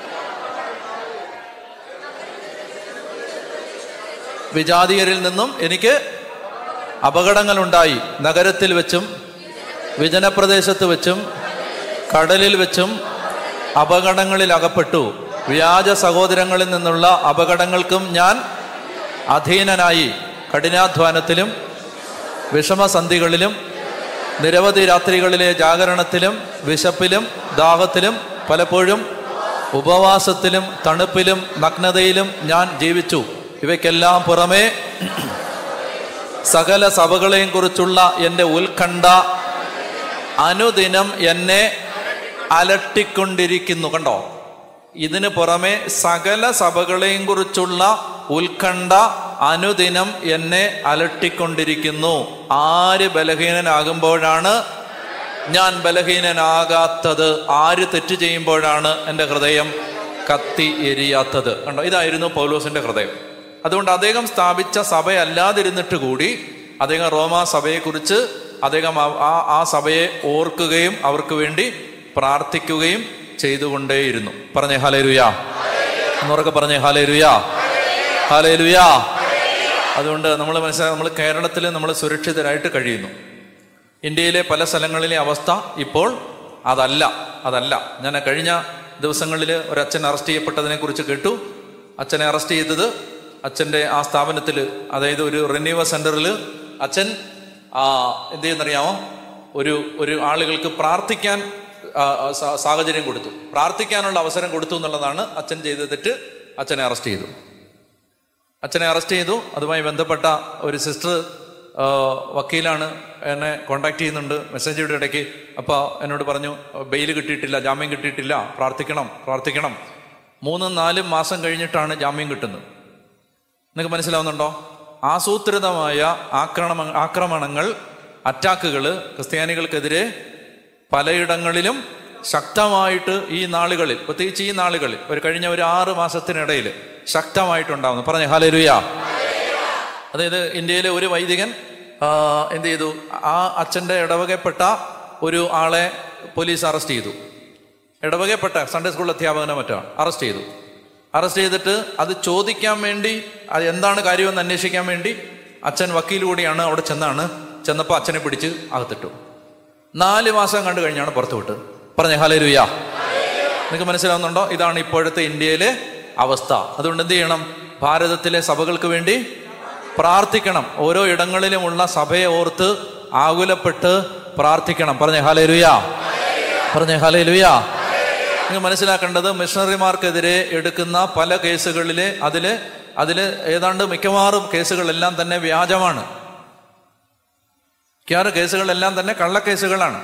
വിജാതീയരിൽ നിന്നും എനിക്ക് അപകടങ്ങളുണ്ടായി നഗരത്തിൽ വെച്ചും വിജനപ്രദേശത്ത് വെച്ചും കടലിൽ വെച്ചും അപകടങ്ങളിൽ അകപ്പെട്ടു വ്യാജ സഹോദരങ്ങളിൽ നിന്നുള്ള അപകടങ്ങൾക്കും ഞാൻ അധീനനായി കഠിനാധ്വാനത്തിലും വിഷമസന്ധികളിലും നിരവധി രാത്രികളിലെ ജാഗരണത്തിലും വിശപ്പിലും ദാഹത്തിലും പലപ്പോഴും ഉപവാസത്തിലും തണുപ്പിലും നഗ്നതയിലും ഞാൻ ജീവിച്ചു ഇവയ്ക്കെല്ലാം പുറമേ സകല സഭകളെയും കുറിച്ചുള്ള എൻ്റെ ഉത്കണ്ഠ അനുദിനം എന്നെ അലട്ടിക്കൊണ്ടിരിക്കുന്നു കണ്ടോ ഇതിന് പുറമെ സകല സഭകളെയും കുറിച്ചുള്ള ഉത്കണ്ഠ അനുദിനം എന്നെ അലട്ടിക്കൊണ്ടിരിക്കുന്നു ആര് ബലഹീനനാകുമ്പോഴാണ് ഞാൻ ബലഹീനനാകാത്തത് ആര് തെറ്റ് ചെയ്യുമ്പോഴാണ് എൻ്റെ ഹൃദയം കത്തി എരിയാത്തത് കണ്ടോ ഇതായിരുന്നു പൗലോസിന്റെ ഹൃദയം അതുകൊണ്ട് അദ്ദേഹം സ്ഥാപിച്ച സഭയല്ലാതിരുന്നിട്ട് കൂടി അദ്ദേഹം റോമാ സഭയെക്കുറിച്ച് അദ്ദേഹം ആ- ആ ആ സഭയെ ഓർക്കുകയും അവർക്ക് വേണ്ടി പ്രാർത്ഥിക്കുകയും ചെയ്തുകൊണ്ടേയിരുന്നു പറഞ്ഞേ ഹലേരുയാ എന്നുറക്കെ പറഞ്ഞേ ഹലേരുയാ ഹലേലുയാ അതുകൊണ്ട് നമ്മൾ മനസ്സിലാക്കി നമ്മൾ കേരളത്തിൽ നമ്മൾ സുരക്ഷിതരായിട്ട് കഴിയുന്നു ഇന്ത്യയിലെ പല സ്ഥലങ്ങളിലെ അവസ്ഥ ഇപ്പോൾ അതല്ല അതല്ല ഞാൻ കഴിഞ്ഞ ദിവസങ്ങളിൽ ഒരു അച്ഛൻ അറസ്റ്റ് ചെയ്യപ്പെട്ടതിനെ കുറിച്ച് കേട്ടു അച്ഛനെ അറസ്റ്റ് ചെയ്തത് അച്ഛൻ്റെ ആ സ്ഥാപനത്തിൽ അതായത് ഒരു റിന്യൂവൽ സെന്ററിൽ അച്ഛൻ ആ, എന്ത് ചെയ്യുന്നറിയാമോ ഒരു ഒരു ആളുകൾക്ക് പ്രാർത്ഥിക്കാൻ ആ, ആ, സാ- സാഹചര്യം കൊടുത്തു പ്രാർത്ഥിക്കാനുള്ള അവസരം കൊടുത്തു എന്നുള്ളതാണ് അച്ഛൻ ചെയ്ത തെറ്റ് അച്ഛനെ അറസ്റ്റ് ചെയ്തു അച്ഛനെ അറസ്റ്റ് ചെയ്തു അതുമായി ബന്ധപ്പെട്ട ഒരു സിസ്റ്റർ വക്കീലാണ് എന്നെ കോണ്ടാക്ട് ചെയ്യുന്നുണ്ട് മെസ്സേജയുടെ ഇടയ്ക്ക് അപ്പോൾ എന്നോട് പറഞ്ഞു ബെയിൽ കിട്ടിയിട്ടില്ല ജാമ്യം കിട്ടിയിട്ടില്ല പ്രാർത്ഥിക്കണം പ്രാർത്ഥിക്കണം മൂന്നും നാലും മാസം കഴിഞ്ഞിട്ടാണ് ജാമ്യം കിട്ടുന്നത് നിങ്ങൾക്ക് മനസ്സിലാവുന്നുണ്ടോ ആസൂത്രിതമായ ആക്രമണ ആക്രമണങ്ങൾ അറ്റാക്കുകൾ ക്രിസ്ത്യാനികൾക്കെതിരെ പലയിടങ്ങളിലും ശക്തമായിട്ട് ഈ നാളുകളിൽ പ്രത്യേകിച്ച് ഈ നാളുകളിൽ ഒരു കഴിഞ്ഞ ഒരു ആറ് മാസത്തിനിടയിൽ ശക്തമായിട്ടുണ്ടാവുന്നു പറഞ്ഞു ഹലരുയ അതായത് ഇന്ത്യയിലെ ഒരു വൈദികൻ ആ, എന്ത് ചെയ്തു ആ അച്ഛൻ്റെ ഇടവകപ്പെട്ട ഒരു ആളെ പോലീസ് അറസ്റ്റ് ചെയ്തു ഇടവകപ്പെട്ട സൺഡേ സ്കൂൾ അധ്യാപകനെ മറ്റാണ് അറസ്റ്റ് ചെയ്തു അറസ്റ്റ് ചെയ്തിട്ട് അത് ചോദിക്കാൻ വേണ്ടി അത് എന്താണ് കാര്യമെന്ന് അന്വേഷിക്കാൻ വേണ്ടി അച്ഛൻ വക്കീൽ കൂടിയാണ് അവിടെ ചെന്നാണ് ചെന്നപ്പോൾ അച്ഛനെ പിടിച്ച് അകത്തിട്ടു നാല് മാസം കണ്ടു കഴിഞ്ഞാണ് പുറത്തു വിട്ടത് പറഞ്ഞേ ഹലേരുയാ നിങ്ങൾക്ക് മനസ്സിലാവുന്നുണ്ടോ ഇതാണ് ഇപ്പോഴത്തെ ഇന്ത്യയിലെ അവസ്ഥ അതുകൊണ്ട് എന്ത് ചെയ്യണം ഭാരതത്തിലെ സഭകൾക്ക് വേണ്ടി പ്രാർത്ഥിക്കണം ഓരോ ഇടങ്ങളിലുമുള്ള സഭയെ ഓർത്ത് ആകുലപ്പെട്ട് പ്രാർത്ഥിക്കണം പറഞ്ഞേ ഹലേലുയാ പറഞ്ഞേ ഹലേലുയാ നിങ്ങൾ മനസ്സിലാക്കേണ്ടത് മിഷണറിമാർക്കെതിരെ എടുക്കുന്ന പല കേസുകളിലെ അതില് അതില് ഏതാണ്ട് മിക്കവാറും കേസുകളെല്ലാം തന്നെ വ്യാജമാണ് മിക്കവാറും കേസുകളെല്ലാം തന്നെ കള്ളക്കേസുകളാണ്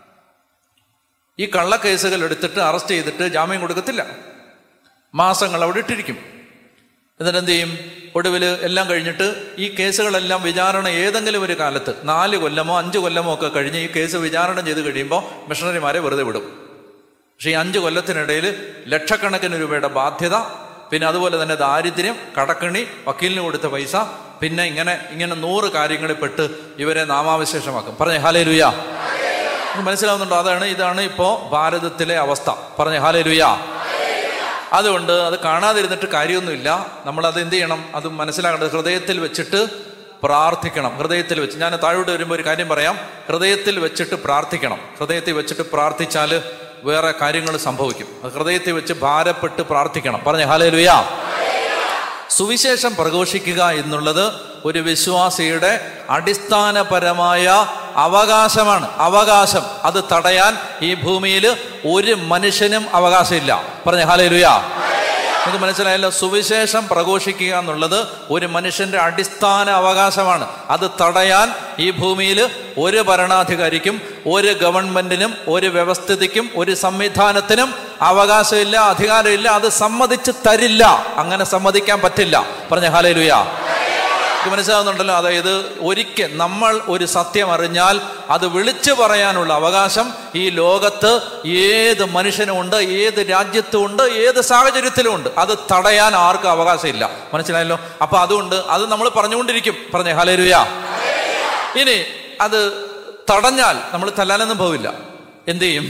ഈ കള്ളക്കേസുകൾ എടുത്തിട്ട് അറസ്റ്റ് ചെയ്തിട്ട് ജാമ്യം കൊടുക്കത്തില്ല മാസങ്ങൾ അവിടെ ഇട്ടിരിക്കും എന്നിട്ട് എന്ത് ചെയ്യും ഒടുവിൽ എല്ലാം കഴിഞ്ഞിട്ട് ഈ കേസുകളെല്ലാം വിചാരണ ഏതെങ്കിലും ഒരു കാലത്ത് നാല് കൊല്ലമോ അഞ്ച് കൊല്ലമോ ഒക്കെ കഴിഞ്ഞ് ഈ കേസ് വിചാരണ ചെയ്ത് കഴിയുമ്പോൾ മിഷണറിമാരെ വെറുതെ വിടും പക്ഷേ ഈ അഞ്ച് കൊല്ലത്തിനിടയിൽ ലക്ഷക്കണക്കിന് രൂപയുടെ ബാധ്യത പിന്നെ അതുപോലെ തന്നെ ദാരിദ്ര്യം കടക്കണി വക്കീലിന് കൊടുത്ത പൈസ പിന്നെ ഇങ്ങനെ ഇങ്ങനെ നൂറ് കാര്യങ്ങളിൽ പെട്ട് ഇവരെ നാമാവിശേഷമാക്കും പറഞ്ഞേ ഹാലേ ലുയാ മനസ്സിലാവുന്നുണ്ടോ അതാണ് ഇതാണ് ഇപ്പോ ഭാരതത്തിലെ അവസ്ഥ പറഞ്ഞേ ഹാലേ ലുയാ അതുകൊണ്ട് അത് കാണാതിരുന്നിട്ട് കാര്യമൊന്നുമില്ല നമ്മൾ അത് എന്ത് ചെയ്യണം അത് മനസ്സിലാക്കേണ്ടത് ഹൃദയത്തിൽ വെച്ചിട്ട് പ്രാർത്ഥിക്കണം ഹൃദയത്തിൽ വെച്ച് ഞാൻ താഴോട്ട് വരുമ്പോൾ ഒരു കാര്യം പറയാം ഹൃദയത്തിൽ വെച്ചിട്ട് പ്രാർത്ഥിക്കണം ഹൃദയത്തിൽ വെച്ചിട്ട് പ്രാർത്ഥിച്ചാൽ വേറെ കാര്യങ്ങൾ സംഭവിക്കും അത് ഹൃദയത്തിൽ വെച്ച് ഭാരപ്പെട്ട് പ്രാർത്ഥിക്കണം പറഞ്ഞ ഹാലേ ലുയാ സുവിശേഷം പ്രഘോഷിക്കുക എന്നുള്ളത് ഒരു വിശ്വാസിയുടെ അടിസ്ഥാനപരമായ അവകാശമാണ് അവകാശം അത് തടയാൻ ഈ ഭൂമിയിൽ ഒരു മനുഷ്യനും അവകാശമില്ല പറഞ്ഞ ഹാലേ ലുയാ നിങ്ങൾക്ക് മനസ്സിലായല്ലോ സുവിശേഷം പ്രഘോഷിക്കുക എന്നുള്ളത് ഒരു മനുഷ്യന്റെ അടിസ്ഥാന അവകാശമാണ് അത് തടയാൻ ഈ ഭൂമിയിൽ ഒരു ഭരണാധികാരിക്കും ഒരു ഗവൺമെന്റിനും ഒരു വ്യവസ്ഥിതിക്കും ഒരു സംവിധാനത്തിനും അവകാശമില്ല അധികാരമില്ല അത് സമ്മതിച്ച് തരില്ല അങ്ങനെ സമ്മതിക്കാൻ പറ്റില്ല പറഞ്ഞ ഹാലയിലുയാ ഇത് മനസ്സിലാവുന്നുണ്ടല്ലോ അതായത് ഒരിക്കൽ നമ്മൾ ഒരു സത്യം അറിഞ്ഞാൽ അത് വിളിച്ചു പറയാനുള്ള അവകാശം ഈ ലോകത്ത് ഏത് മനുഷ്യനുമുണ്ട് ഏത് രാജ്യത്തും ഉണ്ട് ഏത് സാഹചര്യത്തിലും ഉണ്ട് അത് തടയാൻ ആർക്കും അവകാശമില്ല മനസ്സിലായല്ലോ അപ്പൊ അതുകൊണ്ട് അത് നമ്മൾ പറഞ്ഞുകൊണ്ടിരിക്കും പറഞ്ഞേ ഹലേരുയ ഇനി അത് തടഞ്ഞാൽ നമ്മൾ തല്ലാനൊന്നും പോവില്ല എന്ത് ചെയ്യും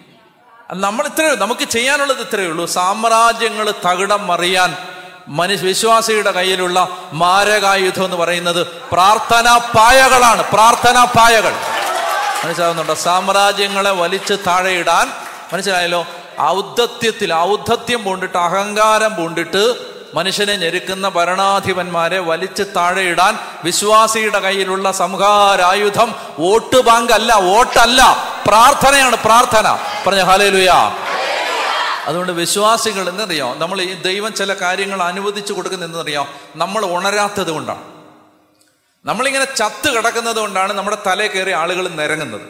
നമ്മൾ ഇത്രയേ നമുക്ക് ചെയ്യാനുള്ളത് ഇത്രയേ ഉള്ളൂ സാമ്രാജ്യങ്ങൾ തകിടം മറിയാൻ മനുഷ്യ വിശ്വാസിയുടെ കയ്യിലുള്ള മാരകായുധം എന്ന് പറയുന്നത് പ്രാർത്ഥനാ പായകളാണ് പ്രാർത്ഥനാ പായകൾ മനസ്സിലാവുന്നുണ്ടോ സാമ്രാജ്യങ്ങളെ വലിച്ച് താഴെയിടാൻ മനസ്സിലായല്ലോ ഔദ്ധത്യത്തിൽ ഔദ്ധത്യം പൂണ്ടിട്ട് അഹങ്കാരം പൂണ്ടിട്ട് മനുഷ്യനെ ഞെരുക്കുന്ന ഭരണാധിപന്മാരെ വലിച്ച് താഴെയിടാൻ വിശ്വാസിയുടെ കയ്യിലുള്ള സംഹാരായുധം വോട്ട് ബാങ്ക് അല്ല വോട്ടല്ല പ്രാർത്ഥനയാണ് പ്രാർത്ഥന പറഞ്ഞ ഹാലേലുയാ അതുകൊണ്ട് വിശ്വാസികൾ എന്നറിയോ നമ്മൾ ഈ ദൈവം ചില കാര്യങ്ങൾ അനുവദിച്ചു കൊടുക്കുന്നതെന്നറിയോ നമ്മൾ ഉണരാത്തത് കൊണ്ടാണ് നമ്മളിങ്ങനെ ചത്ത് കിടക്കുന്നത് കൊണ്ടാണ് നമ്മുടെ തലേ കയറി ആളുകൾ നിരങ്ങുന്നത്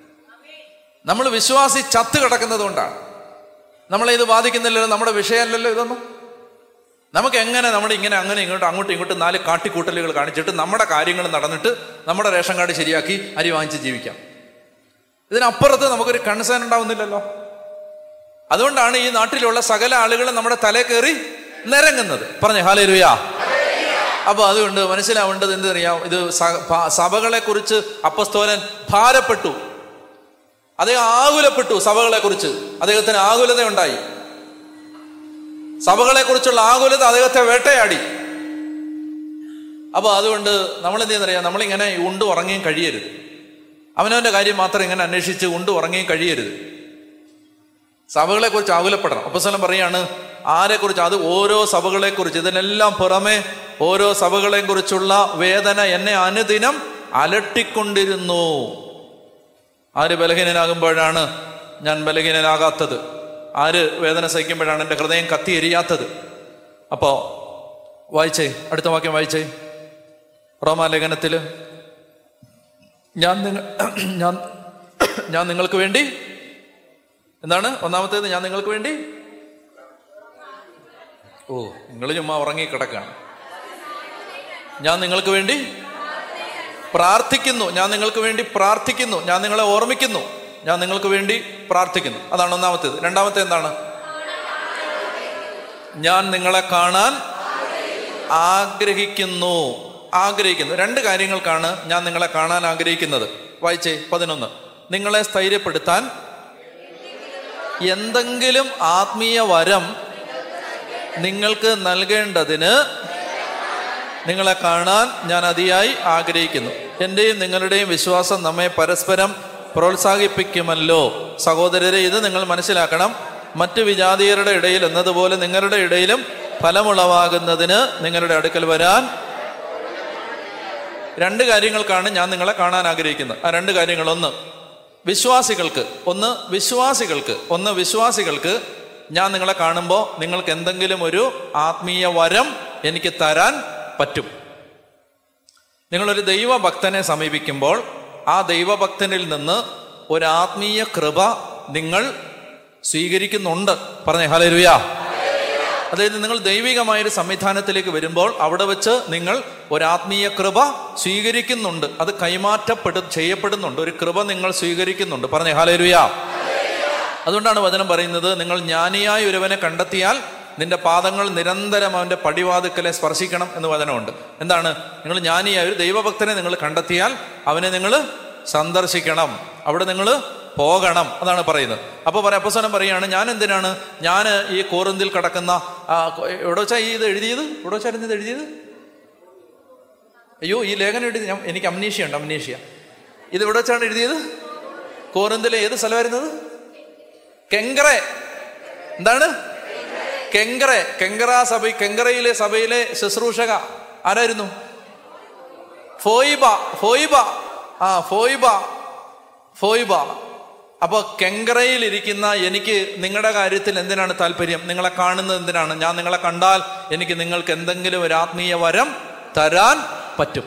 നമ്മൾ വിശ്വാസി ചത്ത് കിടക്കുന്നത് കൊണ്ടാണ് നമ്മളെ ഇത് ബാധിക്കുന്നില്ലല്ലോ നമ്മുടെ വിഷയമല്ലല്ലോ ഇതൊന്നും നമുക്ക് എങ്ങനെ നമ്മുടെ ഇങ്ങനെ അങ്ങനെ ഇങ്ങോട്ട് അങ്ങോട്ടും ഇങ്ങോട്ടും നാല് കാട്ടിക്കൂട്ടലുകൾ കാണിച്ചിട്ട് നമ്മുടെ കാര്യങ്ങൾ നടന്നിട്ട് നമ്മുടെ റേഷൻ കാർഡ് ശരിയാക്കി അരി വാങ്ങിച്ച് ജീവിക്കാം ഇതിനപ്പുറത്ത് നമുക്കൊരു കൺസേൺ ഉണ്ടാവുന്നില്ലല്ലോ അതുകൊണ്ടാണ് ഈ നാട്ടിലുള്ള സകല ആളുകളും നമ്മുടെ തലേ കയറി നിരങ്ങുന്നത് പറഞ്ഞേ ഹാലേരുയാ അപ്പൊ അതുകൊണ്ട് മനസ്സിലാവേണ്ടത് എന്തറിയാം ഇത് സഭകളെ കുറിച്ച് അപ്പസ്തോലൻ ഭാരപ്പെട്ടു അദ്ദേഹം ആകുലപ്പെട്ടു സഭകളെ കുറിച്ച് അദ്ദേഹത്തിന് ആകുലത ഉണ്ടായി സഭകളെ കുറിച്ചുള്ള ആകുലത അദ്ദേഹത്തെ വേട്ടയാടി അപ്പൊ അതുകൊണ്ട് നമ്മൾ എന്ത് ചെയ്യുന്നറിയാം നമ്മളിങ്ങനെ ഉണ്ടു ഉറങ്ങിയും കഴിയരുത് അവനവന്റെ കാര്യം മാത്രം ഇങ്ങനെ അന്വേഷിച്ച് ഉണ്ടു ഉറങ്ങിയും കഴിയരുത് സഭകളെ കുറിച്ച് ആകുലപ്പെടണം അപ്പസ്വലം പറയാണ് ആരെക്കുറിച്ച് അത് ഓരോ സഭകളെ കുറിച്ച് ഇതിനെല്ലാം പുറമെ ഓരോ സഭകളെയും കുറിച്ചുള്ള വേദന എന്നെ അനുദിനം അലട്ടിക്കൊണ്ടിരുന്നു ആര് ബലഹീനനാകുമ്പോഴാണ് ഞാൻ ബലഹീനനാകാത്തത് ആര് വേദന സഹിക്കുമ്പോഴാണ് എൻ്റെ ഹൃദയം കത്തി എരിയാത്തത് അപ്പോ വായിച്ചേ അടുത്ത വാക്യം വായിച്ചേ റോമാലേഖനത്തിൽ ഞാൻ നിങ്ങൾ ഞാൻ ഞാൻ നിങ്ങൾക്ക് വേണ്ടി എന്താണ് ഒന്നാമത്തേത് ഞാൻ നിങ്ങൾക്ക് വേണ്ടി ഓ നിങ്ങൾ ചുമ്മാ ഉറങ്ങി കിടക്കാണ് ഞാൻ നിങ്ങൾക്ക് വേണ്ടി പ്രാർത്ഥിക്കുന്നു ഞാൻ നിങ്ങൾക്ക് വേണ്ടി പ്രാർത്ഥിക്കുന്നു ഞാൻ നിങ്ങളെ ഓർമ്മിക്കുന്നു ഞാൻ നിങ്ങൾക്ക് വേണ്ടി പ്രാർത്ഥിക്കുന്നു അതാണ് ഒന്നാമത്തേത് രണ്ടാമത്തെ എന്താണ് ഞാൻ നിങ്ങളെ കാണാൻ ആഗ്രഹിക്കുന്നു ആഗ്രഹിക്കുന്നു രണ്ട് കാര്യങ്ങൾക്കാണ് ഞാൻ നിങ്ങളെ കാണാൻ ആഗ്രഹിക്കുന്നത് വായിച്ചേ പതിനൊന്ന് നിങ്ങളെ സ്ഥൈര്യപ്പെടുത്താൻ എന്തെങ്കിലും ആത്മീയ വരം നിങ്ങൾക്ക് നൽകേണ്ടതിന് നിങ്ങളെ കാണാൻ ഞാൻ അതിയായി ആഗ്രഹിക്കുന്നു എൻ്റെയും നിങ്ങളുടെയും വിശ്വാസം നമ്മെ പരസ്പരം പ്രോത്സാഹിപ്പിക്കുമല്ലോ സഹോദരരെ ഇത് നിങ്ങൾ മനസ്സിലാക്കണം മറ്റു വിജാതീയരുടെ ഇടയിൽ എന്നതുപോലെ നിങ്ങളുടെ ഇടയിലും ഫലമുളവാകുന്നതിന് നിങ്ങളുടെ അടുക്കൽ വരാൻ രണ്ട് കാര്യങ്ങൾക്കാണ് ഞാൻ നിങ്ങളെ കാണാൻ ആഗ്രഹിക്കുന്നത് ആ രണ്ട് കാര്യങ്ങൾ ഒന്ന് വിശ്വാസികൾക്ക് ഒന്ന് വിശ്വാസികൾക്ക് ഒന്ന് വിശ്വാസികൾക്ക് ഞാൻ നിങ്ങളെ കാണുമ്പോൾ നിങ്ങൾക്ക് എന്തെങ്കിലും ഒരു ആത്മീയ വരം എനിക്ക് തരാൻ പറ്റും നിങ്ങളൊരു ദൈവഭക്തനെ സമീപിക്കുമ്പോൾ ആ ദൈവഭക്തനിൽ നിന്ന് ഒരു ആത്മീയ കൃപ നിങ്ങൾ സ്വീകരിക്കുന്നുണ്ട് പറഞ്ഞേ ഹലരുയാ അതായത് നിങ്ങൾ ദൈവികമായൊരു സംവിധാനത്തിലേക്ക് വരുമ്പോൾ അവിടെ വെച്ച് നിങ്ങൾ ഒരു ആത്മീയ കൃപ സ്വീകരിക്കുന്നുണ്ട് അത് കൈമാറ്റപ്പെടു ചെയ്യപ്പെടുന്നുണ്ട് ഒരു കൃപ നിങ്ങൾ സ്വീകരിക്കുന്നുണ്ട് പറഞ്ഞേ ഹാലേരുയാ അതുകൊണ്ടാണ് വചനം പറയുന്നത് നിങ്ങൾ ജ്ഞാനിയായ ഒരുവനെ കണ്ടെത്തിയാൽ നിന്റെ പാദങ്ങൾ നിരന്തരം അവന്റെ പടിവാതുക്കലെ സ്പർശിക്കണം എന്ന് വചനമുണ്ട് എന്താണ് നിങ്ങൾ ജ്ഞാനിയായ ഒരു ദൈവഭക്തനെ നിങ്ങൾ കണ്ടെത്തിയാൽ അവനെ നിങ്ങൾ സന്ദർശിക്കണം അവിടെ നിങ്ങൾ പോകണം അതാണ് പറയുന്നത് അപ്പോൾ പറയാം അപ്പസനം പറയാണ് ഞാൻ എന്തിനാണ് ഞാൻ ഈ കോറിന്തിൽ കിടക്കുന്ന എവിടെ വെച്ചാ ഈ ഇത് എഴുതിയത് എവിടെ വെച്ചായിരുന്നു ഇത് എഴുതിയത് അയ്യോ ഈ ലേഖനം എഴുതി ഞാൻ എനിക്ക് അമ്നീഷ്യ ഉണ്ട് അമ്നീഷ്യ ഇത് എവിടെ വെച്ചാണ് എഴുതിയത് കോരന്തിലെ ഏത് സ്ഥലമായിരുന്നത് കെങ്കറെ എന്താണ് കെങ്കറെ കെങ്കറ സഭ കെങ്കറയിലെ സഭയിലെ ശുശ്രൂഷക ആരായിരുന്നു ഫോയിബ ഫോയിബ ആ ഫോയിബ ഫോയിബ അപ്പൊ കെങ്കറയിൽ ഇരിക്കുന്ന എനിക്ക് നിങ്ങളുടെ കാര്യത്തിൽ എന്തിനാണ് താല്പര്യം നിങ്ങളെ കാണുന്നത് എന്തിനാണ് ഞാൻ നിങ്ങളെ കണ്ടാൽ എനിക്ക് നിങ്ങൾക്ക് എന്തെങ്കിലും ഒരു ആത്മീയ വരം തരാൻ പറ്റും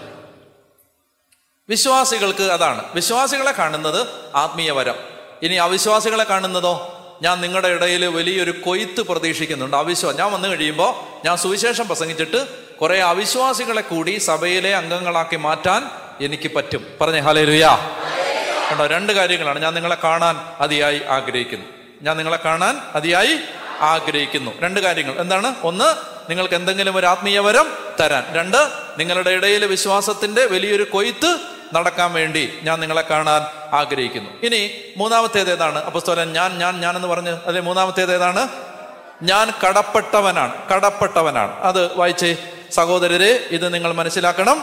വിശ്വാസികൾക്ക് അതാണ് വിശ്വാസികളെ കാണുന്നത് ആത്മീയ വരം ഇനി അവിശ്വാസികളെ കാണുന്നതോ ഞാൻ നിങ്ങളുടെ ഇടയിൽ വലിയൊരു കൊയ്ത്ത് പ്രതീക്ഷിക്കുന്നുണ്ട് അവിശ്വാസം ഞാൻ വന്നു കഴിയുമ്പോൾ ഞാൻ സുവിശേഷം പ്രസംഗിച്ചിട്ട് കുറെ അവിശ്വാസികളെ കൂടി സഭയിലെ അംഗങ്ങളാക്കി മാറ്റാൻ എനിക്ക് പറ്റും പറഞ്ഞേ ഹലേ ലുയാ കണ്ടോ രണ്ട് കാര്യങ്ങളാണ് ഞാൻ നിങ്ങളെ കാണാൻ അതിയായി ആഗ്രഹിക്കുന്നു ഞാൻ നിങ്ങളെ കാണാൻ അതിയായി ആഗ്രഹിക്കുന്നു രണ്ട് കാര്യങ്ങൾ എന്താണ് ഒന്ന് നിങ്ങൾക്ക് എന്തെങ്കിലും ഒരു ആത്മീയ വരം തരാൻ രണ്ട് നിങ്ങളുടെ ഇടയിൽ വിശ്വാസത്തിന്റെ വലിയൊരു കൊയ്ത്ത് നടക്കാൻ വേണ്ടി ഞാൻ നിങ്ങളെ കാണാൻ ആഗ്രഹിക്കുന്നു ഇനി മൂന്നാമത്തേത് ഏതാണ് അപ്പസ്തോലൻ ഞാൻ ഞാൻ ഞാൻ എന്ന് പറഞ്ഞ് അല്ലെ മൂന്നാമത്തേത് ഏതാണ് ഞാൻ കടപ്പെട്ടവനാണ് കടപ്പെട്ടവനാണ് അത് വായിച്ചേ സഹോദരരെ ഇത് നിങ്ങൾ മനസ്സിലാക്കണം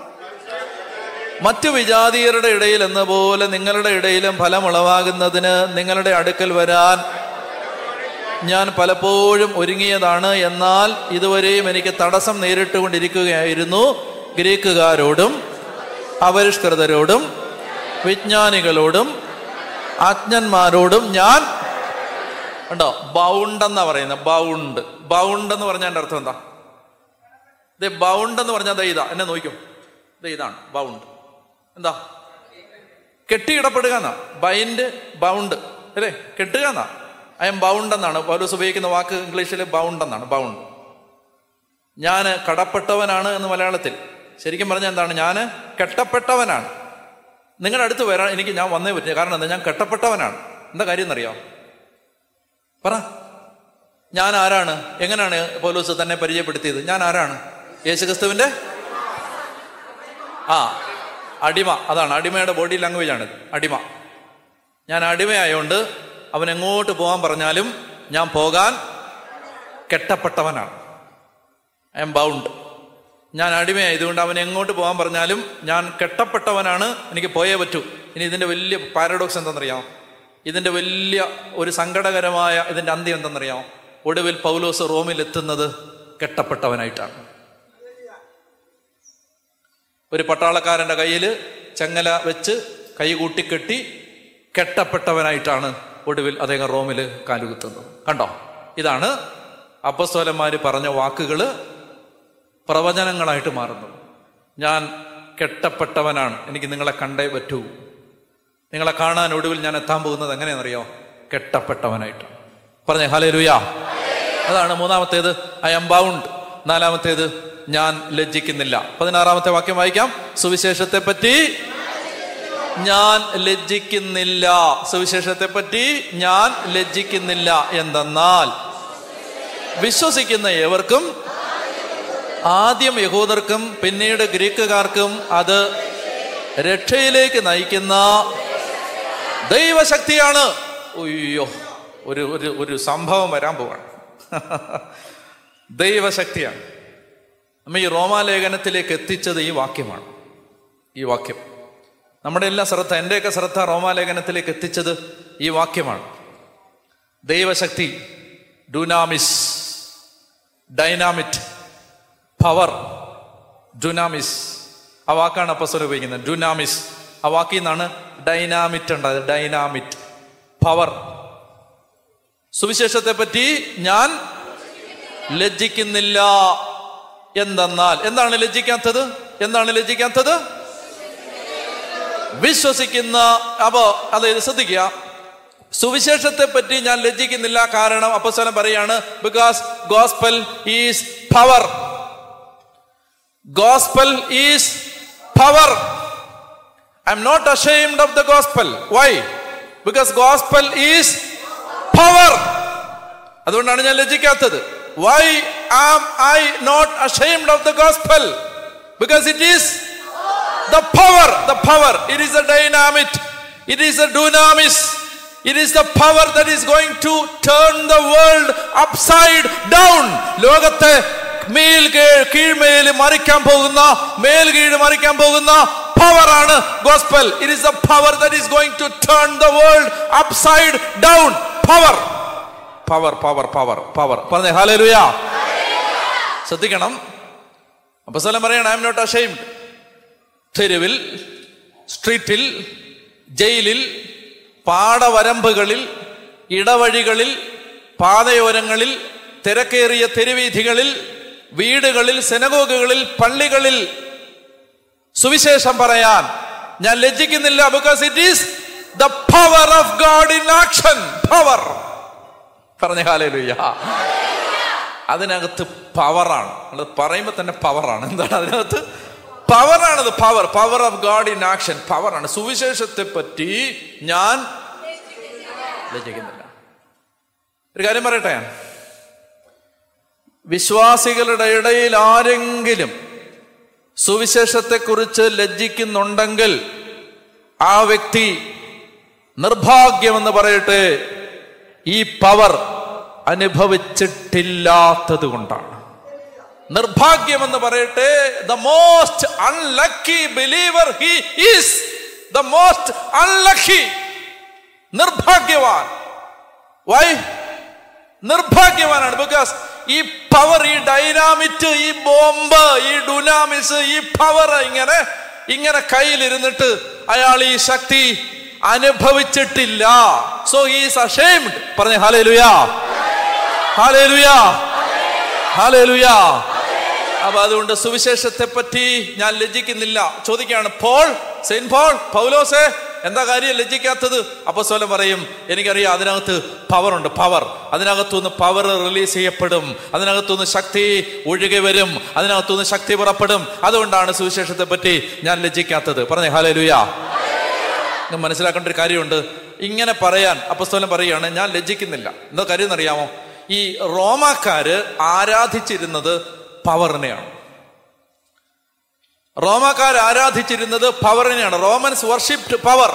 മറ്റു വിജാതീയരുടെ ഇടയിൽ എന്ന പോലെ നിങ്ങളുടെ ഇടയിലും ഫലമുളവാകുന്നതിന് നിങ്ങളുടെ അടുക്കൽ വരാൻ ഞാൻ പലപ്പോഴും ഒരുങ്ങിയതാണ് എന്നാൽ ഇതുവരെയും എനിക്ക് തടസ്സം നേരിട്ടുകൊണ്ടിരിക്കുകയായിരുന്നു ഗ്രീക്കുകാരോടും അപരിഷ്കൃതരോടും വിജ്ഞാനികളോടും അജ്ഞന്മാരോടും ഞാൻ ഉണ്ടോ ബൗണ്ട് എന്നാ പറയുന്നത് ബൗണ്ട് ബൗണ്ട് എന്ന് പറഞ്ഞാൽ അർത്ഥം എന്താ ഇത് ബൗണ്ട് എന്ന് പറഞ്ഞാൽ ദേ ഇതാ എന്നെ നോക്കും ദേ ഇതാണ് ബൗണ്ട് എന്താ കെട്ടിയിടപ്പെടുക എന്നാ ബൈൻഡ് ബൗണ്ട് അല്ലേ കെട്ടുക എന്നാ ഐ എം ബൗണ്ട് എന്നാണ് പൗലോസ് ഉപയോഗിക്കുന്ന വാക്ക് ഇംഗ്ലീഷിൽ ബൗണ്ട് എന്നാണ് ബൗണ്ട് ഞാൻ കടപ്പെട്ടവനാണ് എന്ന് മലയാളത്തിൽ ശരിക്കും പറഞ്ഞാൽ എന്താണ് ഞാൻ കെട്ടപ്പെട്ടവനാണ് നിങ്ങളുടെ അടുത്ത് വരാൻ എനിക്ക് ഞാൻ വന്നേ പറ്റില്ല കാരണം എന്താ ഞാൻ കെട്ടപ്പെട്ടവനാണ് എന്താ കാര്യം എന്നറിയാം പറ ഞാൻ ആരാണ് എങ്ങനെയാണ് പൗലോസ് തന്നെ പരിചയപ്പെടുത്തിയത് ഞാൻ ആരാണ് യേശുക്രിസ്തുവിന്റെ ആ അടിമ അതാണ് അടിമയുടെ ബോഡി ലാംഗ്വേജ് ആണ് അടിമ ഞാൻ അടിമയായോണ്ട് അവൻ എങ്ങോട്ട് പോകാൻ പറഞ്ഞാലും ഞാൻ പോകാൻ കെട്ടപ്പെട്ടവനാണ് ഐ എം ബൗണ്ട് ഞാൻ അടിമയായതുകൊണ്ട് അവൻ എങ്ങോട്ട് പോകാൻ പറഞ്ഞാലും ഞാൻ കെട്ടപ്പെട്ടവനാണ് എനിക്ക് പോയേ പറ്റൂ ഇനി ഇതിന്റെ വലിയ പാരഡോക്സ് എന്തെന്നറിയാമോ ഇതിന്റെ വലിയ ഒരു സങ്കടകരമായ ഇതിന്റെ അന്ത്യം എന്തെന്നറിയാമോ ഒടുവിൽ പൗലോസ് റോമിൽ എത്തുന്നത് കെട്ടപ്പെട്ടവനായിട്ടാണ് ഒരു പട്ടാളക്കാരന്റെ കയ്യിൽ ചങ്ങല വെച്ച് കൈ കൂട്ടിക്കെട്ടി കെട്ടപ്പെട്ടവനായിട്ടാണ് ഒടുവിൽ അദ്ദേഹം റോമിൽ കാലുകുത്തുന്നത് കണ്ടോ ഇതാണ് അപ്പസ്തോലന്മാര് പറഞ്ഞ വാക്കുകൾ പ്രവചനങ്ങളായിട്ട് മാറുന്നത് ഞാൻ കെട്ടപ്പെട്ടവനാണ് എനിക്ക് നിങ്ങളെ കണ്ടേ പറ്റൂ നിങ്ങളെ കാണാൻ ഒടുവിൽ ഞാൻ എത്താൻ പോകുന്നത് എങ്ങനെയാണെന്നറിയോ കെട്ടപ്പെട്ടവനായിട്ട് പറഞ്ഞേ ഹലേ ലുയാ അതാണ് മൂന്നാമത്തേത് ഐ എം ബൗണ്ട് നാലാമത്തേത് ഞാൻ ലജ്ജിക്കുന്നില്ല പതിനാറാമത്തെ വാക്യം വായിക്കാം സുവിശേഷത്തെ പറ്റി ഞാൻ ലജ്ജിക്കുന്നില്ല സുവിശേഷത്തെ പറ്റി ഞാൻ ലജ്ജിക്കുന്നില്ല എന്തെന്നാൽ വിശ്വസിക്കുന്ന ഏവർക്കും ആദ്യം യഹൂദർക്കും പിന്നീട് ഗ്രീക്കുകാർക്കും അത് രക്ഷയിലേക്ക് നയിക്കുന്ന ദൈവശക്തിയാണ് അയ്യോ ഒരു ഒരു ഒരു സംഭവം വരാൻ പോവാണ് ദൈവശക്തിയാണ് നമ്മ ഈ റോമാലേഖനത്തിലേക്ക് എത്തിച്ചത് ഈ വാക്യമാണ് ഈ വാക്യം നമ്മുടെ എല്ലാ ശ്രദ്ധ എൻ്റെയൊക്കെ ശ്രദ്ധ റോമാലേഖനത്തിലേക്ക് എത്തിച്ചത് ഈ വാക്യമാണ് ദൈവശക്തി ഡുനാമിസ് ഡൈനാമിറ്റ് പവർ ഡുനാമിസ് ആ വാക്കാണ് അപ്പസ്വർ ഉപയോഗിക്കുന്നത് ഡുനാമിസ് ആ വാക്കിൽ നിന്നാണ് ഡൈനാമിറ്റ് ഉണ്ടായത് ഡൈനാമിറ്റ് പവർ സുവിശേഷത്തെ പറ്റി ഞാൻ ലജ്ജിക്കുന്നില്ല എന്തെന്നാൽ എന്താണ് ലജ്ജിക്കാത്തത് എന്താണ് ലജ്ജിക്കാത്തത് വിശ്വസിക്കുന്ന അപ്പോ അതായത് ശ്രദ്ധിക്കുക സുവിശേഷത്തെ പറ്റി ഞാൻ ലജ്ജിക്കുന്നില്ല കാരണം അപ്പസ്വലം പറയാണ് because gospel is power gospel is power I am not ashamed of the gospel why because gospel is power അതുകൊണ്ടാണ് ഞാൻ ലജ്ജിക്കാത്തത് why am I not ashamed of the gospel because it is the power the power it is a dynamic it is a dunamis it is the power that is going to turn the world upside down ലോകത്തെ മേൽ കീഴ് കീഴ്മേൽ മറിക്കാൻ പോകുന്ന മേൽ കീഴ് മറിക്കാൻ പോകുന്ന പവറാണ് gospel it is a power that is going to turn the world upside down power power power power power പറഞ്ഞേ ഹാലേലുയാ ശ്രദ്ധിക്കണം അപ്പൊ സ്ഥലം പറയണം ഐ എം നോട്ട് അഷെയിംഡ് തെരുവിൽ സ്ട്രീറ്റിൽ ജയിലിൽ പാടവരമ്പുകളിൽ ഇടവഴികളിൽ പാതയോരങ്ങളിൽ തിരക്കേറിയ തെരുവീഥികളിൽ വീടുകളിൽ സെനഗോഗുകളിൽ പള്ളികളിൽ സുവിശേഷം പറയാൻ ഞാൻ ലജ്ജിക്കുന്നില്ല because it is the power of God in action power പറഞ്ഞ ഹാലേലുയ്യ അതിനകത്ത് പവറാണ് അത് പറയുമ്പോൾ തന്നെ പവറാണ് എന്താണ് അതിനകത്ത് പവറാണത് power power of God in action പവറാണ് സുവിശേഷത്തെ പറ്റി ഞാൻ ലജ്ജിക്കുന്നില്ല ഒരു കാര്യം പറയട്ടെ ഞാൻ വിശ്വാസികളുടെ ഇടയിൽ ആരെങ്കിലും സുവിശേഷത്തെക്കുറിച്ച് ലജ്ജിക്കുന്നുണ്ടെങ്കിൽ ആ വ്യക്തി നിർഭാഗ്യമെന്ന് പറയട്ടെ ഈ പവർ അനുഭവിച്ചിട്ടില്ലാത്തത് കൊണ്ടാണ് നിർഭാഗ്യമെന്ന് പറയട്ടെ the most unlucky believer he is the most unlucky നിർഭാഗ്യവാൻ വൈ നിർഭാഗ്യവാനാണ് ബിക്കോസ് ഈ പവർ ഈ ഡൈനാമിറ്റ് ഈ ബോംബ് ഈ ഡുനാമിസ് ഈ പവർ ഇങ്ങനെ ഇങ്ങനെ കയ്യിലിരുന്നിട്ട് അയാൾ ഈ ശക്തി അനുഭവിച്ചിട്ടില്ല സോ ഹീസ് അഷേംഡ് പറഞ്ഞ ഹാലേ ലുയാ ഹാലേ ലുയാ ഹാലേ ലുയാ അപ്പൊ അതുകൊണ്ട് സുവിശേഷത്തെ പറ്റി ഞാൻ ലജ്ജിക്കുന്നില്ല ചോദിക്കുകയാണ് പോൾ സെയിന്റ് പോൾ പൗലോസെ എന്താ കാര്യം ലജ്ജിക്കാത്തത് അപ്പസ്വലം പറയും എനിക്കറിയാം അതിനകത്ത് പവർ ഉണ്ട് പവർ അതിനകത്തുനിന്ന് പവർ റിലീസ് ചെയ്യപ്പെടും അതിനകത്തുനിന്ന് ശക്തി ഒഴുകി വരും അതിനകത്തുനിന്ന് ശക്തി പുറപ്പെടും അതുകൊണ്ടാണ് സുവിശേഷത്തെ പറ്റി ഞാൻ ലജ്ജിക്കാത്തത് പറഞ്ഞേ ഹാലേ ലുയാ മനസ്സിലാക്കേണ്ട ഒരു കാര്യമുണ്ട് ഇങ്ങനെ പറയാൻ അപ്പസ്തോലം പറയുകയാണ് ഞാൻ ലജ്ജിക്കുന്നില്ല എന്താ കാര്യം എന്നറിയാമോ ഈ റോമാക്കാര് ആരാധിച്ചിരുന്നത് പവറിനെയാണ് റോമാക്കാർ ആരാധിച്ചിരുന്നത് പവറിനെയാണ് റോമൻസ് വർഷിപ്ഡ് പവർ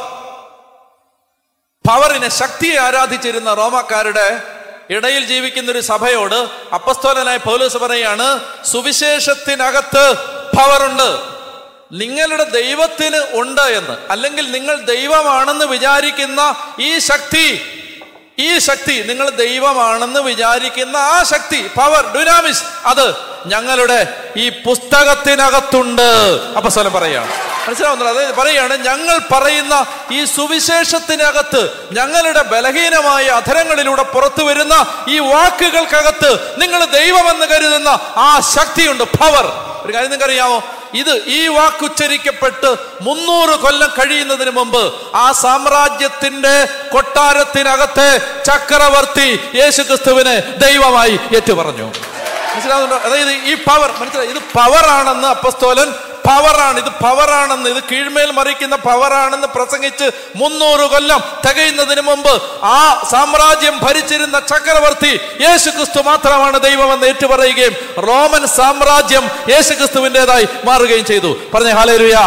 പവറിനെ ശക്തിയെ ആരാധിച്ചിരുന്ന റോമാക്കാരുടെ ഇടയിൽ ജീവിക്കുന്ന ഒരു സഭയോട് അപ്പസ്തോലനായ പൗലോസ് പറയാണ് സുവിശേഷത്തിനകത്ത് പവറുണ്ട് നിങ്ങളുടെ ദൈവത്തിന് ഉണ്ട് എന്ന് അല്ലെങ്കിൽ നിങ്ങൾ ദൈവമാണെന്ന് വിചാരിക്കുന്ന ഈ ശക്തി ഈ ശക്തി നിങ്ങൾ ദൈവമാണെന്ന് വിചാരിക്കുന്ന ആ ശക്തി പവർ ഡുനാമിസ് അത് ഞങ്ങളുടെ ഈ പുസ്തകത്തിനകത്തുണ്ട് അപ്പൊ സ്ഥലം പറയാണ് മനസ്സിലാവുന്നത് അതായത് പറയാണ് ഞങ്ങൾ പറയുന്ന ഈ സുവിശേഷത്തിനകത്ത് ഞങ്ങളുടെ ബലഹീനമായ അധരങ്ങളിലൂടെ പുറത്തു വരുന്ന ഈ വാക്കുകൾക്കകത്ത് നിങ്ങൾ ദൈവമെന്ന് കരുതുന്ന ആ ശക്തിയുണ്ട് പവർ ഒരു കാര്യം നിങ്ങൾക്ക് അറിയാമോ ഇത് ഈ വാക്കുച്ചരിക്കപ്പെട്ട് മുന്നൂറ് കൊല്ലം കഴിയുന്നതിന് മുമ്പ് ആ സാമ്രാജ്യത്തിന്റെ കൊട്ടാരത്തിനകത്തെ ചക്രവർത്തി യേശുക്രിസ്തുവിനെ ദൈവമായി ഏറ്റുപറഞ്ഞു മനസ്സിലാവുന്നുണ്ടോ അതായത് ഈ പവർ മനസ്സിലായി ഇത് പവറാണെന്ന് അപ്പസ്തോലൻ പവറാണ് ഇത് പവറാണെന്ന് ഇത് കീഴ്മേൽ മറിക്കുന്ന പവറാണെന്ന് പ്രസംഗിച്ച് മുന്നൂറ് കൊല്ലം തികയുന്നതിന് മുമ്പ് ആ സാമ്രാജ്യം ഭരിച്ചിരുന്ന ചക്രവർത്തി യേശുക്രിസ്തു മാത്രമാണ് ദൈവമെന്ന് ഏറ്റുപറയുകയും റോമൻ സാമ്രാജ്യം യേശുക്രിസ്തുവിൻ്റെതായി മാറുകയും ചെയ്തു പറഞ്ഞ ഹാലേലുയാ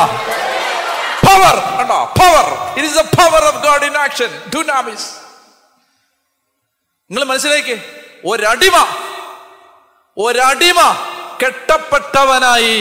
പവർ കണ്ടോ power it is a power of God in action ഡുനാമിസ് നിങ്ങൾ മനസ്സിലാക്കി ഒരടിമ ഒരടിമ കെട്ടപ്പെട്ടവനായി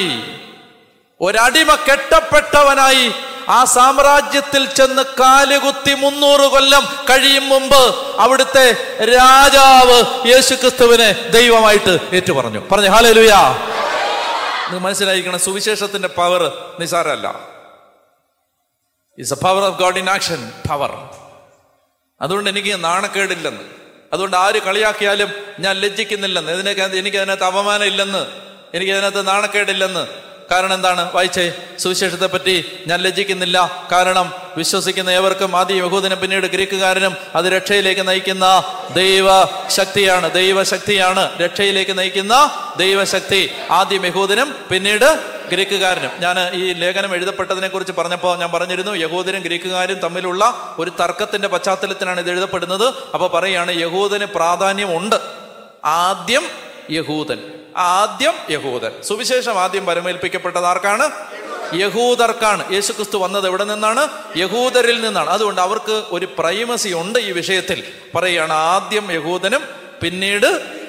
ഒരടിമ കെട്ടപ്പെട്ടവനായി ആ സാമ്രാജ്യത്തിൽ ചെന്ന് കാലുകുത്തി മുന്നൂറ് കൊല്ലം കഴിയും മുമ്പ് അവിടുത്തെ രാജാവ് യേശുക്രിസ്തുവിനെ ദൈവമായിട്ട് ഏറ്റുപറഞ്ഞു പറഞ്ഞു ഹാലേ ലുയാ നിങ്ങൾ മനസ്സിലായിരിക്കണം സുവിശേഷത്തിന്റെ പവർ നിസാരമല്ല it's a power of God in action power അതുകൊണ്ട് എനിക്ക് നാണക്കേടില്ലെന്ന് അതുകൊണ്ട് ആര് കളിയാക്കിയാലും ഞാൻ ലജ്ജിക്കുന്നില്ലെന്ന് ഇതിനൊക്കെ എനിക്ക് അതിനകത്ത് അപമാനം ഇല്ലെന്ന് എനിക്ക് അതിനകത്ത് നാണക്കേടില്ലെന്ന് കാരണം എന്താണ് വായിച്ചേ സുവിശേഷത്തെ പറ്റി ഞാൻ ലജ്ജിക്കുന്നില്ല കാരണം വിശ്വസിക്കുന്ന ഏവർക്കും ആദ്യ യഹൂദനും പിന്നീട് ഗ്രീക്കുകാരനും അത് രക്ഷയിലേക്ക് നയിക്കുന്ന ദൈവ ശക്തിയാണ് ദൈവശക്തിയാണ് രക്ഷയിലേക്ക് നയിക്കുന്ന ദൈവശക്തി ആദ്യം യഹൂദനും പിന്നീട് ഗ്രീക്കുകാരനും ഞാൻ ഈ ലേഖനം എഴുതപ്പെട്ടതിനെ കുറിച്ച് പറഞ്ഞപ്പോൾ ഞാൻ പറഞ്ഞിരുന്നു യഹൂദനും ഗ്രീക്കുകാരും തമ്മിലുള്ള ഒരു തർക്കത്തിന്റെ പശ്ചാത്തലത്തിലാണ് ഇത് എഴുതപ്പെടുന്നത് അപ്പൊ പറയാണ് യഹൂദന് പ്രാധാന്യം ഉണ്ട് ആദ്യം യഹൂദൻ ആദ്യം യഹൂദൻ സുവിശേഷം ആദ്യം പരമേൽപ്പിക്കപ്പെട്ടത് ആർക്കാണ് യഹൂദർക്കാണ് യേശുക്രിസ്തു വന്നത് എവിടെ നിന്നാണ് യഹൂദരിൽ നിന്നാണ് അതുകൊണ്ട് അവർക്ക് ഒരു പ്രൈമസി ഉണ്ട് ഈ വിഷയത്തിൽ പറയുകയാണ് ആദ്യം യഹൂദനും പിന്നീട്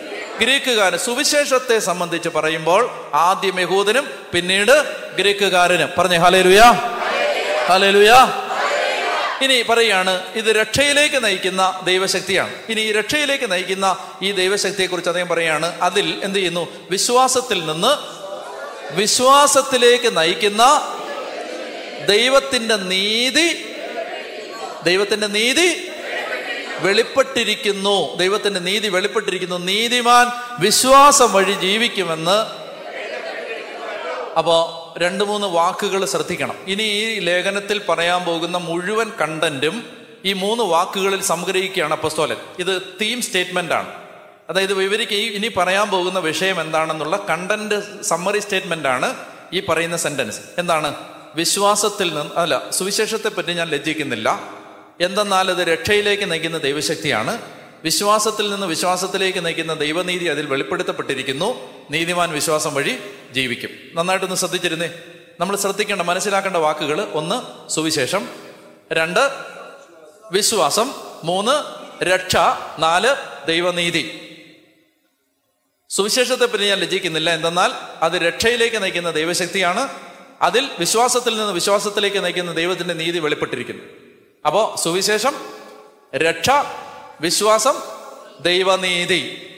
ഗ്രീക്കുകാരൻ സുവിശേഷത്തെ സംബന്ധിച്ച് പറയുമ്പോൾ ആദ്യം യഹൂദനും പിന്നീട് ഗ്രീക്കുകാരനും പറഞ്ഞേ ഹലേലുയാ ഹലേലുയാ ഇനി പറയാണ് ഇത് രക്ഷയിലേക്ക് നയിക്കുന്ന ദൈവശക്തിയാണ് ഇനി ഈ രക്ഷയിലേക്ക് നയിക്കുന്ന ഈ ദൈവശക്തിയെക്കുറിച്ച് അദ്ദേഹം പറയാണ് അതിൽ എന്ത് ചെയ്യുന്നു വിശ്വാസത്തിൽ നിന്ന് വിശ്വാസത്തിലേക്ക് നയിക്കുന്ന ദൈവത്തിന്റെ നീതി ദൈവത്തിന്റെ നീതി വെളിപ്പെട്ടിരിക്കുന്നു ദൈവത്തിന്റെ നീതി വെളിപ്പെട്ടിരിക്കുന്നു നീതിമാൻ വിശ്വാസം വഴി ജീവിക്കുമെന്ന് അപ്പോ രണ്ട് മൂന്ന് വാക്കുകൾ ശ്രദ്ധിക്കണം ഇനി ഈ ലേഖനത്തിൽ പറയാൻ പോകുന്ന മുഴുവൻ കണ്ടന്റും ഈ മൂന്ന് വാക്കുകളിൽ സംഗ്രഹിക്കുകയാണ് അപ്പസ്തോലൻ ഇത് തീം സ്റ്റേറ്റ്മെന്റ് ആണ് അതായത് വിവരിക്കുക ഈ ഇനി പറയാൻ പോകുന്ന വിഷയം എന്താണെന്നുള്ള കണ്ടന്റ് സമ്മറി സ്റ്റേറ്റ്മെന്റ് ആണ് ഈ പറയുന്ന സെന്റൻസ് എന്താണ് വിശ്വാസത്തിൽ നിന്ന് അല്ല സുവിശേഷത്തെ പറ്റി ഞാൻ ലജ്ജിക്കുന്നില്ല എന്തെന്നാൽ ഇത് രക്ഷയിലേക്ക് നയിക്കുന്ന ദൈവശക്തിയാണ് വിശ്വാസത്തിൽ നിന്ന് വിശ്വാസത്തിലേക്ക് നയിക്കുന്ന ദൈവനീതി അതിൽ വെളിപ്പെടുത്തപ്പെട്ടിരിക്കുന്നു നീതിമാൻ വിശ്വാസം വഴി ജീവിക്കും നന്നായിട്ടൊന്ന് ശ്രദ്ധിച്ചിരുന്നേ നമ്മൾ ശ്രദ്ധിക്കേണ്ട മനസ്സിലാക്കേണ്ട വാക്കുകൾ ഒന്ന് സുവിശേഷം രണ്ട് വിശ്വാസം മൂന്ന് രക്ഷ നാല് ദൈവനീതി സുവിശേഷത്തെ പറ്റി ഞാൻ ലജ്ജിക്കുന്നില്ല എന്തെന്നാൽ അത് രക്ഷയിലേക്ക് നയിക്കുന്ന ദൈവശക്തിയാണ് അതിൽ വിശ്വാസത്തിൽ നിന്ന് വിശ്വാസത്തിലേക്ക് നയിക്കുന്ന ദൈവത്തിന്റെ നീതി വെളിപ്പെട്ടിരിക്കുന്നു അപ്പോ സുവിശേഷം രക്ഷ വിശ്വാസം ദൈവനീതി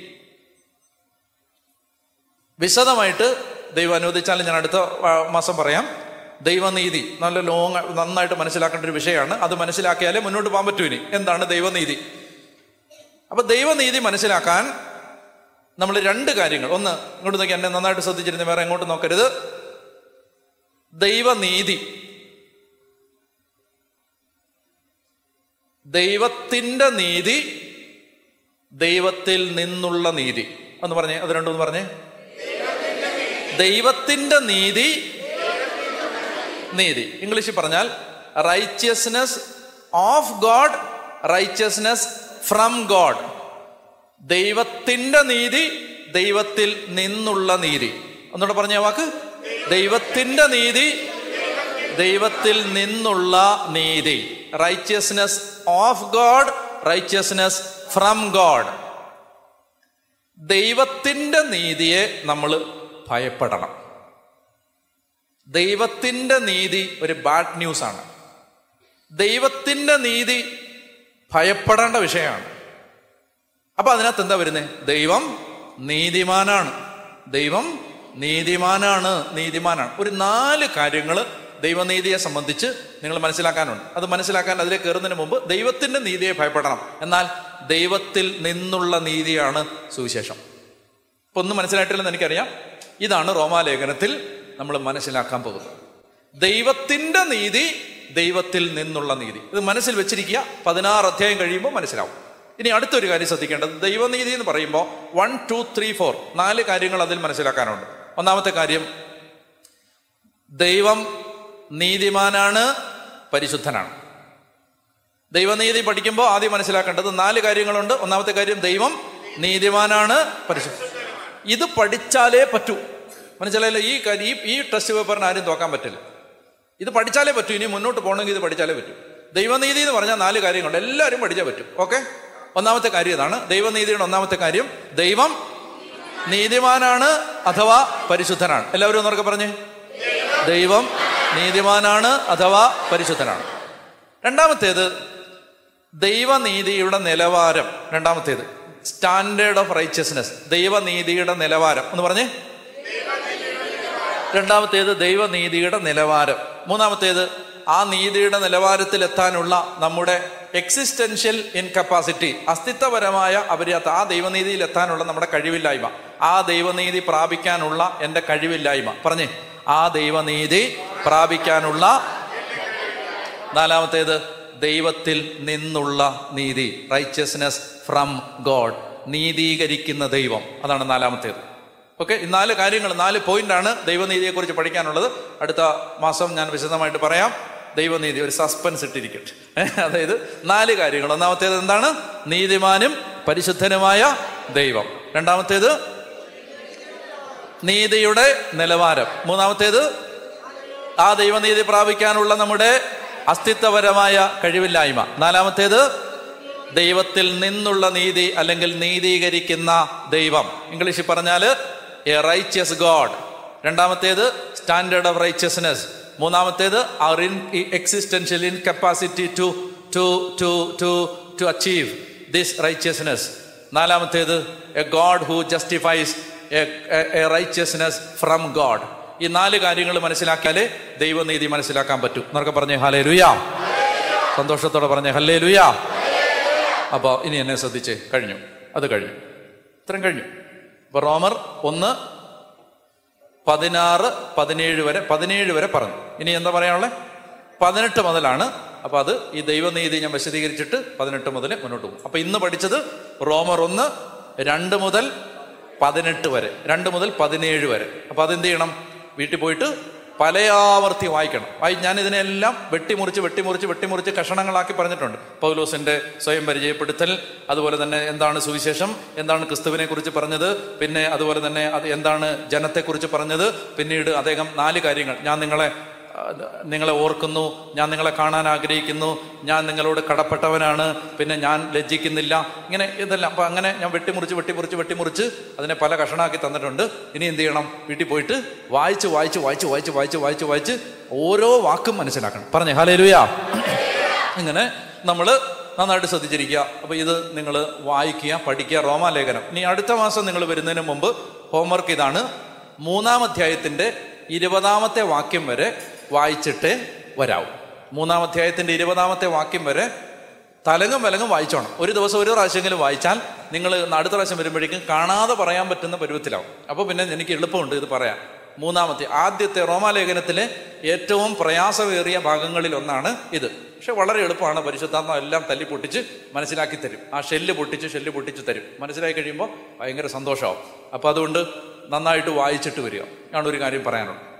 വിശദമായിട്ട് ദൈവം അനുവദിച്ചാലും ഞാൻ അടുത്ത ആ, മാസം പറയാം ദൈവനീതി നല്ല ലോങ് നന്നായിട്ട് മനസ്സിലാക്കേണ്ട ഒരു വിഷയമാണ് അത് മനസ്സിലാക്കിയാലേ മുന്നോട്ട് പോകാൻ പറ്റൂ ഇനി എന്താണ് ദൈവനീതി അപ്പൊ ദൈവനീതി മനസ്സിലാക്കാൻ നമ്മൾ രണ്ട് കാര്യങ്ങൾ ഒന്ന് ഇങ്ങോട്ട് നോക്കി എന്നെ നന്നായിട്ട് ശ്രദ്ധിച്ചിരുന്നു വേറെ എങ്ങോട്ട് നോക്കരുത് ദൈവനീതി ദൈവത്തിന്റെ നീതി ദൈവത്തിൽ നിന്നുള്ള നീതി ഒന്ന് പറഞ്ഞേ അത് രണ്ടും പറഞ്ഞേ ദൈവത്തിന്റെ നീതി നീതി ഇംഗ്ലീഷിൽ പറഞ്ഞാൽ righteousness of God righteousness from God ദൈവത്തിന്റെ നീതി ദൈവത്തിൽ നിന്നുള്ള നീതി ഒന്നുകൂടെ പറഞ്ഞ വാക്ക് ദൈവത്തിന്റെ നീതി ദൈവത്തിൽ നിന്നുള്ള നീതി righteousness of God righteousness from God ദൈവത്തിന്റെ നീതിയെ നമ്മൾ ഭയപ്പെടണം ദൈവത്തിന്റെ നീതി ഒരു ബാഡ് ന്യൂസ് ആണ് ദൈവത്തിന്റെ നീതി ഭയപ്പെടേണ്ട വിഷയമാണ് അപ്പൊ അതിനകത്ത് എന്താ വരുന്നത് ദൈവം നീതിമാനാണ് ദൈവം നീതിമാനാണ് നീതിമാനാണ് ഒരു നാല് കാര്യങ്ങൾ ദൈവനീതിയെ സംബന്ധിച്ച് നിങ്ങൾ മനസ്സിലാക്കാനുണ്ട് അത് മനസ്സിലാക്കാൻ അതിലേക്ക് കയറുന്നതിന് മുമ്പ് ദൈവത്തിന്റെ നീതിയെ ഭയപ്പെടണം എന്നാൽ ദൈവത്തിൽ നിന്നുള്ള നീതിയാണ് സുവിശേഷം ഇപ്പൊ ഒന്നും മനസ്സിലായിട്ടില്ലെന്ന് എനിക്കറിയാം ഇതാണ് റോമാലേഖനത്തിൽ നമ്മൾ മനസ്സിലാക്കാൻ പോകുന്നത് ദൈവത്തിന്റെ നീതി ദൈവത്തിൽ നിന്നുള്ള നീതി ഇത് മനസ്സിൽ വെച്ചിരിക്കുക പതിനാറ് അധ്യായം കഴിയുമ്പോൾ മനസ്സിലാവും ഇനി അടുത്തൊരു കാര്യം ശ്രദ്ധിക്കേണ്ടത് ദൈവനീതി എന്ന് പറയുമ്പോൾ വൺ ടു ത്രീ ഫോർ നാല് കാര്യങ്ങൾ അതിൽ മനസ്സിലാക്കാനുണ്ട് ഒന്നാമത്തെ കാര്യം ദൈവം നീതിമാനാണ് പരിശുദ്ധനാണ് ദൈവനീതി പഠിക്കുമ്പോൾ ആദ്യം മനസ്സിലാക്കേണ്ടത് നാല് കാര്യങ്ങളുണ്ട് ഒന്നാമത്തെ കാര്യം ദൈവം നീതിമാനാണ് പരിശുദ്ധ ഇത് പഠിച്ചാലേ പറ്റൂ മനസ്സിലായില്ല ഈ കാര്യം ഈ ഈ ടെസ്റ്റ് പേപ്പറിന് ആരും തോക്കാൻ പറ്റില്ല ഇത് പഠിച്ചാലേ പറ്റൂ ഇനി മുന്നോട്ട് പോകണമെങ്കിൽ ഇത് പഠിച്ചാലേ പറ്റൂ ദൈവനീതി എന്ന് പറഞ്ഞാൽ നാല് കാര്യങ്ങളുണ്ട് എല്ലാവരും പഠിച്ചാൽ പറ്റും ഓക്കെ ഒന്നാമത്തെ കാര്യം ഇതാണ് ദൈവനീതിയുടെ ഒന്നാമത്തെ കാര്യം ദൈവം നീതിമാനാണ് അഥവാ പരിശുദ്ധനാണ് എല്ലാവരും ഒന്നൊക്കെ പറഞ്ഞേ ദൈവം നീതിമാനാണ് അഥവാ പരിശുദ്ധനാണ് രണ്ടാമത്തേത് ദൈവനീതിയുടെ നിലവാരം രണ്ടാമത്തേത് സ്റ്റാൻഡേർഡ് ഓഫ് റൈച്ചസ്നെസ് ദൈവനീതിയുടെ നിലവാരം എന്ന് പറഞ്ഞേ രണ്ടാമത്തേത് ദൈവനീതിയുടെ നിലവാരം മൂന്നാമത്തേത് ആ നീതിയുടെ നിലവാരത്തിൽ എത്താനുള്ള നമ്മുടെ എക്സിസ്റ്റൻഷ്യൽ ഇൻകപ്പാസിറ്റി അസ്തിത്വപരമായ അപര്യാപ്ത ആ ദൈവനീതിയിൽ എത്താനുള്ള നമ്മുടെ കഴിവില്ലായ്മ ആ ദൈവനീതി പ്രാപിക്കാനുള്ള എൻ്റെ കഴിവില്ലായ്മ പറഞ്ഞേ ആ ദൈവനീതി പ്രാപിക്കാനുള്ള നാലാമത്തേത് ദൈവത്തിൽ നിന്നുള്ള നീതി റൈച്ചസ്നെസ് ഫ്രം ഗോഡ് നീതീകരിക്കുന്ന ദൈവം അതാണ് നാലാമത്തേത് ഓക്കെ ഈ നാല് കാര്യങ്ങൾ നാല് പോയിന്റാണ് ദൈവനീതിയെക്കുറിച്ച് പഠിക്കാനുള്ളത് അടുത്ത മാസം ഞാൻ വിശദമായിട്ട് പറയാം ദൈവനീതി ഒരു സസ്പെൻസ് ഇട്ടിരിക്കട്ടെ ഏ, അതായത് നാല് കാര്യങ്ങൾ ഒന്നാമത്തേത് എന്താണ് നീതിമാനും പരിശുദ്ധനുമായ ദൈവം രണ്ടാമത്തേത് നീതിയുടെ നിലവാരം മൂന്നാമത്തേത് ആ ദൈവനീതി പ്രാപിക്കാനുള്ള നമ്മുടെ അസ്തിത്വപരമായ കഴിവില്ലായ്മ നാലാമത്തേത് ദൈവത്തിൽ നിന്നുള്ള നീതി അല്ലെങ്കിൽ നീതീകരിക്കുന്ന ദൈവം ഇംഗ്ലീഷിൽ പറഞ്ഞാൽ എ റൈച്ചിയസ് ഗോഡ് രണ്ടാമത്തേത് സ്റ്റാൻഡേർഡ് ഓഫ് റൈച്ചിയസ്നെസ് മൂന്നാമത്തേത് our in existential incapacity to to to to to achieve this righteousness നാലാമത്തേത് a God who justifies a righteousness from God ഈ നാല് കാര്യങ്ങൾ മനസ്സിലാക്കിയാലേ ദൈവനീതി മനസ്സിലാക്കാൻ പറ്റും എന്നൊക്കെ പറഞ്ഞേ ഹലേ ലുയാ സന്തോഷത്തോടെ പറഞ്ഞേ ഹല്ലേ ലുയാ അപ്പോൾ ഇനി എന്നെ ശ്രദ്ധിച്ചേ കഴിഞ്ഞു അത് കഴിഞ്ഞു ഇത്രയും കഴിഞ്ഞു അപ്പൊ റോമർ ഒന്ന് പതിനാറ് പതിനേഴ് വരെ പതിനേഴ് വരെ പറഞ്ഞു ഇനി എന്താ പറയാനുള്ളത് പതിനെട്ട് മുതലാണ് അപ്പൊ അത് ഈ ദൈവനീതി ഞാൻ വിശദീകരിച്ചിട്ട് പതിനെട്ട് മുതൽ മുന്നോട്ട് പോകും അപ്പൊ ഇന്ന് പഠിച്ചത് റോമർ ഒന്ന് രണ്ട് മുതൽ പതിനെട്ട് വരെ രണ്ട് മുതൽ പതിനേഴ് വരെ അപ്പൊ അതെന്ത് ചെയ്യണം വീട്ടിൽ പോയിട്ട് പലയാവർത്തി വായിക്കണം വായി ഞാൻ ഇതിനെല്ലാം വെട്ടിമുറിച്ച് വെട്ടിമുറിച്ച് വെട്ടിമുറിച്ച് കഷണങ്ങളാക്കി പറഞ്ഞിട്ടുണ്ട് പൗലോസിന്റെ സ്വയം പരിചയപ്പെടുത്തൽ അതുപോലെ തന്നെ എന്താണ് സുവിശേഷം എന്താണ് ക്രിസ്തുവിനെ കുറിച്ച് പറഞ്ഞത് പിന്നെ അതുപോലെ തന്നെ അത് എന്താണ് ജനത്തെക്കുറിച്ച് പറഞ്ഞത് പിന്നീട് അദ്ദേഹം നാല് കാര്യങ്ങൾ ഞാൻ നിങ്ങളെ ആ, നിങ്ങളെ ഓർക്കുന്നു ഞാൻ നിങ്ങളെ കാണാൻ ആഗ്രഹിക്കുന്നു ഞാൻ നിങ്ങളോട് കടപ്പെട്ടവനാണ് പിന്നെ ഞാൻ ലജ്ജിക്കുന്നില്ല ഇങ്ങനെ ഇതെല്ലാം അപ്പൊ അങ്ങനെ ഞാൻ വെട്ടിമുറിച്ച് വെട്ടിമുറിച്ച് വെട്ടിമുറിച്ച് അതിനെ പല കഷണാക്കി തന്നിട്ടുണ്ട് ഇനി എന്ത് ചെയ്യണം വീട്ടിൽ പോയിട്ട് വായിച്ച് വായിച്ച് വായിച്ച് വായിച്ച് വായിച്ച് വായിച്ച് വായിച്ച് ഓരോ വാക്കും മനസ്സിലാക്കണം പറഞ്ഞേ ഹലേ ലുയാ ഇങ്ങനെ നമ്മൾ നന്നായിട്ട് ശ്രദ്ധിച്ചിരിക്കുക അപ്പോൾ ഇത് നിങ്ങൾ വായിക്കുക പഠിക്കുക റോമാലേഖനം ഇനി അടുത്ത മാസം നിങ്ങൾ വരുന്നതിന് മുമ്പ് ഹോംവർക്ക് ഇതാണ് മൂന്നാം അധ്യായത്തിൻ്റെ ഇരുപതാമത്തെ വാക്യം വരെ വായിച്ചിട്ടേ വരാവൂ മൂന്നാം അധ്യായത്തിൻ്റെ ഇരുപതാമത്തെ വാക്യം വരെ തലങ്ങും വിലങ്ങും വായിച്ചോണം ഒരു ദിവസം ഒരു പ്രാവശ്യമെങ്കിലും വായിച്ചാൽ നിങ്ങൾ അടുത്ത പ്രാവശ്യം വരുമ്പോഴേക്കും കാണാതെ പറയാൻ പറ്റുന്ന പരുവത്തിലാവും അപ്പോൾ പിന്നെ എനിക്ക് എളുപ്പമുണ്ട് ഇത് പറയാം മൂന്നാമത്തെ ആദ്യത്തെ റോമാലേഖനത്തിലെ ഏറ്റവും പ്രയാസമേറിയ ഭാഗങ്ങളിൽ ഒന്നാണ് ഇത് പക്ഷെ വളരെ എളുപ്പമാണ് പരിശുദ്ധാത്മ എല്ലാം തല്ലി പൊട്ടിച്ച് മനസ്സിലാക്കി തരും ആ ഷെല്ല് പൊട്ടിച്ച് ഷെല്ല് പൊട്ടിച്ച് തരും മനസ്സിലായി കഴിയുമ്പോൾ ഭയങ്കര സന്തോഷമാവും അപ്പോൾ അതുകൊണ്ട് നന്നായിട്ട് വായിച്ചിട്ട് വരിക ആണ് ഒരു കാര്യം പറയാനുള്ളത്